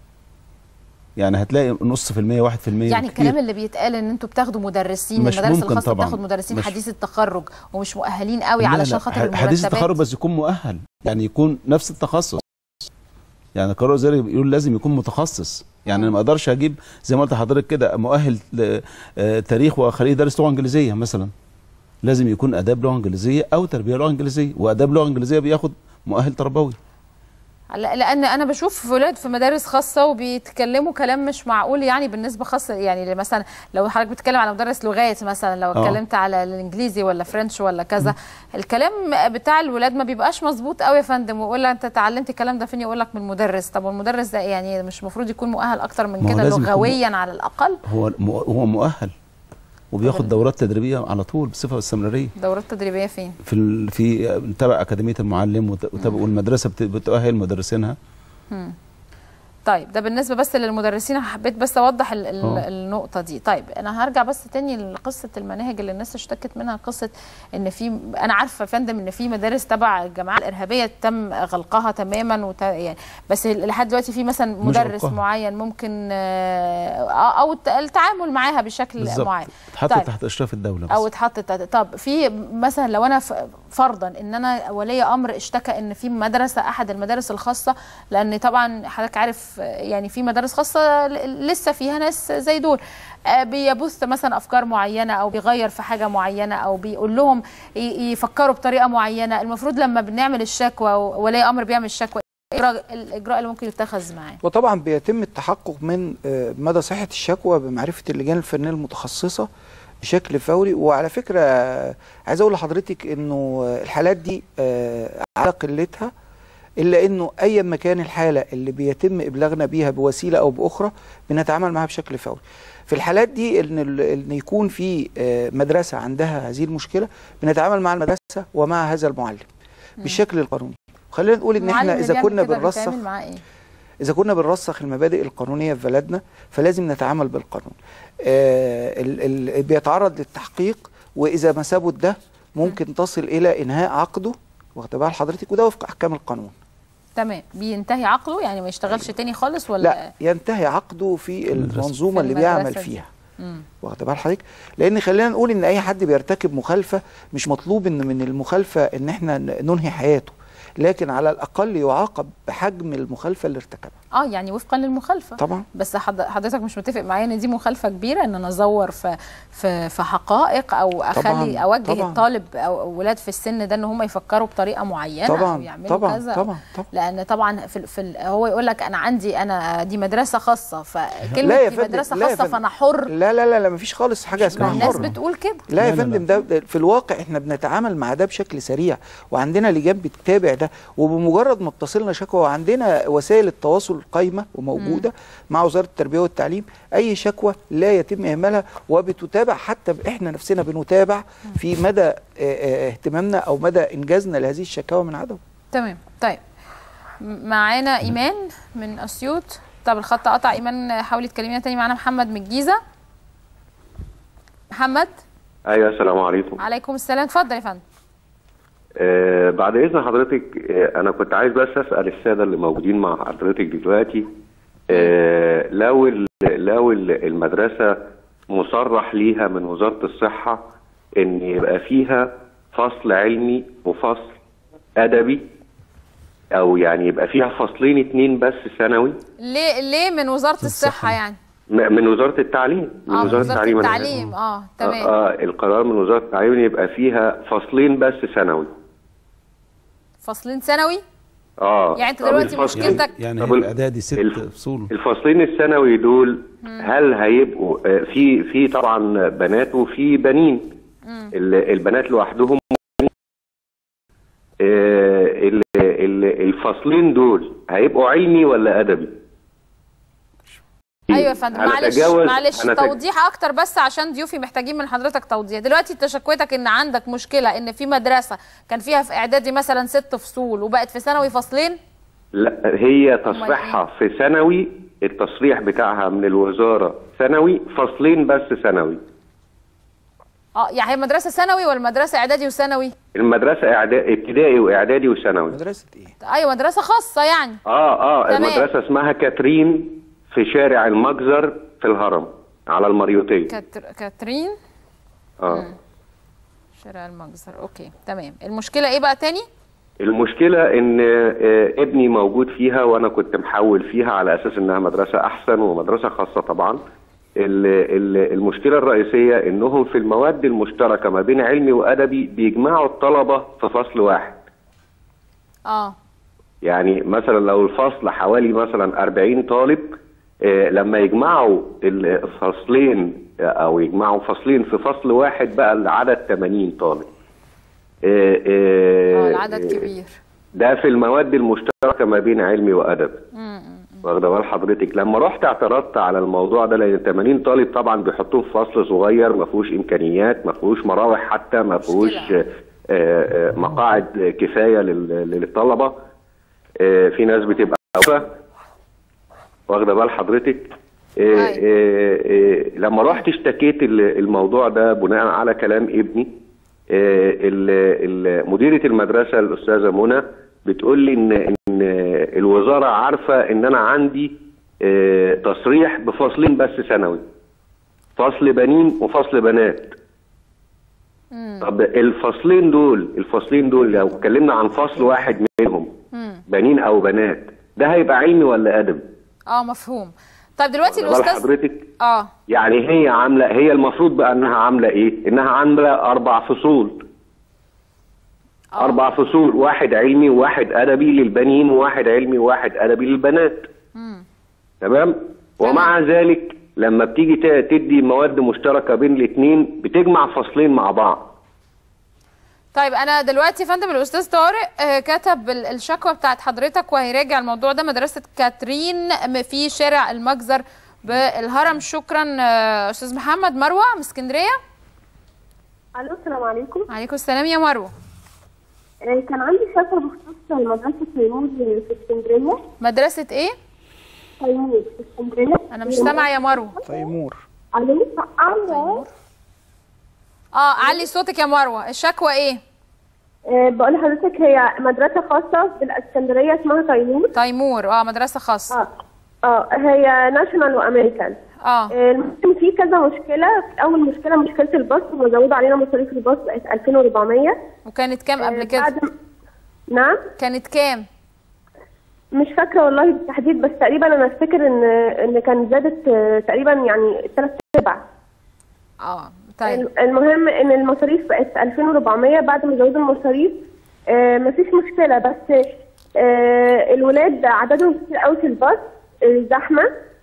يعني هتلاقي نص في المية واحد في المية يعني بالكتير. الكلام اللي بيتقال ان انتوا بتاخدوا مدرسين مش المدارس ممكن الخاصه طبعاً. بتاخد مدرسين مش- حديث التخرج ومش مؤهلين قوي لا، علشان لا، خاطر ح- المرتبات حديث التخرج بس يكون مؤهل يعني يكون نفس التخصص يعني القرار الوزاري بيقول لازم يكون متخصص يعني انا ما اقدرش اجيب زي ما قلت لحضرتك كده مؤهل ل- آه، تاريخ واخليه يدرس لغه انجليزيه مثلا لازم يكون اداب لغه انجليزيه او تربيه لغه انجليزيه واداب لغه انجليزيه بياخد مؤهل تربوي لا- لان انا بشوف ولاد في مدارس خاصه وبيتكلموا كلام مش معقول يعني بالنسبه خاصه يعني مثلا لو حضرتك بتتكلم على مدرس لغات مثلا لو آه. اتكلمت على الانجليزي ولا فرنش ولا كذا الكلام بتاع الولاد ما بيبقاش مظبوط قوي يا فندم ويقول لك انت اتعلمت الكلام ده فين يقول لك من المدرس طب والمدرس ده يعني مش المفروض يكون مؤهل اكتر من ما هو كده لازم يكون لغويا على الاقل هو م- هو مؤهل وبياخد دورات تدريبيه على طول بصفه استمراريه دورات تدريبيه فين في ال... في تبع اكاديميه المعلم وت- وتبع والمدرسه بت- بتؤهل مدرسينها مم. طيب ده بالنسبه بس للمدرسين أنا حبيت بس اوضح ال ال آه. النقطه دي طيب انا هرجع بس تاني لقصه المناهج اللي الناس اشتكت منها قصه ان في انا عارفه يا فندم ان في مدارس تبع الجماعه الارهابيه تم غلقها تماما وت... يعني بس لحد دلوقتي في مثلا مش مدرس غلقها. معين ممكن آه، او الت- التعامل معاها بشكل بالظبط معين اتحطت طيب. تحت اشراف الدوله بس او اتحطت تحت- طب في مثلا لو انا ف- فرضا ان انا ولي امر اشتكى ان في مدرسه احد المدارس الخاصه لان طبعا حضرتك عارف آه، يعني في مدارس خاصه ل- لسه فيها ناس زي دول آه، بيبث مثلا افكار معينه او بيغير في حاجه معينه او بيقول لهم ي- يفكروا بطريقه معينه المفروض لما بنعمل الشكوى ولي امر بيعمل شكوى إيه الإجراء- الاجراء اللي ممكن يتخذ معاه وطبعا بيتم التحقق من آه، مدى صحة الشكوى بمعرفة اللجان الفنية المتخصصة بشكل فوري وعلى فكرة آه، عايز أقول لحضرتك إنه آه، الحالات دي آه، على قلتها إلا إنه أي مكان الحالة اللي بيتم إبلاغنا بيها بوسيلة أو بأخرى بنتعامل معها بشكل فوري في الحالات دي إن, ال- إن يكون في آه، مدرسة عندها هذه المشكلة بنتعامل مع المدرسة ومع هذا المعلم بالشكل القانوني خلينا نقول إن إحنا المعلم اللي إذا بيعمل كنا كده بنرسخ بيتعامل معاه ايه إذا كنا بنرسخ المبادئ القانونية في بلدنا فلازم نتعامل بالقانون. آه ال ال بيتعرض للتحقيق وإذا ما ثبت ده ممكن تصل إلى إنهاء عقده واخد بال حضرتك وده وفق أحكام القانون. تمام بينتهي عقله يعني ما يشتغلش تاني خالص ولا لا ينتهي عقده في المنظومة اللي المدرسة بيعمل دي. فيها. مم. واخد بال حضرتك؟ لأن خلينا نقول إن أي حد بيرتكب مخالفة مش مطلوب إن من المخالفة إن إحنا ننهي حياته. لكن على الأقل يعاقب بحجم المخالفة اللي ارتكبها. اه يعني وفقا للمخالفه طبعا بس حض- حضرتك مش متفق معايا ان دي مخالفه كبيره ان انا ازور في في في حقائق او اخلي طبعاً، اوجه طبعاً. الطالب او ولاد في السن ده ان هم يفكروا بطريقه معينه طبعاً، او يعملوا طبعاً، كذا طبعاً، طبعاً. لان طبعا في, ال- في ال- هو يقول لك انا عندي انا دي مدرسه خاصه لا فكلمه يا دي فندم، مدرسه لا يا خاصه فندم. فانا حر لا لا لا لا مفيش خالص حاجه ما اسمها الناس حر بتقول كده لا يا لا، لا، فندم ده ده في الواقع احنا بنتعامل مع ده بشكل سريع وعندنا لجان بتتابع ده وبمجرد ما بتصلنا شكوى وعندنا وسائل التواصل قايمه وموجوده مع وزاره التربيه والتعليم اي شكوى لا يتم اهمالها وبتتابع حتى احنا نفسنا بنتابع في مدى اه، اه، اهتمامنا او مدى انجازنا لهذه الشكاوى من عدم تمام طيب م- معانا ايمان من اسيوط طب الخط قطع ايمان حاولي تكلمينا تاني معانا محمد من الجيزه محمد ايوه السلام عليكم عليكم السلام اتفضل يا فندم آه بعد اذن حضرتك آه انا كنت عايز بس اسال الساده اللي موجودين مع حضرتك دلوقتي آه لو ال- لو ال- المدرسه مصرح ليها من وزاره الصحه ان يبقى فيها فصل علمي وفصل ادبي او يعني يبقى فيها فصلين اتنين بس ثانوي ليه ليه من وزاره الصحه يعني م- من وزاره التعليم من اه من وزاره أنا- التعليم اه تمام آه آه القرار من وزاره التعليم إن يبقى فيها فصلين بس ثانوي فصلين ثانوي اه يعني أنت طب دلوقتي الفصل- مشكلتك- يعني طب ال- الاعدادي ست الف- فصول الفصلين الثانوي دول هل هيبقوا آه، في في طبعا بنات وفي بنين ال- البنات لوحدهم آه، ال- ال- الفصلين دول هيبقوا علمي ولا ادبي؟ ايوه يا فندم معلش هنتجاوز- معلش هنتج- توضيح اكتر بس عشان ضيوفي محتاجين من حضرتك توضيح دلوقتي انت شكوتك ان عندك مشكله ان في مدرسه كان فيها في اعدادي مثلا ست فصول وبقت في ثانوي فصلين لا هي تصريحها في ثانوي التصريح بتاعها من الوزاره ثانوي فصلين بس ثانوي اه يعني هي مدرسه ثانوي ولا مدرسه اعدادي وثانوي المدرسه إعدا- ابتدائي واعدادي وثانوي مدرسه ايه ايوه مدرسه خاصه يعني اه اه تمام. المدرسه اسمها كاترين في شارع المجزر في الهرم على المريوطيه كاتر... كاترين اه شارع المجزر اوكي تمام المشكله ايه بقى تاني المشكله ان آه، ابني موجود فيها وانا كنت محول فيها على اساس انها مدرسه احسن ومدرسه خاصه طبعا ال- ال- المشكله الرئيسيه انهم في المواد المشتركه ما بين علمي وادبي بيجمعوا الطلبه في فصل واحد اه يعني مثلا لو الفصل حوالي مثلا 40 طالب آه، لما يجمعوا الفصلين آه، او يجمعوا فصلين في فصل واحد بقى العدد 80 طالب آه، آه، اه العدد آه، كبير ده في المواد المشتركه ما بين علمي وادب واخده بال حضرتك لما رحت اعترضت على الموضوع ده لان 80 طالب طبعا بيحطوه في فصل صغير ما فيهوش امكانيات ما فيهوش مراوح حتى ما فيهوش آه، آه، مقاعد كفايه لل- للطلبه آه، في ناس بتبقى واقفة. واخده بال حضرتك آه، آه، آه، لما رحت اشتكيت ال- الموضوع ده بناء على كلام ابني آه، ال- ال- مديره المدرسه الاستاذه منى بتقول لي ان ان الوزاره عارفه ان انا عندي آه، تصريح بفصلين بس ثانوي فصل بنين وفصل بنات طب الفصلين دول الفصلين دول لو اتكلمنا عن فصل واحد منهم مم. بنين او بنات ده هيبقى علمي ولا ادبي اه مفهوم طيب دلوقتي واخدة بال الاستاذ حضرتك اه يعني هي عامله هي المفروض بقى انها عامله ايه انها عامله اربع فصول اربع فصول واحد علمي وواحد ادبي للبنين وواحد علمي وواحد ادبي للبنات تمام ومع ذلك لما بتيجي ت- تدي مواد مشتركه بين الاثنين بتجمع فصلين مع بعض طيب انا دلوقتي يا فندم الاستاذ طارق آه، كتب ال- الشكوى بتاعت حضرتك وهيراجع الموضوع ده مدرسه كاترين م- في شارع المجزر بالهرم شكرا آه، استاذ محمد مروه من اسكندريه الو السلام عليكم عليكم السلام يا مروه آه، كان عندي شكوى بخصوص مدرسة تيمور في اسكندرية مدرسه ايه تيمور في اسكندرية انا مش سامعه يا مروه تيمور الو الو اه علي صوتك يا مروه الشكوى ايه آه، بقول لحضرتك هي مدرسة خاصة بالاسكندرية اسمها تيمور تيمور اه مدرسة خاصة اه اه هي ناشونال وامريكان اه المهم في كذا مشكلة اول مشكلة مشكلة الباص وزودوا علينا مصاريف الباص بقت 2400 وكانت كام قبل كده بعد م- نعم كانت كام مش فاكرة والله بالتحديد بس تقريبا انا افتكر ان ان كان زادت آه، تقريبا يعني ثلاث ارباع اه طيب المهم ان المصاريف بقت 2400 بعد ما زودوا المصاريف آه مفيش مشكله بس آه الولاد عددهم كتير قوي في الباص آه، زحمه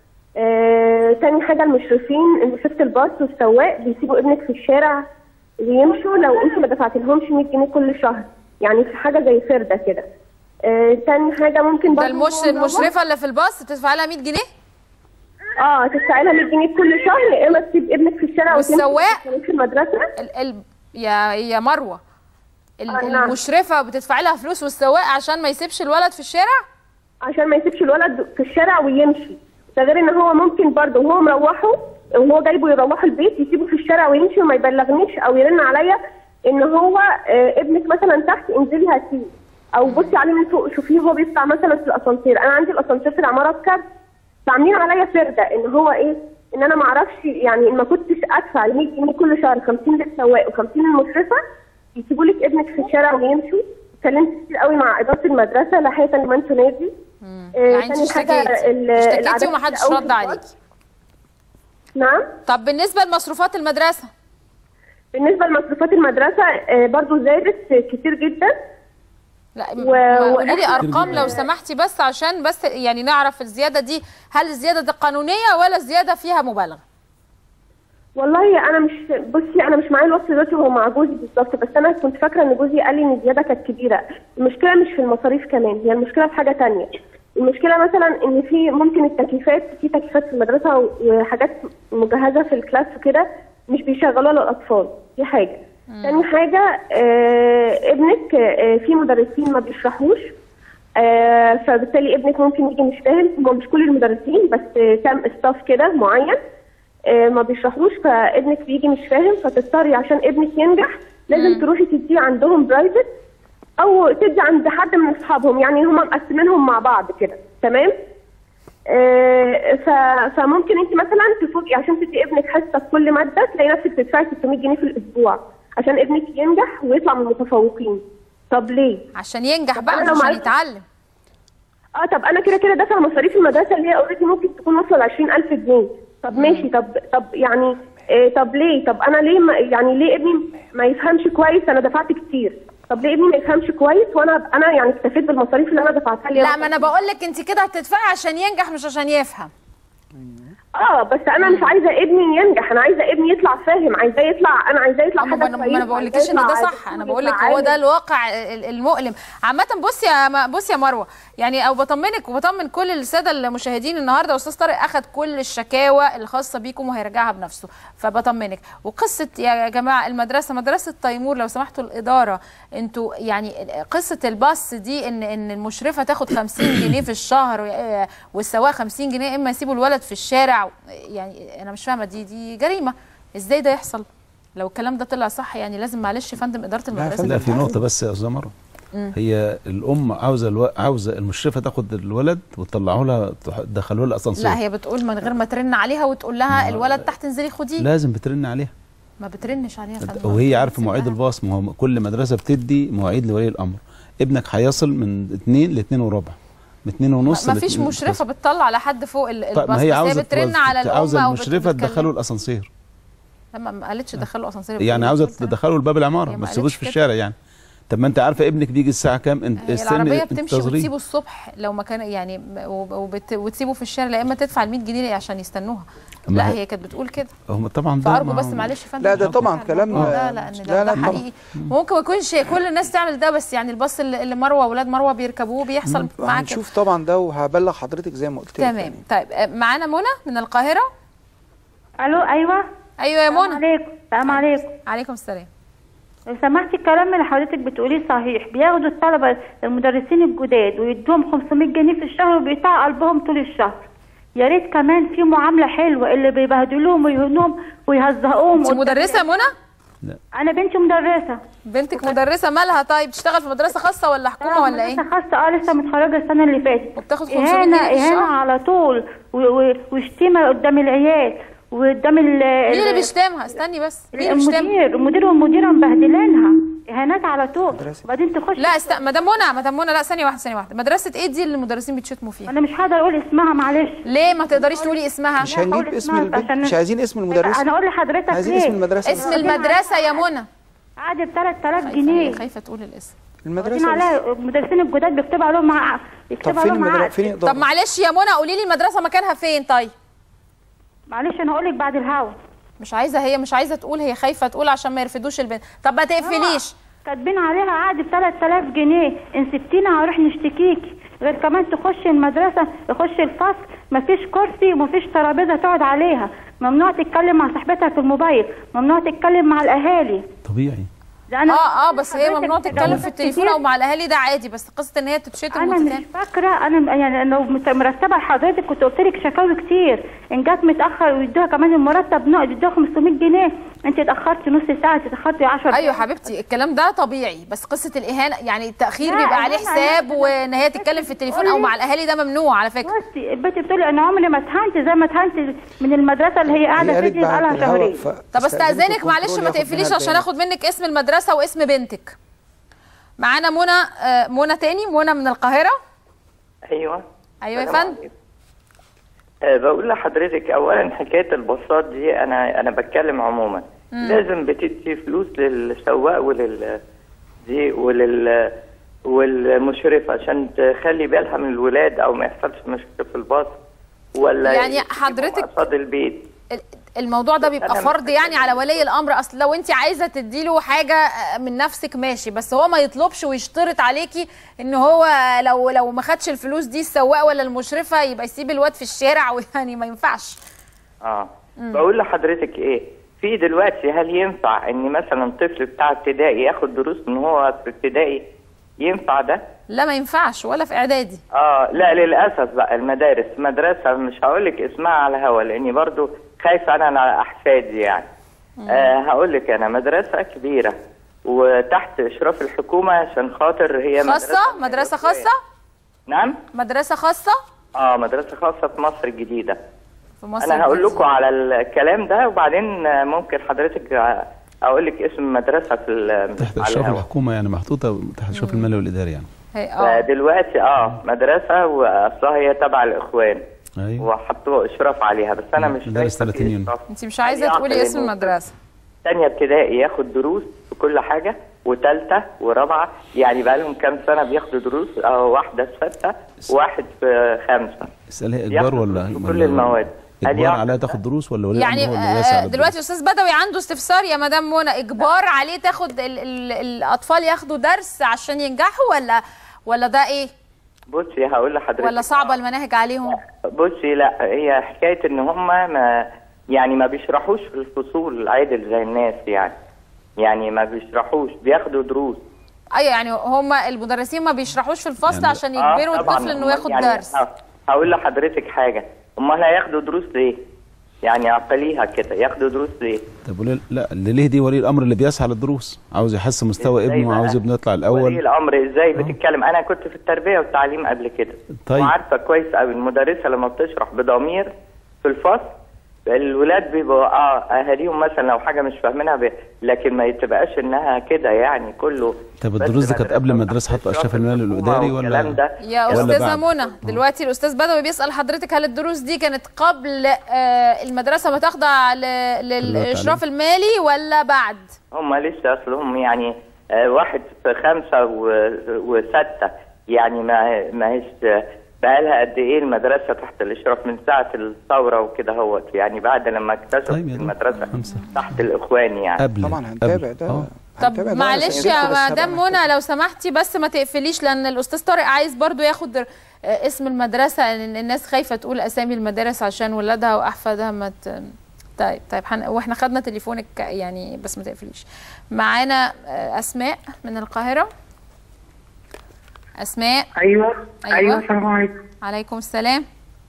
آه تاني حاجه المشرفين مشرفه الباص والسواق بيسيبوا ابنك في الشارع ويمشوا لو انت ما دفعتلهمش 100 جنيه كل شهر يعني في حاجه زي فرده كده آه تاني حاجه ممكن ده برضه المش هو مروح- المشرفه اللي في الباص تدفع لها 100 جنيه اه تدفعي لها 100 جنيه كل شهر يا اما تسيب ابنك في الشارع وتمشي والسواق في المدرسه ال ال يا يا مروه ال- آه، نعم. المشرفه بتدفع لها فلوس والسواق عشان ما يسيبش الولد في الشارع عشان ما يسيبش الولد في الشارع ويمشي ده غير ان هو ممكن برضه وهو مروحه وهو جايبه يروحه البيت يسيبه في الشارع ويمشي وما يبلغنيش او يرن عليا ان هو آه، ابنك مثلا تحت انزلي هاتيه او بصي عليه من فوق شوفيه هو بيطلع مثلا في الاسانسير انا عندي الاسانسير في العماره بكارت فعاملين عليا فرده ان هو ايه ان انا ما اعرفش يعني ما كنتش ادفع 100 جنيه كل شهر 50 للسواق و50 للمشرفه يسيبوا لك ابنك في الشارع ويمشوا اتكلمت كتير قوي مع اداره المدرسه لحية لمن تنادي آه، يعني انت تاني حاجة اشتكيتي ال- اشتكيتي العدد ومحدش الأول رد في عليكي نعم طب بالنسبه لمصروفات المدرسه بالنسبه لمصروفات المدرسه آه، برضو زادت كتير جدا لا و- و... قولي لي وإحنا- ارقام لو سمحتي بس عشان بس يعني نعرف الزياده دي هل الزياده دي قانونيه ولا الزياده فيها مبالغه والله انا مش بصي انا مش معايا الوصف دلوقتي وهو مع جوزي بالظبط بس انا كنت فاكره ان جوزي قال لي ان الزياده كانت كبيره المشكله مش في المصاريف كمان هي المشكله في حاجه تانية المشكله مثلا ان في ممكن التكييفات في تكييفات في المدرسه وحاجات مجهزه في الكلاس وكده مش بيشغلوها للاطفال دي حاجه تاني حاجه آه ابنك آه في مدرسين ما بيشرحوش آه فبالتالي ابنك ممكن يجي مش فاهم هم مش كل المدرسين بس آه، كام استاف كده معين آه، ما بيشرحوش فابنك بيجي مش فاهم فتضطري عشان ابنك ينجح لازم تروحي تديه عندهم برايفت او تدي عند حد من اصحابهم يعني هم مقسمينهم مع بعض كده تمام آه، ف- فممكن انت مثلا تفوجئي عشان تدي ابنك حصه في كل ماده تلاقي نفسك تدفعي 600 جنيه في الاسبوع عشان ابنك ينجح ويطلع من المتفوقين طب ليه؟ عشان ينجح بقى أنا مش لو عشان معرفت- يتعلم اه طب انا كده كده دافع مصاريف المدرسه اللي هي اوريدي ممكن تكون واصله ل 20000 جنيه طب ماشي طب طب يعني إيه طب ليه طب انا ليه ما يعني ليه ابني ما يفهمش كويس انا دفعت كتير طب ليه ابني ما يفهمش كويس وانا انا يعني اكتفيت بالمصاريف اللي انا دفعتها لي لا ما انا بقول لك انت كده هتدفعي عشان ينجح مش عشان يفهم اه بس انا مش عايزه ابني ينجح انا عايزه ابني يطلع فاهم عايزاه يطلع انا عايزاه يطلع أما حاجه انا ما كويسة، انا بقولكيش عايزاه ان ده يطلع صح انا دكتور، بقول لك يطلع هو ده عالم. الواقع ال- المؤلم عامه بص يا م- بص يا مروه يعني او بطمنك وبطمن كل الساده المشاهدين النهارده استاذ طارق اخذ كل الشكاوى الخاصه بيكم وهيرجعها بنفسه فبطمنك وقصه يا جماعه المدرسه مدرسه تيمور لو سمحتوا الاداره انتوا يعني قصه الباص دي ان ان المشرفه تاخد 50 جنيه في الشهر و- والسواق 50 جنيه اما يسيبوا الولد في الشارع يعني انا مش فاهمه دي دي جريمه ازاي ده يحصل لو الكلام ده طلع صح يعني لازم معلش يا فندم اداره المدرسه لا في نقطه بس يا استاذه مروه مم. هي الام عاوزه الو... عاوزه المشرفه تاخد الولد وتطلعه لها تح- تدخله لها الاسانسير لا هي بتقول من غير ما ترن عليها وتقول لها الولد تحت انزلي خديه لازم بترن عليها ما بترنش عليها يا فندم وهي عارفه مواعيد الباص ما هو كل مدرسه بتدي مواعيد لولي الامر ابنك هيصل من 2 ل 2 وربع من 2 ونص ما ل فيش 2 مشرفه بتطلع لحد فوق ال- طيب الباص ما هي بس عاوزه بترن توظف- على الام عاوزه او المشرفه بتتكلم. تدخله الاسانسير لما ما قالتش دخله اسانسير يعني عاوزه تدخله لباب العماره هي ما ما تسيبوش قالتش في كده. الشارع يعني طب ما انت عارفه ابنك بيجي الساعه كام انت هي استني العربيه بتمشي انتظريه. وتسيبه الصبح لو ما كان يعني وب- وبت... وتسيبه في الشارع لا اما تدفع ال 100 جنيه عشان يستنوها ما لا هي- هي كانت بتقول كده هم طبعا ده فارجو ما بس هو- معلش يا فندم لا ده نحط طبعا على كلام الموضوع ده لان لا، ده, لا ده طبعا. حقيقي ممكن ما يكونش كل الناس تعمل ده بس يعني الباص اللي اللي مروه اولاد مروه بيركبوه بيحصل معاه كده هنشوف طبعا ده وهبلغ حضرتك زي ما قلت لك تمام طيب آه، معانا منى من القاهره الو ايوه ايوه يا منى عليكم السلام عليكم عليكم السلام لو سمحتي الكلام اللي حضرتك بتقوليه صحيح بياخدوا الطلبه المدرسين الجداد ويدوهم 500 جنيه في الشهر وبيقطعوا قلبهم طول الشهر يا ريت كمان في معامله حلوه اللي بيبهدلوهم ويهنوهم ويهزقوهم انت مدرسه يا منى انا بنتي مدرسه بنتك مدرسه مالها طيب بتشتغل في مدرسه خاصه ولا حكومه ولا ايه مدرسه خاصه اه لسه متخرجه السنه اللي فاتت وبتاخد 500 اهانه جنيه في اهانه الشهر على طول و- و- وشتيمه قدام العيال وقدام ال مين اللي بيشتمها استني بس مين اللي بيشتمها المدير المدير والمديره مبهدلينها اهانات على طول وبعدين تخش لا است... مدام منى مدام منى لا ثانيه واحده ثانيه واحده مدرسه ايه دي اللي المدرسين بيتشتموا فيها انا مش هقدر اقول اسمها معلش ليه ما تقدريش تقولي اسمها مش هنجيب اسم البنت مش عايزين اسم المدرسه انا اقول لحضرتك عايزين ليه اسم المدرسه اسم المدرسه يا منى قاعده ب 3000 جنيه خايفه تقول الاسم المدرسه عليها المدرسين الجداد بيكتبوا عليهم مع يكتبوا فين عليهم المدرسة- عقد. فين طب معلش يا منى قولي لي المدرسه مكانها فين طيب معلش انا هقول لك بعد الهوا مش عايزه هي مش عايزه تقول هي خايفه تقول عشان ما يرفدوش البنت طب ما تقفليش كاتبين عليها عقد ب 3000 جنيه ان سبتينا هروح نشتكيكي غير كمان تخش المدرسه تخش الفصل مفيش كرسي ومفيش ترابيزه تقعد عليها ممنوع تتكلم مع صاحبتها في الموبايل ممنوع تتكلم مع الاهالي طبيعي ده أنا اه اه بس هي حضرتك ممنوع تتكلم في تجاوزات التليفون كتير. او مع الاهالي ده عادي بس قصه ان هي تتشتم انا وتتهان. مش فاكره انا يعني لو مت- مرتبه لحضرتك كنت قلت لك شكاوي كتير ان جت متاخر ويدوها كمان المرتب نقد يدوها 500 جنيه انت اتاخرتي نص ساعه انت اتاخرتي 10 ايوه حبيبتي الكلام ده طبيعي بس قصه الاهانه يعني التاخير لا، بيبقى عليه إهانة- حساب وان هي تتكلم في التليفون او مع الاهالي ده ممنوع على فكره بصي البنت بتقولي انا عمري ما اتهنت زي ما اتهنت من المدرسه اللي هي قاعده قالت فيها بقى بعد لها الهوا شهرين ف- طب استاذنك الكنترول معلش ما ياخد تقفليش منها عشان البيانات. اخد منك اسم المدرسه واسم بنتك معانا منى آه، منى تاني منى من القاهره ايوه ايوه يا السلام فندم أه بقول لحضرتك اولا حكايه الباصات دي انا انا بتكلم عموما مم. لازم بتدي فلوس للسواق ولل دي ولل والمشرف عشان تخلي بالها من الولاد او ما يحصلش مشكله في الباص ولا يعني حضرتك قصاد البيت الموضوع ده بيبقى أنا فرض يعني على ولي الامر اصل لو انت عايزه تديله حاجه آه، من نفسك ماشي بس هو ما يطلبش ويشترط عليكي ان هو لو لو ما خدش الفلوس دي السواق ولا المشرفه يبقى يسيب الواد في الشارع ويعني ما ينفعش اه مم. بقول لحضرتك ايه في دلوقتي هل ينفع ان مثلا طفل بتاع ابتدائي ياخد دروس من هو في ابتدائي ينفع ده؟ لا ما ينفعش ولا في اعدادي اه لا للاسف بقى المدارس مدرسه مش هقول لك اسمها على هوا لاني برضو خايفه انا على احفادي يعني آه هقول لك انا مدرسه كبيره وتحت اشراف الحكومه عشان خاطر هي خاصه مدرسه خاصه نعم مدرسه خاصه اه مدرسه خاصه في مصر الجديده في مصر انا هقول الجديدة. لكم على الكلام ده وبعدين آه، ممكن حضرتك آه، اقول لك اسم المدرسه في ال- تحت على اشراف الهوا الحكومه يعني محطوطه تحت اشراف المالي والاداري يعني هي اه دلوقتي اه مدرسه واصلها هي تبع الاخوان ايوه وحطوا اشراف عليها بس انا مش مدارس شايفة 30 في يونيو إشراف. انت مش عايزه يعطل تقولي اسم إنه المدرسه تانية ابتدائي ياخد دروس في كل حاجة وتالتة ورابعة يعني بقى لهم كام سنة بياخدوا دروس اه واحدة في ستة وواحد في خمسة اسالها اجبار بياخدوا ولا في ولا- كل المواد اجبار يعقد عليها تاخد دروس ولا ولي يعني الامر هو اللي يسعى آه، للدروس؟ دلوقتي استاذ بدوي عنده استفسار يا مدام منى اجبار عليه تاخد ال ال الاطفال ياخدوا درس عشان ينجحوا ولا ولا ده ايه بصي هقول لحضرتك ولا صعبه المناهج عليهم بصي لا هي حكايه ان هم ما يعني ما بيشرحوش في الفصول عادل زي الناس يعني يعني ما بيشرحوش بياخدوا دروس ايوه يعني هم المدرسين ما بيشرحوش في الفصل يعني- عشان آه، يجبروا طبعاً. الطفل انه أمال ياخد يعني درس ه- هقول لحضرتك حاجه امال هياخدوا دروس ليه؟ يعني عقليها كده ياخدوا دروس ليه؟ طب وليه لا اللي ليه دي ولي الامر اللي بيسعى للدروس عاوز يحسن مستوى إزاي ابنه بقى؟ عاوز ابنه يطلع ولي الاول الامر ازاي بتتكلم انا كنت في التربيه والتعليم قبل كده طيب. وعارفه كويس قوي المدرسه لما بتشرح بضمير في الفصل الولاد بيبقوا اه اهاليهم مثلا لو حاجه مش فاهمينها بي... لكن ما تبقاش انها كده يعني كله طب بس الدروس دي كانت قبل مدرسه حتى اشرف المال الاداري والكلام ولا ده يا ولا استاذه بعد؟ منى دلوقتي الاستاذ بدوي بيسال حضرتك هل الدروس دي كانت قبل آه، المدرسه ما تخضع ل- للاشراف المالي ولا بعد هم لسه اصلهم يعني آه، واحد في خمسه و... وسته يعني ما ما هيش بقالها قد ايه المدرسه تحت الاشراف من ساعه الثوره وكده هوت يعني بعد لما اكتشفت المدرسه تحت الاخوان يعني قبل طبعا هنتابع ده طب معلش يا مدام منى لو سمحتي بس ما تقفليش لان الاستاذ طارق عايز برضو ياخد آه، اسم المدرسه لان الناس خايفه تقول اسامي المدارس عشان ولادها واحفادها ما ت... طيب طيب حن... واحنا خدنا تليفونك يعني بس ما تقفليش معانا آه، اسماء من القاهره اسماء ايوه ايوه السلام عليكم عليكم السلام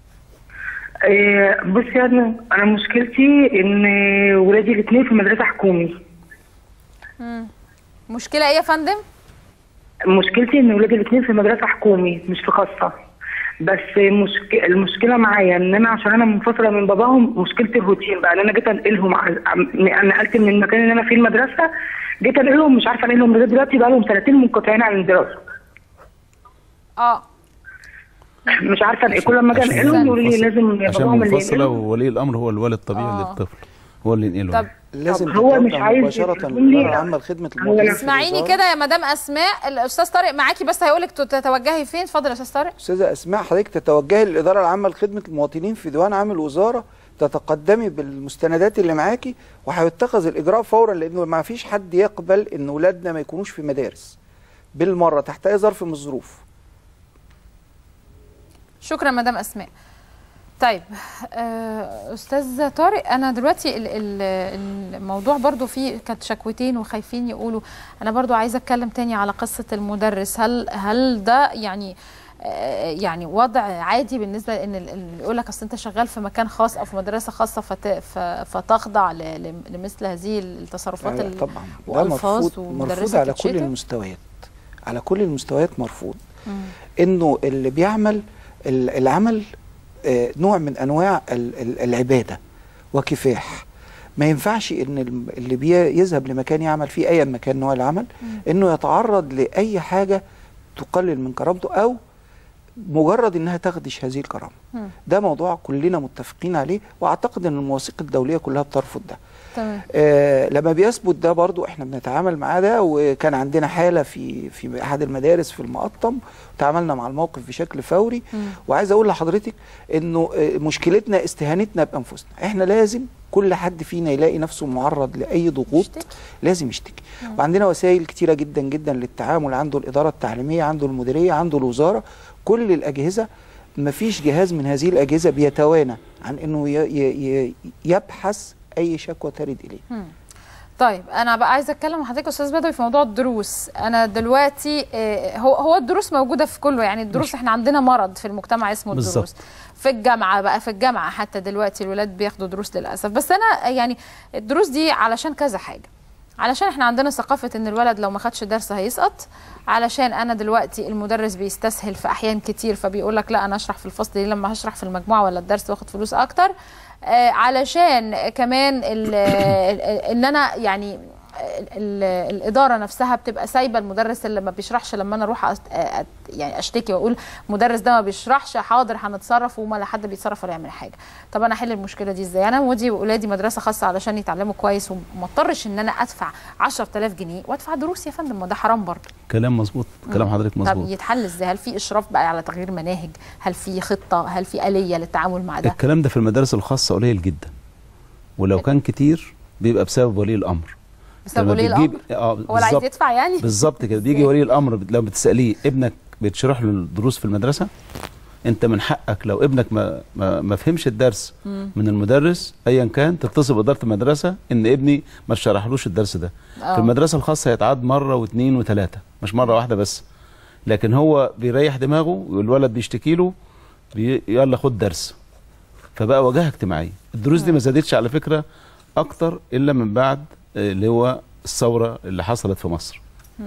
إيه بصي يا ابني انا مشكلتي ان ولادي الاثنين في مدرسه حكومي مم. مشكله ايه يا فندم مشكلتي ان ولادي الاثنين في مدرسه حكومي مش في خاصه بس مشك... المشكله معايا ان انا عشان انا منفصله من باباهم مشكلتي الروتين بقى ان انا جيت انقلهم ع- عم- انا نقلت من المكان اللي انا فيه المدرسه جيت انقلهم مش عارفه انقلهم لغايه دلوقتي بقى لهم سنتين منقطعين عن الدراسه اه مش عارفه انقل كل ما اجي انقلهم يقولوا لي لازم عشان باباهم اللي منفصله ينقلهم وولي الامر هو الوالد الطبيعي آه. للطفل هو اللي ينقله طب لازم هو مش تتوجه عايز مباشره يقول لي- للاداره العامه لخدمه المواطنين في اسمعيني الوزارة. كده يا مدام اسماء الاستاذ طارق معاكي بس هيقولك تتوجهي فين اتفضل يا استاذ طارق استاذه اسماء حضرتك تتوجهي للاداره العامه لخدمه المواطنين في ديوان عام الوزاره تتقدمي بالمستندات اللي معاكي وهيتخذ الاجراء فورا لانه ما فيش حد يقبل ان اولادنا ما يكونوش في مدارس بالمره تحت اي ظرف من الظروف شكرا مدام اسماء طيب آه، استاذ طارق انا دلوقتي ال- ال- الموضوع برضو فيه كانت شكوتين وخايفين يقولوا انا برضو عايزه اتكلم تاني على قصه المدرس هل هل ده يعني آه، يعني وضع عادي بالنسبه لان ال- اللي يقول لك اصل انت شغال في مكان خاص او في مدرسه خاصه فت ف- فتخضع ل- ل- لمثل هذه التصرفات لا لا ال- طبعا ده والفاظ مرفوض مرفوض ومدرسه على كل تتشتم؟ المستويات على كل المستويات مرفوض مم. انه اللي بيعمل ال- العمل آه، نوع من انواع ال- ال- العباده وكفاح ما ينفعش ان الم- اللي بي- يذهب لمكان يعمل فيه ايا مكان نوع العمل انه يتعرض لاي حاجه تقلل من كرامته او مجرد انها تخدش هذه الكرامه مم. ده موضوع كلنا متفقين عليه واعتقد ان المواثيق الدوليه كلها بترفض ده تمام آه لما بيثبت ده برضو احنا بنتعامل معاه ده وكان عندنا حاله في في احد المدارس في المقطم وتعاملنا مع الموقف بشكل فوري مم. وعايز اقول لحضرتك انه آه، مشكلتنا استهانتنا بانفسنا احنا لازم كل حد فينا يلاقي نفسه معرض لاي ضغوط لازم يشتكي وعندنا وسائل كتيره جدا جدا للتعامل عنده الاداره التعليميه عنده المديريه عنده الوزاره كل الاجهزه مفيش جهاز من هذه الاجهزه بيتوانى عن انه ي- ي- ي- يبحث اي شكوى ترد اليه مم. طيب انا بقى عايزه اتكلم مع حضرتك يا استاذ بدوي في موضوع الدروس انا دلوقتي آه، هو هو الدروس موجوده في كله يعني الدروس احنا عندنا مرض في المجتمع اسمه الدروس بالظبط. في الجامعه بقى في الجامعه حتى دلوقتي الولاد بياخدوا دروس للاسف بس انا يعني الدروس دي علشان كذا حاجه علشان احنا عندنا ثقافه ان الولد لو ما خدش درس هيسقط علشان انا دلوقتي المدرس بيستسهل في احيان كتير فبيقول لك لا انا اشرح في الفصل ليه لما هشرح في المجموعه ولا الدرس واخد فلوس اكتر آه علشان كمان ال- ال- ان انا يعني ال- ال- الاداره نفسها بتبقى سايبه المدرس اللي ما بيشرحش لما انا اروح أت- أت- يعني اشتكي واقول المدرس ده ما بيشرحش حاضر هنتصرف وما لا حد بيتصرف ولا يعمل حاجه طب انا احل المشكله دي ازاي انا مودي واولادي مدرسه خاصه علشان يتعلموا كويس وما اضطرش ان انا ادفع 10000 جنيه وادفع دروس يا فندم ما ده حرام برضه كلام مظبوط كلام حضرتك طب مظبوط يتحل ازاي هل في اشراف بقى على تغيير مناهج هل في خطه هل في اليه للتعامل مع ده الكلام ده في المدارس الخاصه قليل جدا ولو كان كتير بيبقى بسبب ولي الامر بسبب لما ولي بتجيب- الامر اه هو اللي عايز بالظبط. يدفع يعني بالظبط كده بيجي ولي الامر بت- لو بتساليه ابنك بيتشرح له الدروس في المدرسه انت من حقك لو ابنك ما ما, ما فهمش الدرس مم. من المدرس ايا كان تتصل باداره المدرسه ان ابني ما شرحلوش الدرس ده آه. في المدرسه الخاصه يتعاد مره واثنين وثلاثه مش مره واحده بس لكن هو بيريح دماغه والولد بيشتكي له بي يلا خد درس فبقى واجهه اجتماعيه الدروس دي ما زادتش على فكره اكتر الا من بعد آه، اللي هو الثوره اللي حصلت في مصر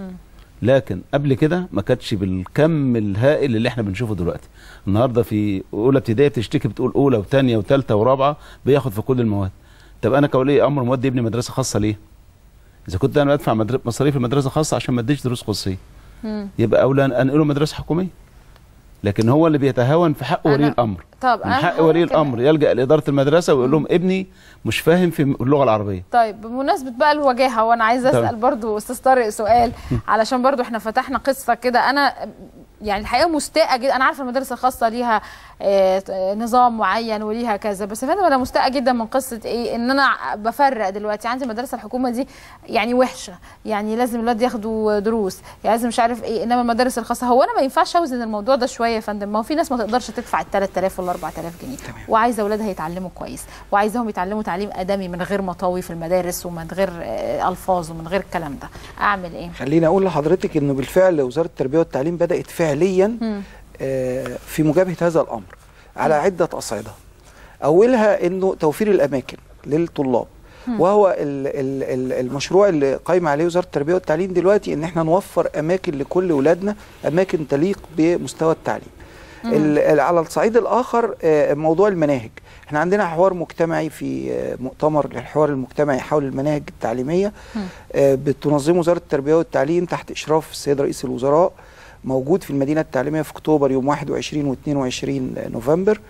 لكن قبل كده ما كانتش بالكم الهائل اللي احنا بنشوفه دلوقتي النهارده في اولى ابتدائي بتشتكي بتقول اولى وثانيه وثالثه ورابعه بياخد في كل المواد طب انا كولي امر مودي ابني مدرسه خاصه ليه اذا كنت انا بدفع مدر- مصاريف المدرسه الخاصه عشان ما اديش دروس خصوصيه يبقى اولى أن انقله مدرسه حكوميه لكن هو اللي بيتهاون في حق ولي أنا- الامر طب من أنا حق ولي ممكن- الامر يلجا لاداره المدرسه ويقول لهم ابني مش فاهم في اللغه العربيه طيب بمناسبة بقى الوجاهة وانا عايزة تمام. اسأل برضو استاذ طارق سؤال علشان برضو احنا فتحنا قصة كده انا يعني الحقيقة مستاءة جدا انا عارفة المدارس الخاصة ليها آه، آه، نظام معين وليها كذا بس يا فندم انا مستاءة جدا من قصة ايه ان انا بفرق دلوقتي عندي المدرسة الحكومة دي يعني وحشة يعني لازم الولاد ياخدوا دروس يعني لازم مش عارف ايه انما المدارس الخاصة هو انا ما ينفعش اوزن الموضوع ده شوية يا فندم ما هو في ناس ما تقدرش تدفع ال 3000 ولا 4000 جنيه وعايزة اولادها يتعلموا كويس وعايزاهم يتعلموا تعليم ادمي من غير مطاوي في المدارس ومن غير آه، الفاظ ومن غير الكلام ده اعمل ايه خليني اقول لحضرتك انه بالفعل وزاره التربيه والتعليم بدات فعليا مم. آه، في مجابهه هذا الامر على عده اصعده اولها انه توفير الاماكن للطلاب مم. وهو ال ال ال المشروع اللي قايمه عليه وزاره التربيه والتعليم دلوقتي ان احنا نوفر اماكن لكل اولادنا اماكن تليق بمستوى التعليم مم. ال- ال- على الصعيد الاخر آه، موضوع المناهج احنا عندنا حوار مجتمعي في آه، مؤتمر للحوار المجتمعي حول المناهج التعليميه آه، بتنظمه وزاره التربيه والتعليم تحت اشراف السيد رئيس الوزراء موجود في المدينه التعليميه في اكتوبر يوم 21 و22 نوفمبر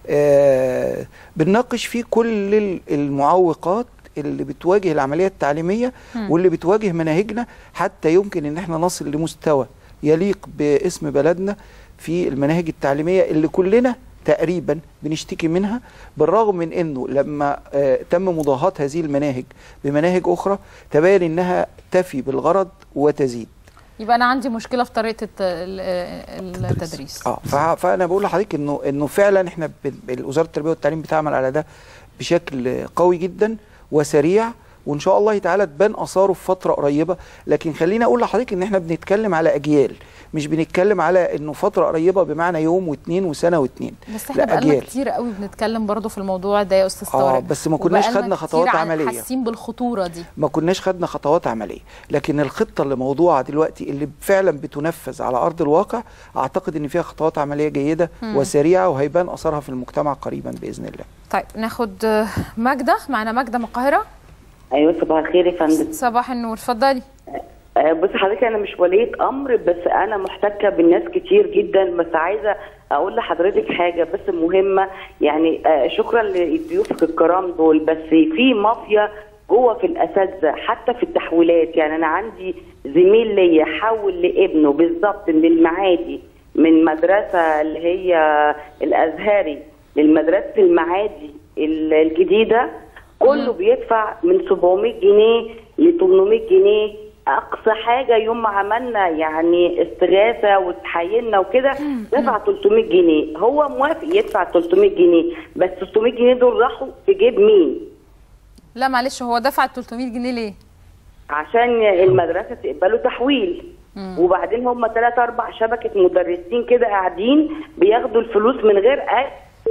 آه، بنناقش فيه كل ال- المعوقات اللي بتواجه العمليه التعليميه مم. واللي بتواجه مناهجنا حتى يمكن ان احنا نصل لمستوى يليق باسم بلدنا في المناهج التعليميه اللي كلنا تقريبا بنشتكي منها بالرغم من انه لما آه، تم مضاهاة هذه المناهج بمناهج اخرى تبين انها تفي بالغرض وتزيد يبقى انا عندي مشكله في طريقه الت- ال- التدريس اه فع- فانا بقول لحضرتك انه انه فعلا احنا ب- وزاره التربيه والتعليم بتعمل على ده بشكل قوي جدا وسريع وان شاء الله تعالى تبان اثاره في فتره قريبه لكن خليني اقول لحضرتك ان احنا بنتكلم على اجيال مش بنتكلم على انه فتره قريبه بمعنى يوم واثنين وسنه واثنين بس احنا لا بقالنا اجيال كتير قوي بنتكلم برضو في الموضوع ده يا استاذ آه، طارق بس ما كناش وبقالنا خدنا كتير خطوات عن- عملية. حاسين بالخطوره دي ما كناش خدنا خطوات عمليه لكن الخطه اللي موضوعه دلوقتي اللي فعلا بتنفذ على ارض الواقع اعتقد ان فيها خطوات عمليه جيده مم. وسريعه وهيبان اثرها في المجتمع قريبا باذن الله طيب ناخد آه، ماجده معنا ماجده من القاهره ايوه صباح الخير يا فندم صباح النور اتفضلي آه، بصي حضرتك انا مش ولية امر بس انا محتكه بالناس كتير جدا بس عايزه اقول لحضرتك حاجه بس مهمه يعني آه، شكرا لضيوفك الكرام دول بس في مافيا جوه في الاساتذه حتى في التحويلات يعني انا عندي زميل ليا حول لابنه بالظبط من المعادي من مدرسه اللي هي الازهري للمدرسه المعادي ال- الجديده كله بيدفع من 700 جنيه ل 800 جنيه اقصى حاجه يوم ما عملنا يعني استغاثه وتحايلنا وكده دفع 300 جنيه هو موافق يدفع 300 جنيه بس 300 جنيه دول راحوا في جيب مين لا معلش هو دفع 300 جنيه ليه عشان المدرسه تقبله تحويل وبعدين هم ثلاث اربع شبكه مدرسين كده قاعدين بياخدوا الفلوس من غير اي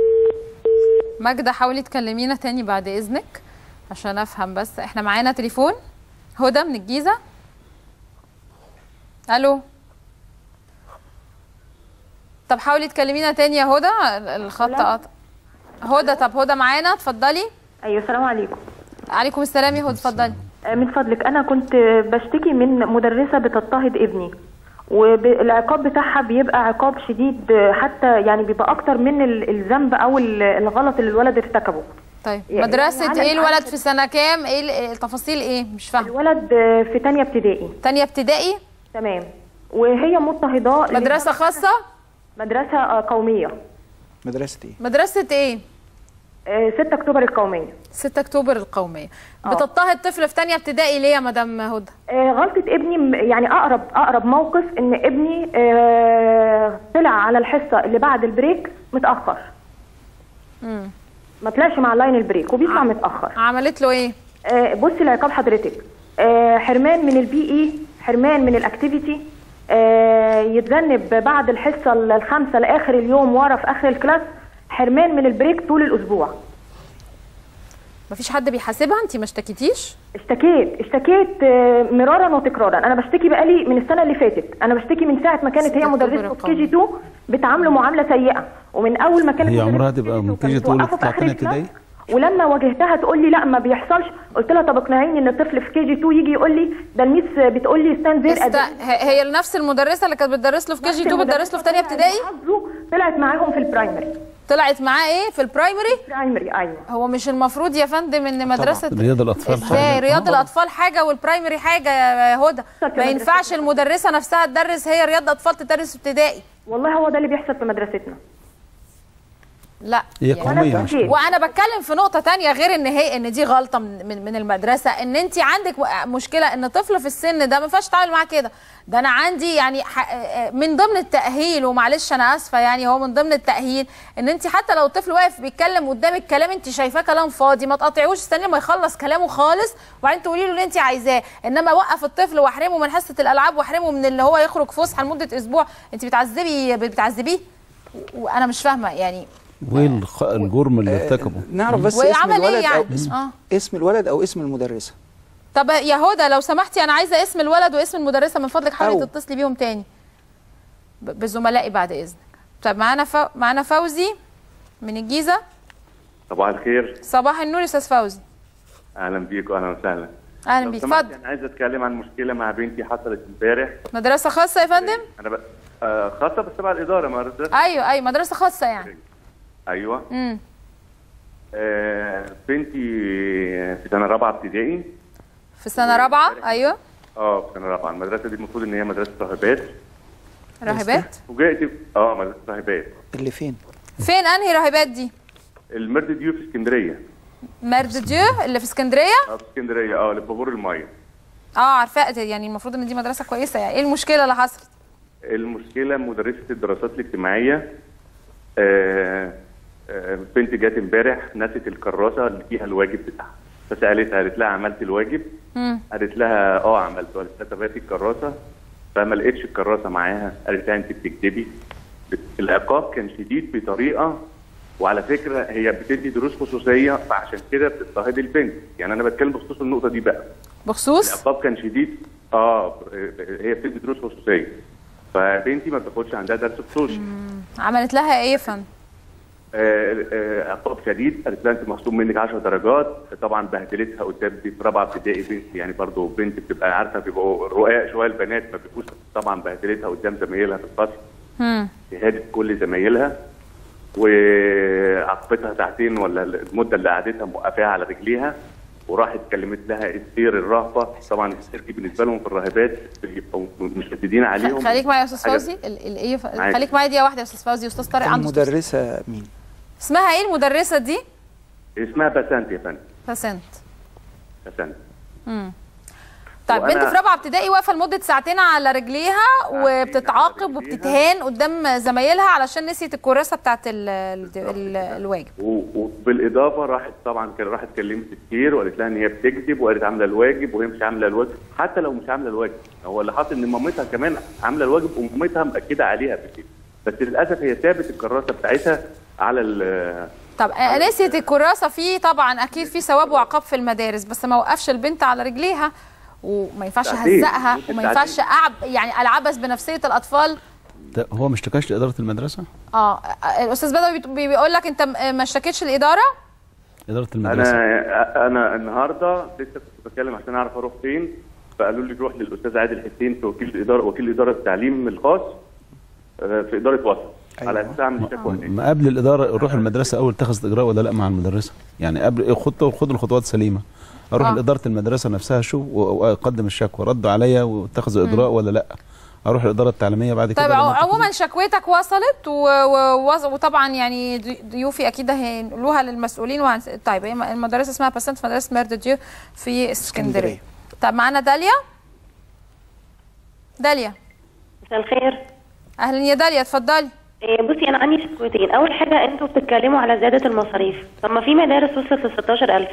ماجده حاولي تكلمينا تاني بعد اذنك عشان افهم بس احنا معانا تليفون هدى من الجيزه الو طب حاولي تكلمينا تاني يا هدى الخط قطع هدى طب هدى معانا اتفضلي ايوه السلام عليكم عليكم السلام يا هدى اتفضلي آه، من فضلك انا كنت بشتكي من مدرسه بتضطهد ابني والعقاب بتاعها بيبقى عقاب شديد آه، حتى يعني بيبقى اكتر من ال- الذنب او ال- الغلط اللي الولد ارتكبه طيب يعني مدرسه على ايه الولد الأقل في سنه كام ايه ال- التفاصيل ايه مش فاهمه الولد آه، في تانية ابتدائي تانية ابتدائي تمام وهي مضطهداه مدرسه خاصه مدرسه آه، قوميه مدرسه ايه مدرسه ايه 6 اكتوبر القوميه 6 اكتوبر القوميه بتضطهد طفل في تانية ابتدائي ليه يا مدام هدى آه، غلطة ابني م- يعني أقرب أقرب موقف إن ابني آه، طلع على الحصة اللي بعد البريك متأخر مم. ما طلعش مع لاين البريك وبيطلع متأخر عملت له إيه؟ آه، بصي العقاب حضرتك آه، حرمان من البي إي حرمان من الأكتيفيتي آه، يتذنب بعد الحصة الخامسة لآخر اليوم ورا في آخر الكلاس حرمان من البريك طول الأسبوع مفيش حد بيحاسبها انت ما اشتكيتيش اشتكيت اشتكيت آه، مرارا وتكرارا انا بشتكي بقالي من السنه اللي فاتت انا بشتكي من ساعه ما كانت هي مدرسه في كي جي 2 بتعامله معامله سيئه ومن اول ما كانت هي مدرسة عمرها تبقى من كي جي تقول توقفه في تطلع آخر تانية الكلاس. ابتدائي ولما واجهتها تقول لي لا ما بيحصلش قلت لها طب اقنعيني ان الطفل في كي جي 2 يجي يقول لي ده الميس بتقول لي ستاند زير است... هي هي نفس المدرسه اللي كانت بتدرس له في كي جي 2 بتدرس له في تانية ابتدائي طلعت معاهم في البرايمري طلعت معاه ايه في البرايمري برايمري ايوه هو مش المفروض يا فندم ان مدرسه رياض الاطفال ازاي رياض الاطفال حاجه والبرايمري حاجه يا هدى ما ينفعش المدرسه نفسها تدرس هي رياض اطفال تدرس ابتدائي والله هو ده اللي بيحصل في مدرستنا لا هي قوميه مش وانا بتكلم في نقطه تانية غير ان هي ان دي غلطه من من, من المدرسه ان انت عندك مشكله ان طفل في السن ده ما ينفعش تتعامل معاه كده ده انا عندي يعني ح- من ضمن التاهيل ومعلش انا اسفه يعني هو من ضمن التاهيل ان انت حتى لو الطفل واقف بيتكلم قدامك كلام انت شايفاه كلام فاضي ما تقاطعيهوش استني ما يخلص كلامه خالص وبعدين تقولي له اللي انت عايزاه انما وقف الطفل واحرمه من حصه الالعاب واحرمه من اللي هو يخرج فسحه لمده اسبوع انت بتعذبي بتعذبيه وانا مش فاهمه يعني وايه الخ- الجرم اللي ارتكبه نعرف بس اسم وعمل ايه الولد او يعني؟ اسم, آه. اسم الولد او اسم المدرسه طب يا هدى لو سمحتي انا عايزه اسم الولد واسم المدرسه من فضلك حاولي أو. تتصلي بيهم تاني ب- بزملائي بعد اذنك طب معانا فو... معانا فوزي من الجيزه صباح الخير صباح النور يا استاذ فوزي اهلا بيك واهلا وسهلا اهلا لو بيك سمحت اتفضل انا عايز اتكلم عن مشكله مع بنتي حصلت امبارح مدرسه خاصه يا فندم انا ب... آه خاصه بس تبع الاداره مدرسه ايوه ايوه مدرسه خاصه يعني ايوه امم آه بنتي في سنه رابعه ابتدائي في سنه رابعه ايوه اه في سنه رابعه المدرسه دي المفروض ان هي مدرسه راهبات راهبات فوجئت اه مدرسه راهبات اللي فين فين انهي راهبات دي المرد ديو في اسكندريه مرد ديو اللي في اسكندريه اه في اسكندريه اه لبابور الميه اه عارفاه يعني المفروض ان دي مدرسه كويسه يعني ايه المشكله اللي حصلت المشكله مدرسه الدراسات الاجتماعيه آه آه بنت جت امبارح نسيت الكراسه اللي فيها الواجب بتاعها فسالتها قالت لها عملت الواجب امم قالت لها اه عملته قالت لها طب هاتي الكراسه فما لقيتش الكراسه معاها قالت لها انت بتكذبي العقاب كان شديد بطريقه وعلى فكره هي بتدي دروس خصوصيه فعشان كده بتضطهد البنت يعني انا بتكلم بخصوص النقطه دي بقى بخصوص العقاب كان شديد اه هي بتدي دروس خصوصيه فبنتي ما بتاخدش عندها درس خصوصي عملت لها ايه يا فندم آه، آه، عقاب شديد قالت لها انت مخصوم منك 10 درجات طبعا بهدلتها قدام دي في رابعه ابتدائي بنت يعني برضه بنت بتبقى عارفه بيبقوا رقاق شويه البنات ما بيبقوش طبعا بهدلتها قدام زمايلها في الفصل امم شهاده كل زمايلها وعاقبتها ساعتين ولا المده اللي قعدتها موقفاها على رجليها وراحت كلمت لها السير الرهبه طبعا السير دي بالنسبه لهم في الراهبات بيبقوا مشددين عليهم خليك معايا يا استاذ حاجة- فوزي ال- ال- ايه ف- معاك. خليك معايا دقيقه واحده يا استاذ فوزي استاذ طارق عنده المدرسه مين اسمها ايه المدرسه دي اسمها بسنت يا فندم فسنت بسنت امم طيب وأنا- بنت في رابعه ابتدائي واقفه لمده ساعتين على رجليها وبتتعاقب وبتتهان قدام زمايلها علشان نسيت الكراسه بتاعت ال ال ال الواجب و- وبالاضافه راحت طبعا كان راحت كلمت السير وقالت لها ان هي بتكذب وقالت عامله الواجب وهي مش عامله الواجب حتى لو مش عامله الواجب هو اللي حاصل ان مامتها كمان عامله الواجب ومامتها مأكده عليها بكده بس للاسف هي سابت الكراسه بتاعتها على ال طب آه، نسيت الكراسه في طبعا اكيد في ثواب وعقاب في المدارس بس ما وقفش البنت على رجليها وما ينفعش ساعتين. اهزقها ممكن وما ينفعش أعب يعني العبث بنفسيه الاطفال ده هو ما اشتكاش لاداره المدرسه اه آه، الاستاذ بدوي بيت- بي- بيقول لك انت م- ما اشتكيتش الاداره اداره المدرسه انا انا النهارده لسه كنت بتكلم عشان اعرف اروح فين فقالوا لي روح للاستاذ عادل حسين في وكيل الاداره وكيل اداره التعليم الخاص آه، في اداره وسط على اساس اعمل شكوى هناك ما قبل الاداره روح المدرسه اول اتخذت اجراء ولا لا مع المدرسه يعني قبل خد خد الخطوات سليمه اروح آه. لاداره المدرسه نفسها اشوف و- واقدم الشكوى ردوا عليا واتخذوا اجراء ولا لا اروح الاداره التعليميه بعد كده طيب لما عو- تاخد- عموما شكوتك وصلت و... و... وز- وطبعا يعني ضي- ضيوفي اكيد هينقلوها للمسؤولين وهن... طيب هي المدرسه اسمها باسنت في مدرسه مير ديو في اسكندريه طب معانا داليا داليا مساء الخير اهلا يا داليا اتفضلي إيه، بصي انا عندي شكوتين اول حاجه انتوا بتتكلموا على زياده المصاريف طب ما في مدارس وصلت ل 16000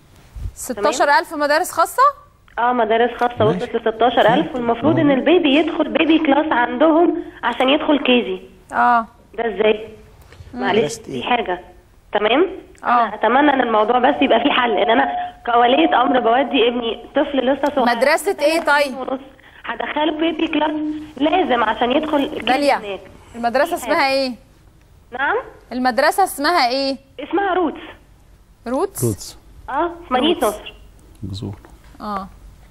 16000 مدارس خاصه اه مدارس خاصه وصلت ل 16000 والمفروض ان البيبي يدخل بيبي كلاس عندهم عشان يدخل كيجي اه ده ازاي معلش مدرسة دي حاجه تمام اه اتمنى ان الموضوع بس يبقى فيه حل ان انا كوليه امر بودي ابني طفل لسه صغير مدرسه ايه طيب هدخله بيبي كلاس لازم عشان يدخل داليا هناك. المدرسه اسمها ايه نعم المدرسه اسمها ايه اسمها روتس روتس روتس اه في مدينه نصر جذور اه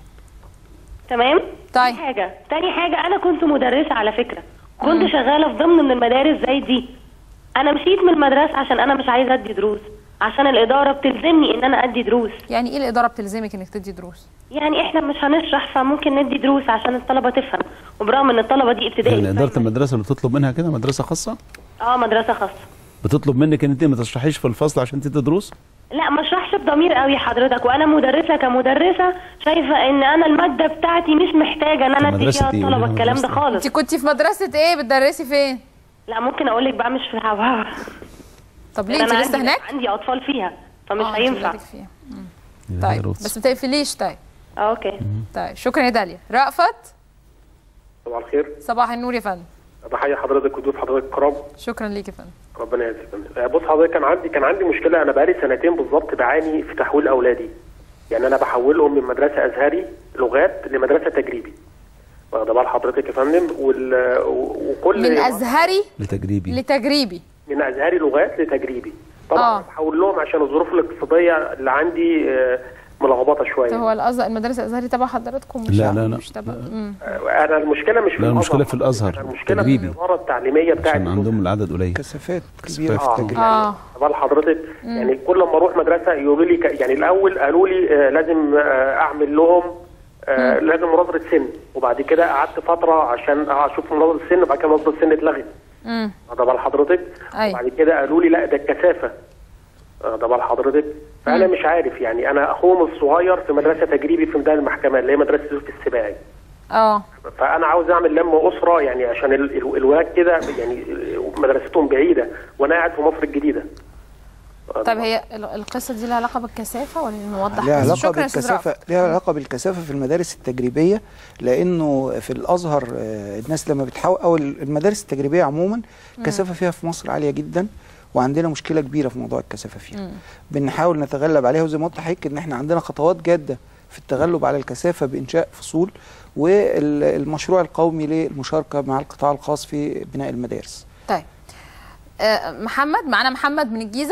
تمام طيب دي حاجه تاني حاجه انا كنت مدرسه على فكره كنت شغاله في ضمن من المدارس زي دي انا مشيت من المدرسه عشان انا مش عايزه ادي دروس عشان الاداره بتلزمني ان انا ادي دروس يعني ايه الاداره بتلزمك انك تدي دروس يعني احنا مش هنشرح فممكن ندي دروس عشان الطلبه تفهم وبرغم ان الطلبه دي ابتدائي يعني اداره المدرسه اللي بتطلب منها كده مدرسه خاصه اه مدرسه خاصه بتطلب منك ان انت ما تشرحيش في الفصل عشان تدي دروس لا ما اشرحش بضمير قوي حضرتك وانا مدرسه كمدرسه شايفه ان انا الماده بتاعتي مش محتاجه ان انا ادي مدرسة فيها إيه؟ الطلبه الكلام ده مدرسة خالص انت كنت في مدرسه ايه بتدرسي فين لا ممكن اقول لك بقى مش في الهوا طب ليه لأن انت أنا لسه عندي- هناك عندي اطفال فيها فمش آه، أنت هينفع ولادك فيها. مم. طيب بس ما تقفليش طيب اوكي طيب شكرا يا داليا رأفت صباح الخير صباح النور يا فندم بحيي حضرتك وضيوف حضرتك الكرام شكرا ليك يا فندم ربنا يعزك يا فندم. آه، بص حضرتك كان عندي كان عندي مشكله انا بقالي سنتين بالظبط بعاني في تحويل اولادي يعني انا بحولهم من مدرسه ازهري لغات لمدرسه تجريبي واخده بال حضرتك يا فندم وال... و- وكل من ازهري لتجريبي لتجريبي من ازهري لغات لتجريبي طبعا آه. بحول لهم عشان الظروف الاقتصاديه اللي عندي آه، ملخبطه شويه طب هو الازهر المدرسه الازهري تبع حضرتكم مش لا لا لا مش تبع مم. آه، انا المشكله مش في لا المشكله الأزهر. في الازهر المشكله في تجريبي الاداره التعليميه بتاعت عشان عندهم العدد قليل كثافات كبيره في التجريب. اه بال حضرتك مم. يعني كل ما اروح مدرسه يقولوا لي ك... يعني الاول قالوا لي آه لازم آه اعمل لهم آه لازم مناظره سن وبعد كده قعدت فتره عشان اشوف مناظره السن وبعد كده مناظره السن اتلغت مم. ده بال حضرتك أيوة. وبعد كده قالوا لي لا ده الكثافه آه ده بال حضرتك فانا مش عارف يعني انا اخوهم الصغير في مدرسه تجريبي في ميدان المحكمه اللي هي مدرسه يوسف السباعي اه فانا عاوز اعمل لم اسره يعني عشان ال- ال- الولاد كده يعني مدرستهم بعيده وانا قاعد في مصر الجديده طب هي ال- القصه دي لها علاقه بالكثافه ولا نوضح ليها بس؟ علاقه شكرا يا أستاذ بالكثافه رأفت. ليها علاقه بالكثافه في المدارس التجريبيه لانه في الازهر آه، الناس لما بتحاول او المدارس التجريبيه عموما مم. الكثافه فيها في مصر عاليه جدا وعندنا مشكله كبيره في موضوع الكثافه فيها مم. بنحاول نتغلب عليها وزي ما قلت لحضرتك ان احنا عندنا خطوات جاده في التغلب على الكثافه بانشاء فصول والمشروع القومي للمشاركه مع القطاع الخاص في بناء المدارس طيب آه محمد معانا محمد من الجيزه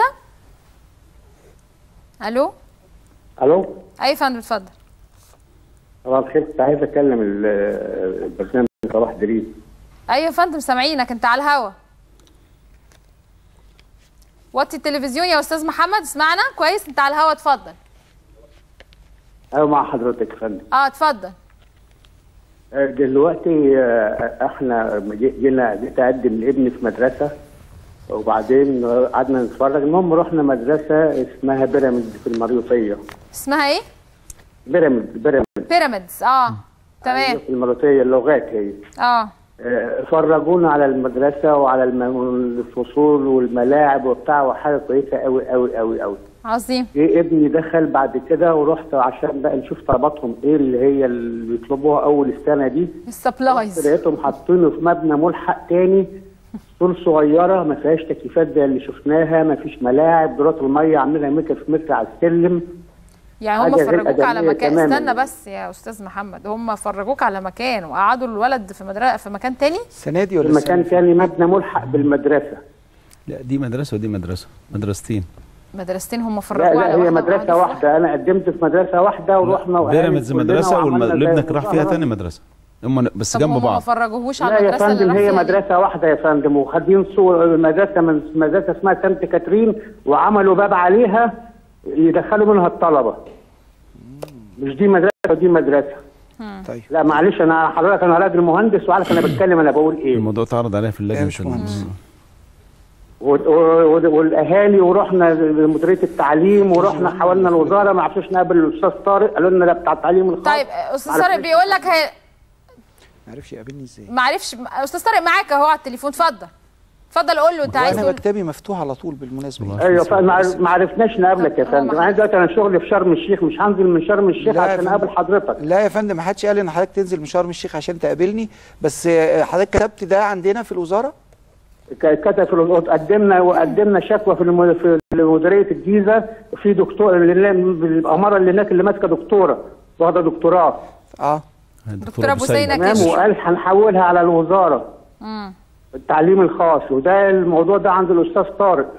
الو الو اي فندم اتفضل صباح الخير كنت عايز اكلم ال- البرنامج صلاح دريس ايوه يا فندم سامعينك انت على الهوا وطي التلفزيون يا استاذ محمد اسمعنا كويس انت على الهوا اتفضل ايوه مع حضرتك يا فندم اه اتفضل آه، دلوقتي آه، احنا جي- جينا جيت اقدم لابني في مدرسه وبعدين قعدنا نتفرج المهم رحنا مدرسه اسمها بيراميد في المريوطيه اسمها ايه بيراميد بيراميد بيراميدز اه تمام في المريوطيه اللغات هي اه آه، فرجونا على المدرسه وعلى الم- الفصول والملاعب وبتاع وحاجه كويسه قوي قوي قوي قوي عظيم جه ابني دخل بعد كده ورحت عشان بقى نشوف طلباتهم ايه اللي هي اللي بيطلبوها اول السنه دي السبلايز لقيتهم حاطينه في مبنى ملحق تاني طول صغيره ما فيهاش تكييفات زي اللي شفناها ما فيش ملاعب دورات الميه عاملينها متر في متر على السلم يعني هم حاجة غير فرجوك على آدمية مكان تماماً. استنى بس يا استاذ محمد هم فرجوك على مكان وقعدوا الولد في مدرسه في مكان تاني السنه دي في مكان تاني مبنى ملحق بالمدرسه لا دي مدرسه ودي مدرسه مدرستين مدرستين هم لا فرجوا على لا هي واحدة مدرسه وواحدة في واحده انا قدمت في مدرسه واحده ورحنا وأهالي بيراميدز كلنا مدرسه وعملنا والم- زي وابنك راح فيها المظاهرة. تاني مدرسه هم بس طب جنب هم ما بعض فرجوهوش على لا يا المدرسة اللي فندم راح هي فيها دي؟ مدرسه واحده يا فندم وخادين صور مدرسه من مدرسه اسمها سانت كاترين وعملوا باب عليها يدخلوا منها الطلبه مش دي مدرسه ودي مدرسه طيب لا معلش انا حضرتك انا راجل مهندس وعارف انا بتكلم انا بقول ايه الموضوع اتعرض عليها في اللجنه مم. و- و- والاهالي ورحنا لمديريه التعليم ورحنا حاولنا الوزاره ما عرفوش نقابل الاستاذ طارق قالوا لنا ده بتاع التعليم الخاص طيب استاذ طارق بيقول لك هي ما عرفش يقابلني ازاي معرفش استاذ طارق معاك اهو على التليفون اتفضل اتفضل قول له انت عايز انا تقول مكتبي مفتوح على طول بالمناسبه ايوه فما ما عرفناش نقابلك يا فندم انا دلوقتي انا شغلي في شرم الشيخ مش هنزل من شرم الشيخ لا يا عشان فندم. اقابل حضرتك لا يا فندم ما حدش قال ان حضرتك تنزل من شرم الشيخ عشان تقابلني بس آه، حضرتك كتبت ده عندنا في الوزاره ك- كتب في الوقت قدمنا وقدمنا شكوى في الم- في مديريه الجيزه في دكتور اللي الاماره اللي هناك اللي ماسكه دكتوره واخده دكتوراه اه دكتورة بوسينة تمام كشف. وقال هنحولها على الوزاره مم. التعليم الخاص وده الموضوع ده عند الاستاذ طارق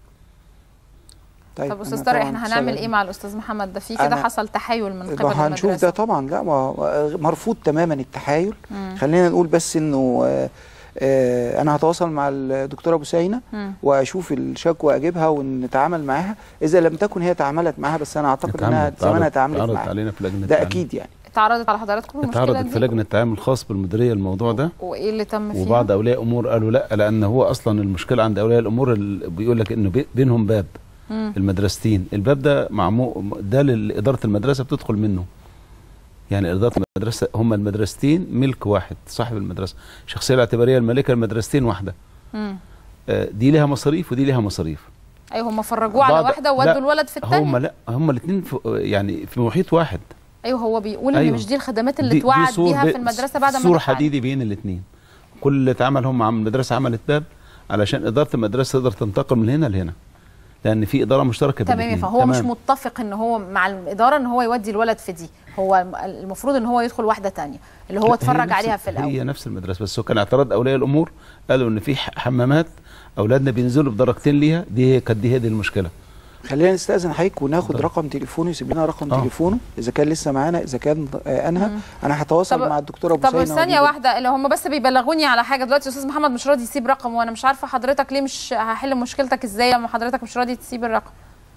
طيب طب استاذ أنا طارق طبعاً احنا هنعمل سلام. ايه مع الاستاذ محمد ده في كده أنا- حصل تحايل من قبل ما هنشوف المدرسة ده طبعا لا ما مرفوض تماما التحايل مم. خلينا نقول بس انه آه، آه، انا هتواصل مع الدكتوره بوسينه مم. واشوف الشكوى اجيبها ونتعامل معاها اذا لم تكن هي تعاملت معاها بس انا اعتقد انها اتعملت- زمانها اتعرض- تعاملت اتعرض معاها علينا في لجنه ده التعليم. اكيد يعني اتعرضت على حضراتكم المشكلة اتعرضت في دي لجنه التعامل الخاص بالمديريه الموضوع ده وايه اللي تم فيه وبعض اولياء امور قالوا لا لان هو اصلا المشكله عند اولياء الامور اللي بيقول لك انه بي- بينهم باب مم. المدرستين الباب ده معمو ده لاداره المدرسه بتدخل منه يعني اداره المدرسه هم المدرستين ملك واحد صاحب المدرسه الشخصيه الاعتباريه المالكه المدرستين واحده مم. آه، دي لها مصاريف ودي لها مصاريف ايوه هم فرجوه على بعض- واحده وودوا لا، الولد في الثانيه هم لا هم الاثنين يعني في محيط واحد ايوه هو بيقول ان أيوة. مش دي الخدمات دي- اللي دي اتوعد سور بيها ب- في المدرسه بعد ما سور دفع. حديدي بين الاثنين كل اللي اتعمل هم عم المدرسه عملت باب علشان اداره المدرسه تقدر تنتقل من هنا لهنا لان في اداره مشتركه بين تمام الاثنين فهو مش متفق ان هو مع الاداره ان هو يودي الولد في دي هو المفروض ان هو يدخل واحده تانية اللي هو لا، هي اتفرج نفس- عليها في الاول هي نفس المدرسه بس هو كان اعتراض اولياء الامور قالوا ان في ح- حمامات اولادنا بينزلوا بدرجتين ليها دي كانت دي هي دي المشكله خلينا نستأذن حضرتك وناخد رقم تليفونه يسيب لنا رقم آه. تليفونه اذا كان لسه معانا اذا كان آه انهى مم. انا هتواصل طب- مع الدكتوره طب بوسينه ثانيه وأجيب- واحده اللي هم بس بيبلغوني على حاجه دلوقتي استاذ محمد مش راضي يسيب رقم وانا مش عارفه حضرتك ليه مش هحل مشكلتك ازاي لما حضرتك مش راضي تسيب الرقم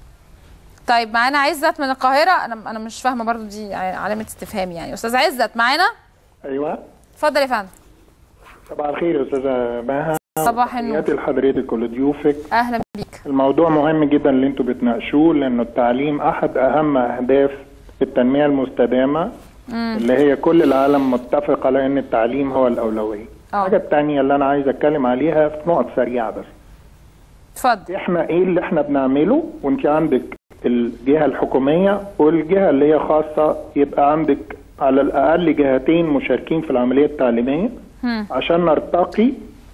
طيب معانا عزت من القاهره انا انا مش فاهمه برضو دي علامه استفهام يعني استاذ عزت معانا ايوه اتفضل يا فندم صباح الخير يا استاذه مها صباح النور تحياتي لحضرتك ولضيوفك اهلا بيك الموضوع مهم جدا اللي انتوا بتناقشوه لانه التعليم احد اهم اهداف التنميه المستدامه مم. اللي هي كل العالم متفق على ان التعليم هو الاولويه الحاجه الثانيه اللي انا عايز اتكلم عليها في نقط سريعه بس اتفضل احنا ايه اللي احنا بنعمله وانت عندك الجهه الحكوميه والجهه اللي هي خاصه يبقى عندك على الاقل جهتين مشاركين في العمليه التعليميه مم. عشان نرتقي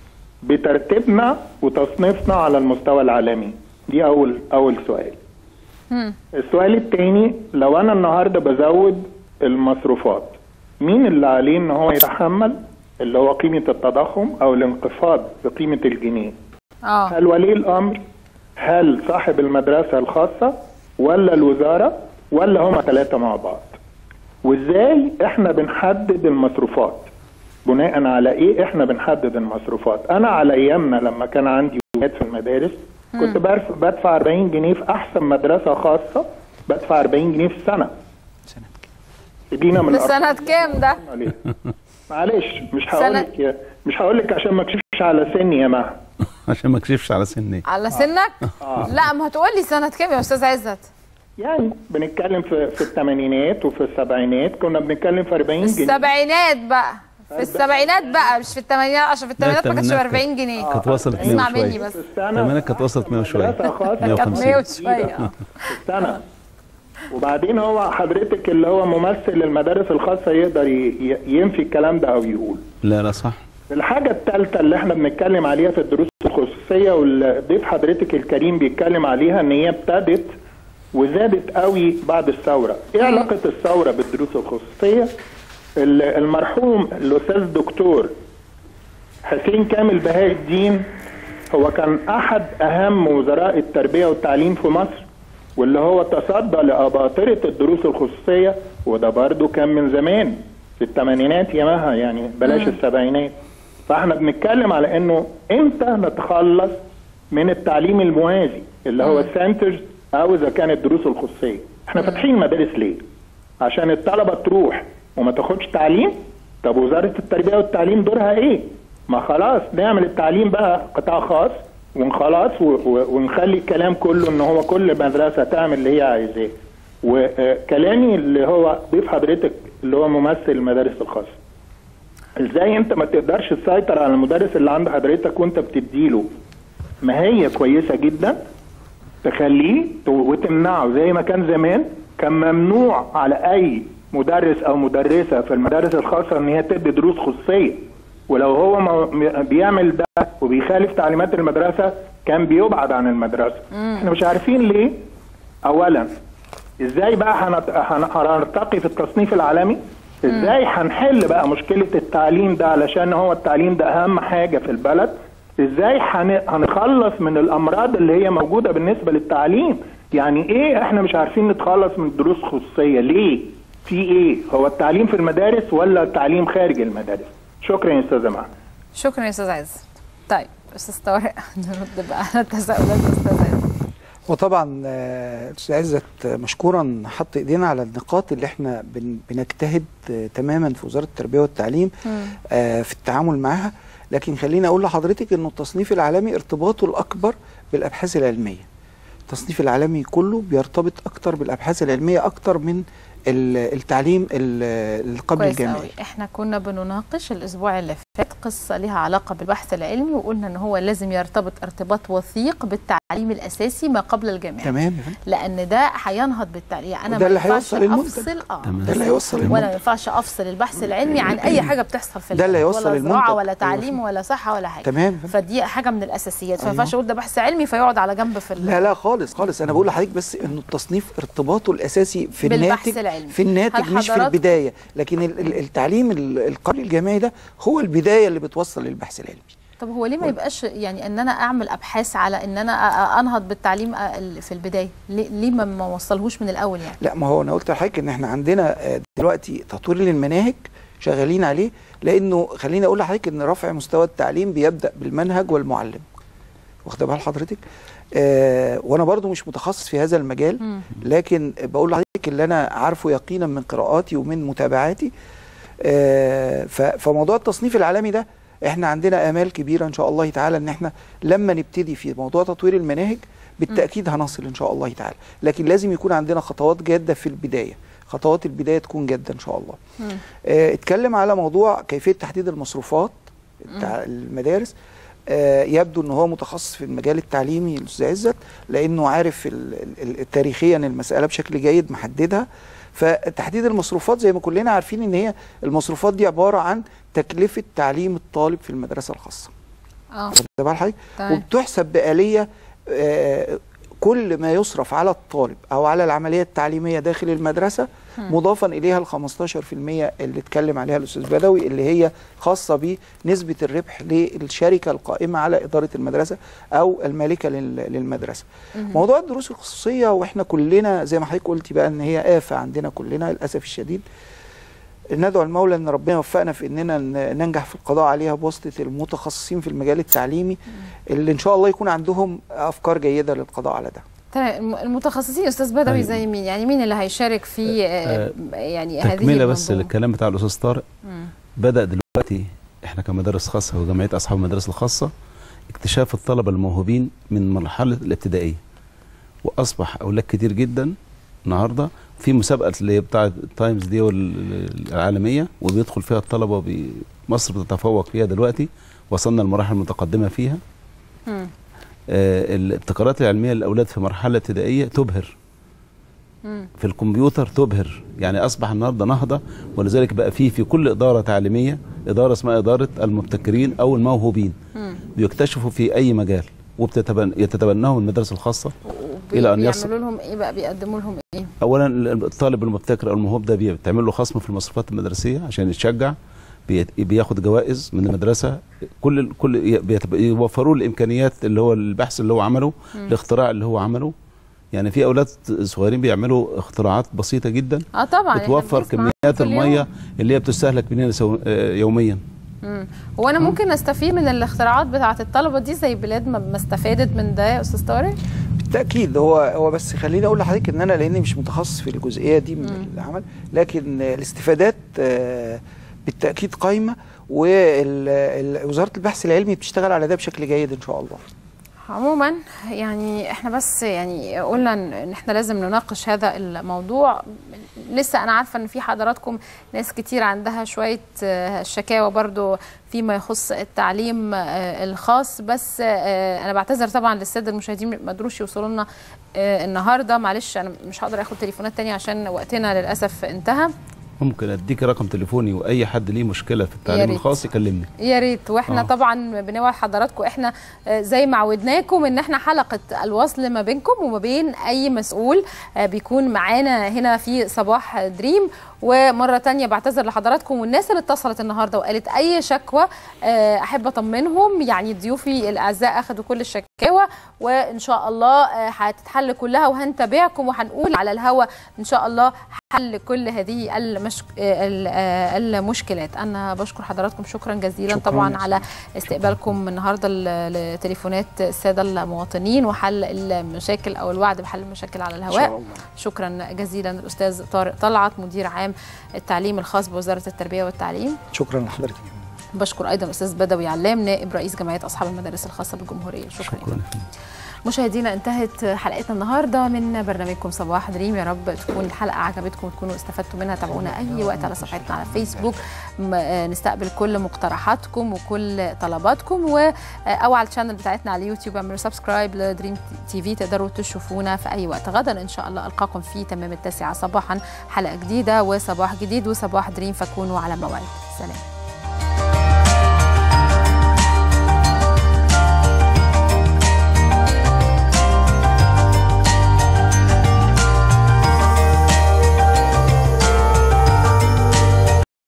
بترتيبنا وتصنيفنا على المستوى العالمي دي اول اول سؤال مم. السؤال الثاني لو انا النهارده بزود المصروفات مين اللي عليه ان هو يتحمل اللي هو قيمه التضخم او الانخفاض في قيمه الجنيه اه هل ولي الامر هل صاحب المدرسه الخاصه ولا الوزاره ولا هما ثلاثه مع بعض وازاي احنا بنحدد المصروفات بناء على ايه احنا بنحدد المصروفات انا على ايامنا لما كان عندي ولاد في المدارس كنت برف- بدفع 40 جنيه في احسن مدرسه خاصه بدفع 40 جنيه في السنه ادينا من ده الأرقام سنه كام ده عليه. معلش مش سنة- هقول لك مش هقول لك عشان ما اكشفش على سني يا مها عشان ما اكشفش على سني على سنك آه. لا ما هتقول لي سنه كام يا استاذ عزت يعني بنتكلم في في الثمانينات وفي السبعينات كنا بنتكلم في 40 جنيه السبعينات بقى في السبعينات بقى مش في الثمانينات عشان في الثمانينات ما كانتش ب الثمانينات 40 جنيه كانت وصلت 100 اسمع وشوية. مني بس الثمانينات كانت وصلت 100 وشويه مدرسة خاصة. كانت 150 100 وشويه آه. سنة وبعدين هو حضرتك اللي هو ممثل المدارس الخاصة يقدر ي- ي- ينفي الكلام ده أو يقول لا لا صح الحاجة الثالثة اللي احنا بنتكلم عليها في الدروس الخصوصية والضيف حضرتك الكريم بيتكلم عليها ان هي ابتدت وزادت قوي بعد الثورة ايه علاقة الثورة بالدروس الخصوصية ال- المرحوم الأستاذ دكتور حسين كامل بهاء الدين هو كان احد اهم وزراء التربيه والتعليم في مصر واللي هو تصدى لاباطره الدروس الخصوصيه وده برضه كان من زمان في الثمانينات يامها يعني بلاش مم. السبعينات فاحنا بنتكلم على انه امتى نتخلص من التعليم الموازي اللي هو السنترز او اذا كانت الدروس الخصوصيه احنا فاتحين مدارس ليه عشان الطلبه تروح وما تاخدش تعليم طب وزاره التربيه والتعليم دورها ايه ما خلاص نعمل التعليم بقى قطاع خاص ونخلاص و- و- ونخلي الكلام كله ان هو كل مدرسه تعمل اللي هي عايزاه وكلامي اللي هو ضيف حضرتك اللي هو ممثل المدارس الخاصه ازاي انت ما تقدرش تسيطر على المدرس اللي عند حضرتك وانت بتديله ما هي كويسه جدا تخليه ت- وتمنعه زي ما كان زمان كان ممنوع على اي مدرس او مدرسه في المدارس الخاصه ان هي تدي دروس خصوصيه ولو هو ما- م- بيعمل ده وبيخالف تعليمات المدرسه كان بيبعد عن المدرسه احنا مش عارفين ليه اولا ازاي بقى هنت- هن- هنرتقي في التصنيف العالمي ازاي هنحل بقى مشكله التعليم ده علشان هو التعليم ده اهم حاجه في البلد ازاي هن- هنخلص من الامراض اللي هي موجوده بالنسبه للتعليم يعني ايه احنا مش عارفين نتخلص من الدروس الخصوصيه ليه في ايه هو التعليم في المدارس ولا التعليم خارج المدارس شكرا يا استاذه معاذ شكرا يا استاذ عز طيب استاذ طارق نرد بقى على التساؤلات استاذ عز وطبعا آه، استاذ عزت آه، مشكورا حط ايدينا على النقاط اللي احنا بن- بنجتهد آه، تماما في وزاره التربيه والتعليم آه، في التعامل معها لكن خليني اقول لحضرتك انه التصنيف العالمي ارتباطه الاكبر بالابحاث العلميه التصنيف العالمي كله بيرتبط اكتر بالابحاث العلميه اكتر من ال- التعليم ال- القبل كويس الجامعي قوي احنا كنا بنناقش الاسبوع اللي فات قصه ليها علاقه بالبحث العلمي وقلنا ان هو لازم يرتبط ارتباط وثيق بالتعليم الاساسي ما قبل الجامعه تمام يا فندم. لان ده هينهض بالتعليم انا وده ما اللي ينفعش هيوصل المنتج. افصل اه تمام. ده اللي هيوصل ولا المنتج. ما ينفعش افصل البحث العلمي عن اي حاجه بتحصل في ده اللي البلد، هيوصل ولا المنتج. زراعه ولا أيوة تعليم ولا صحه ولا حاجه تمام. فدي حاجه من الاساسيات فما أيوة. ينفعش اقول ده بحث علمي فيقعد على جنب في ال- لا لا خالص خالص انا بقول لحضرتك بس انه التصنيف ارتباطه الاساسي في بالبحث الناتج العلمي. في الناتج هل مش في حضراتكم- البدايه لكن ال- ال- التعليم ال- القبل الجامعي ده هو البدايه اللي بتوصل للبحث العلمي طب هو ليه ما يبقاش يعني ان انا اعمل ابحاث على ان انا أ- أ- انهض بالتعليم أ- ال- في البدايه ليه, ليه ما ما وصلهوش من الاول يعني لا ما هو انا قلت لحضرتك ان احنا عندنا آه، دلوقتي تطوير للمناهج شغالين عليه لانه خليني اقول لحضرتك ان رفع مستوى التعليم بيبدا بالمنهج والمعلم واخده بال حضرتك آه وانا برضو مش متخصص في هذا المجال لكن بقول لحضرتك اللي انا عارفه يقينا من قراءاتي ومن متابعاتي آه ف- فموضوع التصنيف العالمي ده احنا عندنا امال كبيره ان شاء الله تعالى ان احنا لما نبتدي في موضوع تطوير المناهج بالتاكيد هنصل ان شاء الله تعالى لكن لازم يكون عندنا خطوات جاده في البدايه خطوات البدايه تكون جاده ان شاء الله آه، اتكلم على موضوع كيفيه تحديد المصروفات بتاع المدارس آه، يبدو ان هو متخصص في المجال التعليمي الاستاذ عزت لانه عارف ال- ال- ال- تاريخيا المساله بشكل جيد محددها فتحديد المصروفات زي ما كلنا عارفين ان هي المصروفات دي عباره عن تكلفه تعليم الطالب في المدرسه الخاصه اه واخد بال حضرتك تمام. وبتحسب بآلية آه، كل ما يصرف على الطالب او على العمليه التعليميه داخل المدرسه مم. مضافا اليها ال 15% اللي اتكلم عليها الاستاذ بدوي اللي هي خاصه بنسبه الربح للشركه القائمه على اداره المدرسه او المالكه لل- للمدرسه. مهم. موضوع الدروس الخصوصيه واحنا كلنا زي ما حضرتك قلتي بقى ان هي آفة عندنا كلنا للاسف الشديد ندعو المولى ان ربنا يوفقنا في اننا ن- ننجح في القضاء عليها بواسطه المتخصصين في المجال التعليمي اللي ان شاء الله يكون عندهم افكار جيده للقضاء على ده. تمام الم- المتخصصين استاذ بدوي أيوة. زي مين يعني مين اللي هيشارك في آه، يعني هذه تكمله بس المنظومة؟ للكلام بتاع الاستاذ طارق مم. بدا دلوقتي احنا كمدارس خاصه وجمعيه اصحاب المدارس الخاصه اكتشاف الطلبه الموهوبين من مرحله الابتدائيه واصبح اولاد كتير جدا النهارده في مسابقه اللي هي بتاعه التايمز دي والعالميه وبيدخل فيها الطلبه وبي- مصر بتتفوق فيها دلوقتي وصلنا لمراحل متقدمه فيها مم. آه الابتكارات العلميه للاولاد في مرحله ابتدائيه تبهر مم. في الكمبيوتر تبهر يعني اصبح النهارده نهضه ولذلك بقى في في كل اداره تعليميه اداره اسمها اداره المبتكرين او الموهوبين مم. بيكتشفوا في اي مجال ويتبناهم المدارس الخاصه الى ان يصل بيعملوا لهم ايه بقى بيقدموا لهم ايه اولا الطالب المبتكر او الموهوب ده بيتعمل له خصم في المصروفات المدرسيه عشان يتشجع بيت- بياخد جوائز من المدرسه كل كل ي- بيت- يوفروا له الامكانيات اللي هو البحث اللي هو عمله مم. الاختراع اللي هو عمله يعني في اولاد صغيرين بيعملوا اختراعات بسيطه جدا اه طبعا إحنا بتوفر بنسمع كميات كل يوم. الميه اللي هي بتستهلك مننا سو- آه، يوميا مم. هو انا ممكن استفيد من الاختراعات بتاعه الطلبه دي زي بلاد ما ما استفادت من ده يا استاذ طارق بالتاكيد هو هو بس خليني اقول لحضرتك ان انا لاني مش متخصص في الجزئيه دي من العمل لكن الاستفادات آه، بالتاكيد قايمه ووزاره البحث العلمي بتشتغل على ده بشكل جيد ان شاء الله عموما يعني احنا بس يعني قلنا ان إن احنا لازم نناقش هذا الموضوع لسه انا عارفه ان في حضراتكم ناس كتير عندها شويه آه، شكاوى برضو فيما يخص التعليم آه، الخاص بس آه، انا بعتذر طبعا للساده المشاهدين ما قدروش يوصلوا لنا آه، النهارده معلش انا مش هقدر اخد تليفونات تانية عشان وقتنا للاسف انتهى ممكن اديك رقم تليفوني واي حد ليه مشكله في يا التعليم ريت. الخاص يكلمني يا ريت واحنا آه. آه. طبعا بنوعد حضراتكم احنا آه، زي ما عودناكم ان احنا حلقه الوصل ما بينكم وما بين اي مسؤول آه، بيكون معانا هنا في صباح دريم ومره تانية بعتذر لحضراتكم والناس اللي اتصلت النهارده وقالت اي شكوى آه، احب اطمنهم يعني ضيوفي الاعزاء اخذوا كل الشكاوى وان شاء الله آه، هتتحل كلها وهنتابعكم وهنقول على الهوا ان شاء الله حل كل هذه المش... آه، ال- آه، المشكلات انا بشكر حضراتكم شكرا جزيلا شكراً طبعا يا على استقبالكم النهارده ل- لتليفونات الساده المواطنين وحل المشاكل او الوعد بحل المشاكل على شاء الهواء الله. شكرا جزيلا الاستاذ طارق طلعت مدير عام التعليم الخاص بوزاره التربيه والتعليم شكرا لحضرتك بشكر ايضا الاستاذ بدوي علام نائب رئيس جمعيه اصحاب المدارس الخاصه بالجمهوريه شكرا, شكرا. مشاهدينا انتهت حلقتنا النهارده من برنامجكم صباح دريم يا رب تكون الحلقه عجبتكم وتكونوا استفدتوا منها تابعونا اي وقت على صفحتنا على فيسبوك م- آه، نستقبل كل مقترحاتكم وكل طلباتكم و آه، او على الشانل بتاعتنا على اليوتيوب اعملوا سبسكرايب لدريم تي في تقدروا تشوفونا في اي وقت غدا ان شاء الله القاكم في تمام التاسعه صباحا حلقه جديده وصباح جديد وصباح دريم فكونوا على موعد سلام